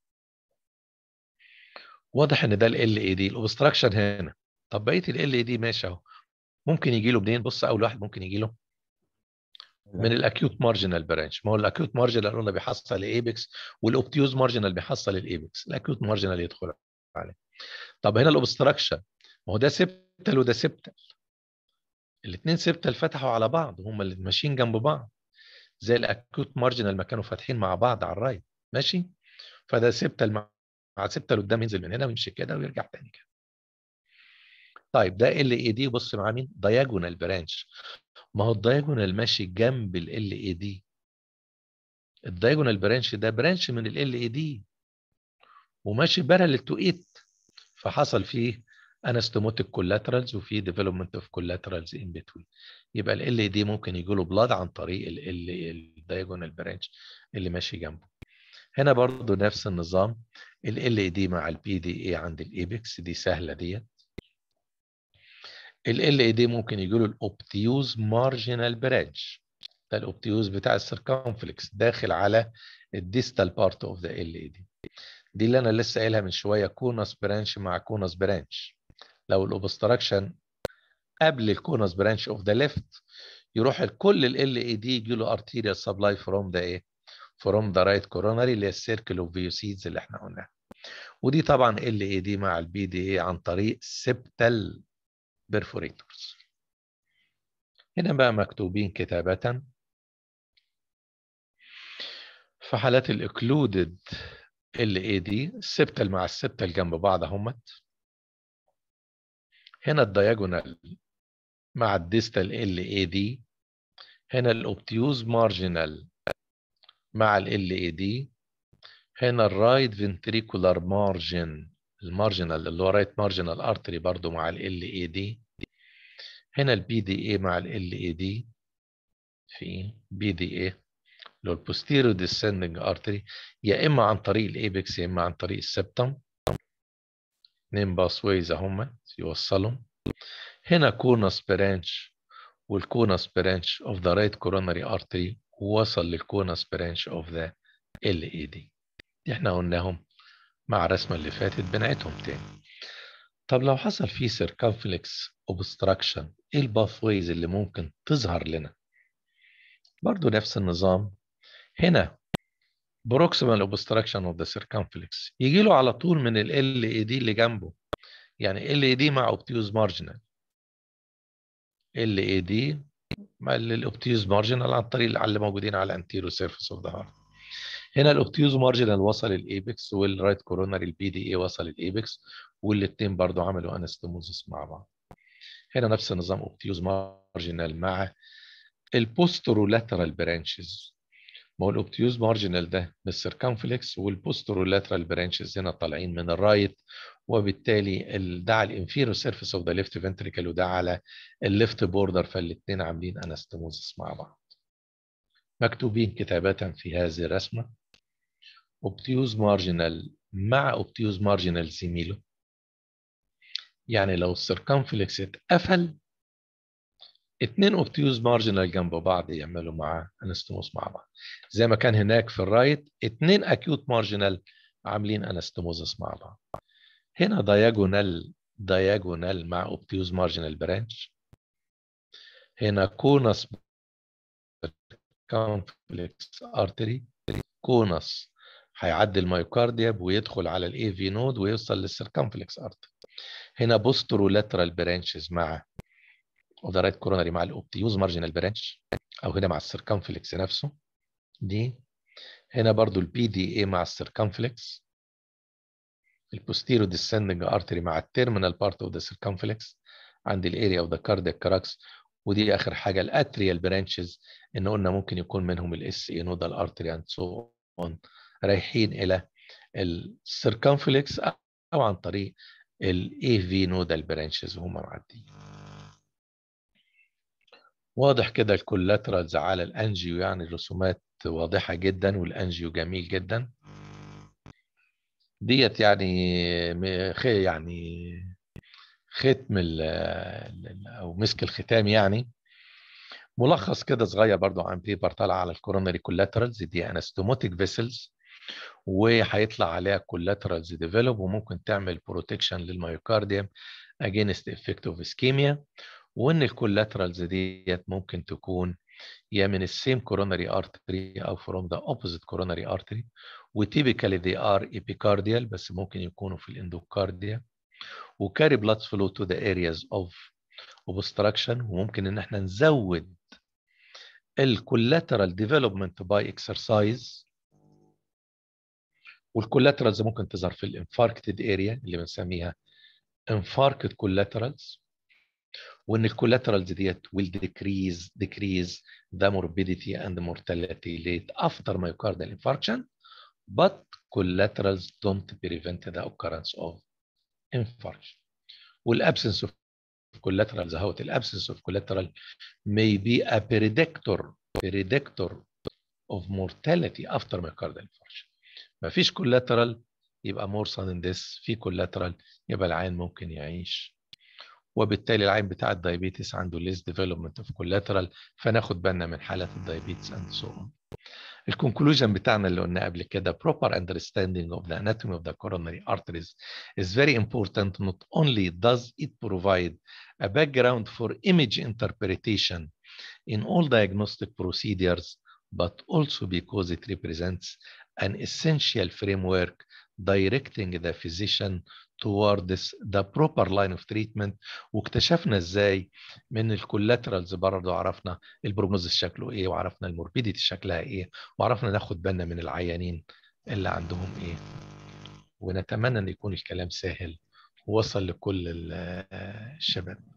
واضح ان ده ال اي دي الاوبستراكشن هنا طب بقيه ال اي دي ماشي اهو ممكن يجي له منين بص اول واحد ممكن يجي له من الاكيوت مارجنال برانش ما هو الاكيوت مارجنال قلنا بيحصل الايبكس والاوبتيوز مارجنال بيحصل الايبكس الاكيوت مارجنال يدخل عليه طب هنا الاوبستراكشن ما هو ده سبتال وده سبتال الاثنين سبتال فتحوا على بعض هم اللي ماشيين جنب بعض زي الاكيوت مارجنال ما كانوا فاتحين مع بعض على الرايت ماشي فده سبتال مع مع سبتال قدام ينزل من هنا ويمشي كده ويرجع تاني كده طيب ده ال اي دي بص مع مين دايجونال برانش ما هو الدايجونال ماشي جنب ال اي دي الدايجونال برانش ده برانش من ال اي دي وماشي بارل تو ات فحصل فيه انستوموتيك كولاترالز وفي ديفلوبمنت اوف كولاترالز ان بتوين يبقى ال اي دي ممكن يجي له بلاد عن طريق الدايجونال برانش اللي ماشي جنبه هنا برضو نفس النظام ال اي دي مع البي دي اي عند الايبكس دي سهله ديت ال اي دي ممكن يجي له الاوبتيوز مارجنال برانش ده الاوبتيوز بتاع السيركمفلكس داخل على الديستال بارت اوف ذا ال اي دي دي اللي انا لسه قايلها من شويه كونس برانش مع كونس برانش لو الاوبستراكشن قبل الكونس برانش اوف ذا ليفت يروح كل ال اي دي يجي له ارتيريال سبلاي فروم ذا ايه فروم ذا رايت كوروناري اللي هي السيركل اوف فيوسيدز اللي احنا قلناها ودي طبعا ال اي دي مع البي دي اي عن طريق سبتال perforators هنا بقى مكتوبين كتابة في حالات الاكلودد ال اي دي السبتال مع السبتال جنب بعض اهمت هنا الدياجونال مع الديستال ال اي دي هنا الاوبتيوز مارجنال مع ال اي دي هنا الرايت فنتريكولار مارجن المارجنال اللي هو رايت مارجنال ارتري برضو مع ال اي دي هنا البي دي اي مع ال اي دي في بي دي اي اللي هو البوستيريو ديسندنج ارتري يا اما عن طريق الايبكس يا اما عن طريق السبتم اتنين باس ويز اهم يوصلهم هنا كونس برانش والكونس برانش اوف ذا رايت كوروناري ارتري وصل للكونس برانش اوف ذا ال اي دي احنا قلناهم مع الرسمة اللي فاتت بنعيدهم تاني طب لو حصل فيه circumflex obstruction ايه الباثويز اللي ممكن تظهر لنا برضو نفس النظام هنا proximal obstruction of the circumflex يجي له على طول من ال LAD اللي جنبه يعني LAD مع obtuse marginal LAD مع الاوبتيوز مارجنال عن طريق اللي موجودين على الانتيرو سيرفيس اوف ذا هارت هنا الاوبتيوز مارجنال وصل الايبكس والرايت كوروناري البي دي اي وصل الايبكس والاثنين برضو عملوا انستموزس مع بعض هنا نفس النظام اوبتيوز مارجنال مع البوسترولاترال برانشز ما هو الاوبتيوز مارجنال ده من السيركمفلكس والبوسترولاترال برانشز هنا طالعين من الرايت وبالتالي ده على الانفيرو سيرفيس اوف ذا ليفت فنتريكل وده على الليفت بوردر فالاثنين عاملين انستموزس مع بعض مكتوبين كتابة في هذه الرسمة اوبتيوز مارجنال مع اوبتيوز مارجنال زميله يعني لو السيركمفلكس اتقفل اتنين اوبتيوز مارجنال جنب بعض يعملوا مع انستموس مع بعض زي ما كان هناك في الرايت اتنين اكيوت مارجنال عاملين انستموزس مع بعض هنا دايجونال دايجونال مع اوبتيوز مارجنال برانش هنا كونس كونفلكس ارتري كونس هيعدي الميوكارديا ويدخل على الاي في نود ويوصل للسيركمفلكس ارتري هنا بوسترولاترال برانشز مع اوفرايت كوروناري مع الاوبتيوز مارجنال برانش او هنا مع السيركمفلكس نفسه دي هنا برضو البي دي اي مع السيركمفلكس البوستيرو ديسندنج ارتري مع التيرمينال بارت اوف ذا سيركمفلكس عند الاريا اوف ذا كاردياك كراكس ودي اخر حاجه الاتريال برانشز ان قلنا ممكن يكون منهم الاس اي نودال ارتري اند سو اون رايحين الى السيركمفلكس او عن طريق الاي في نودال برانشز وهم معديين واضح كده الكولاترالز على الانجيو يعني الرسومات واضحه جدا والانجيو جميل جدا ديت يعني يعني ختم او مسك الختام يعني ملخص كده صغير برضو عن بيبر طالع على الكوروناري كولاترالز دي انستوموتيك فيسلز وهيطلع عليها كولاترالز ديفلوب وممكن تعمل بروتكشن للميوكارديوم اجينست افكت اوف اسكيميا وان الكولاترالز ديت ممكن تكون يا من السيم coronary artery او from the opposite coronary artery وتيبيكالي they are epicardial بس ممكن يكونوا في الاندوكارديا وكاري blood flow to the areas of obstruction وممكن ان احنا نزود الكولاترال ديفلوبمنت باي اكسرسايز والكولاترالز ممكن تظهر في الانفاركتد اريا اللي بنسميها انفاركت كولاترالز وان الكولاترالز ديت will decrease decrease the morbidity and mortality rate after myocardial infarction but collaterals don't prevent the occurrence of infarction والabsence of collaterals اهوت الabsence of collateral may be a predictor predictor of mortality after myocardial infarction مفيش collateral يبقى more sudden death في collateral يبقى العين ممكن يعيش وبالتالي العين بتاع الدايابيتس عنده less development of collateral فناخد بالنا من حالات الدايابيتس and so on. الكونكلوجن بتاعنا اللي قلنا قبل كده proper understanding of the anatomy of the coronary arteries is very important not only does it provide a background for image interpretation in all diagnostic procedures but also because it represents an essential framework directing the physician towards the proper line of treatment واكتشفنا ازاي من الكولاترالز برضه عرفنا البروجنوز شكله ايه وعرفنا الموربيديتي شكلها ايه وعرفنا ناخد بالنا من العيانين اللي عندهم ايه ونتمنى ان يكون الكلام سهل ووصل لكل الشباب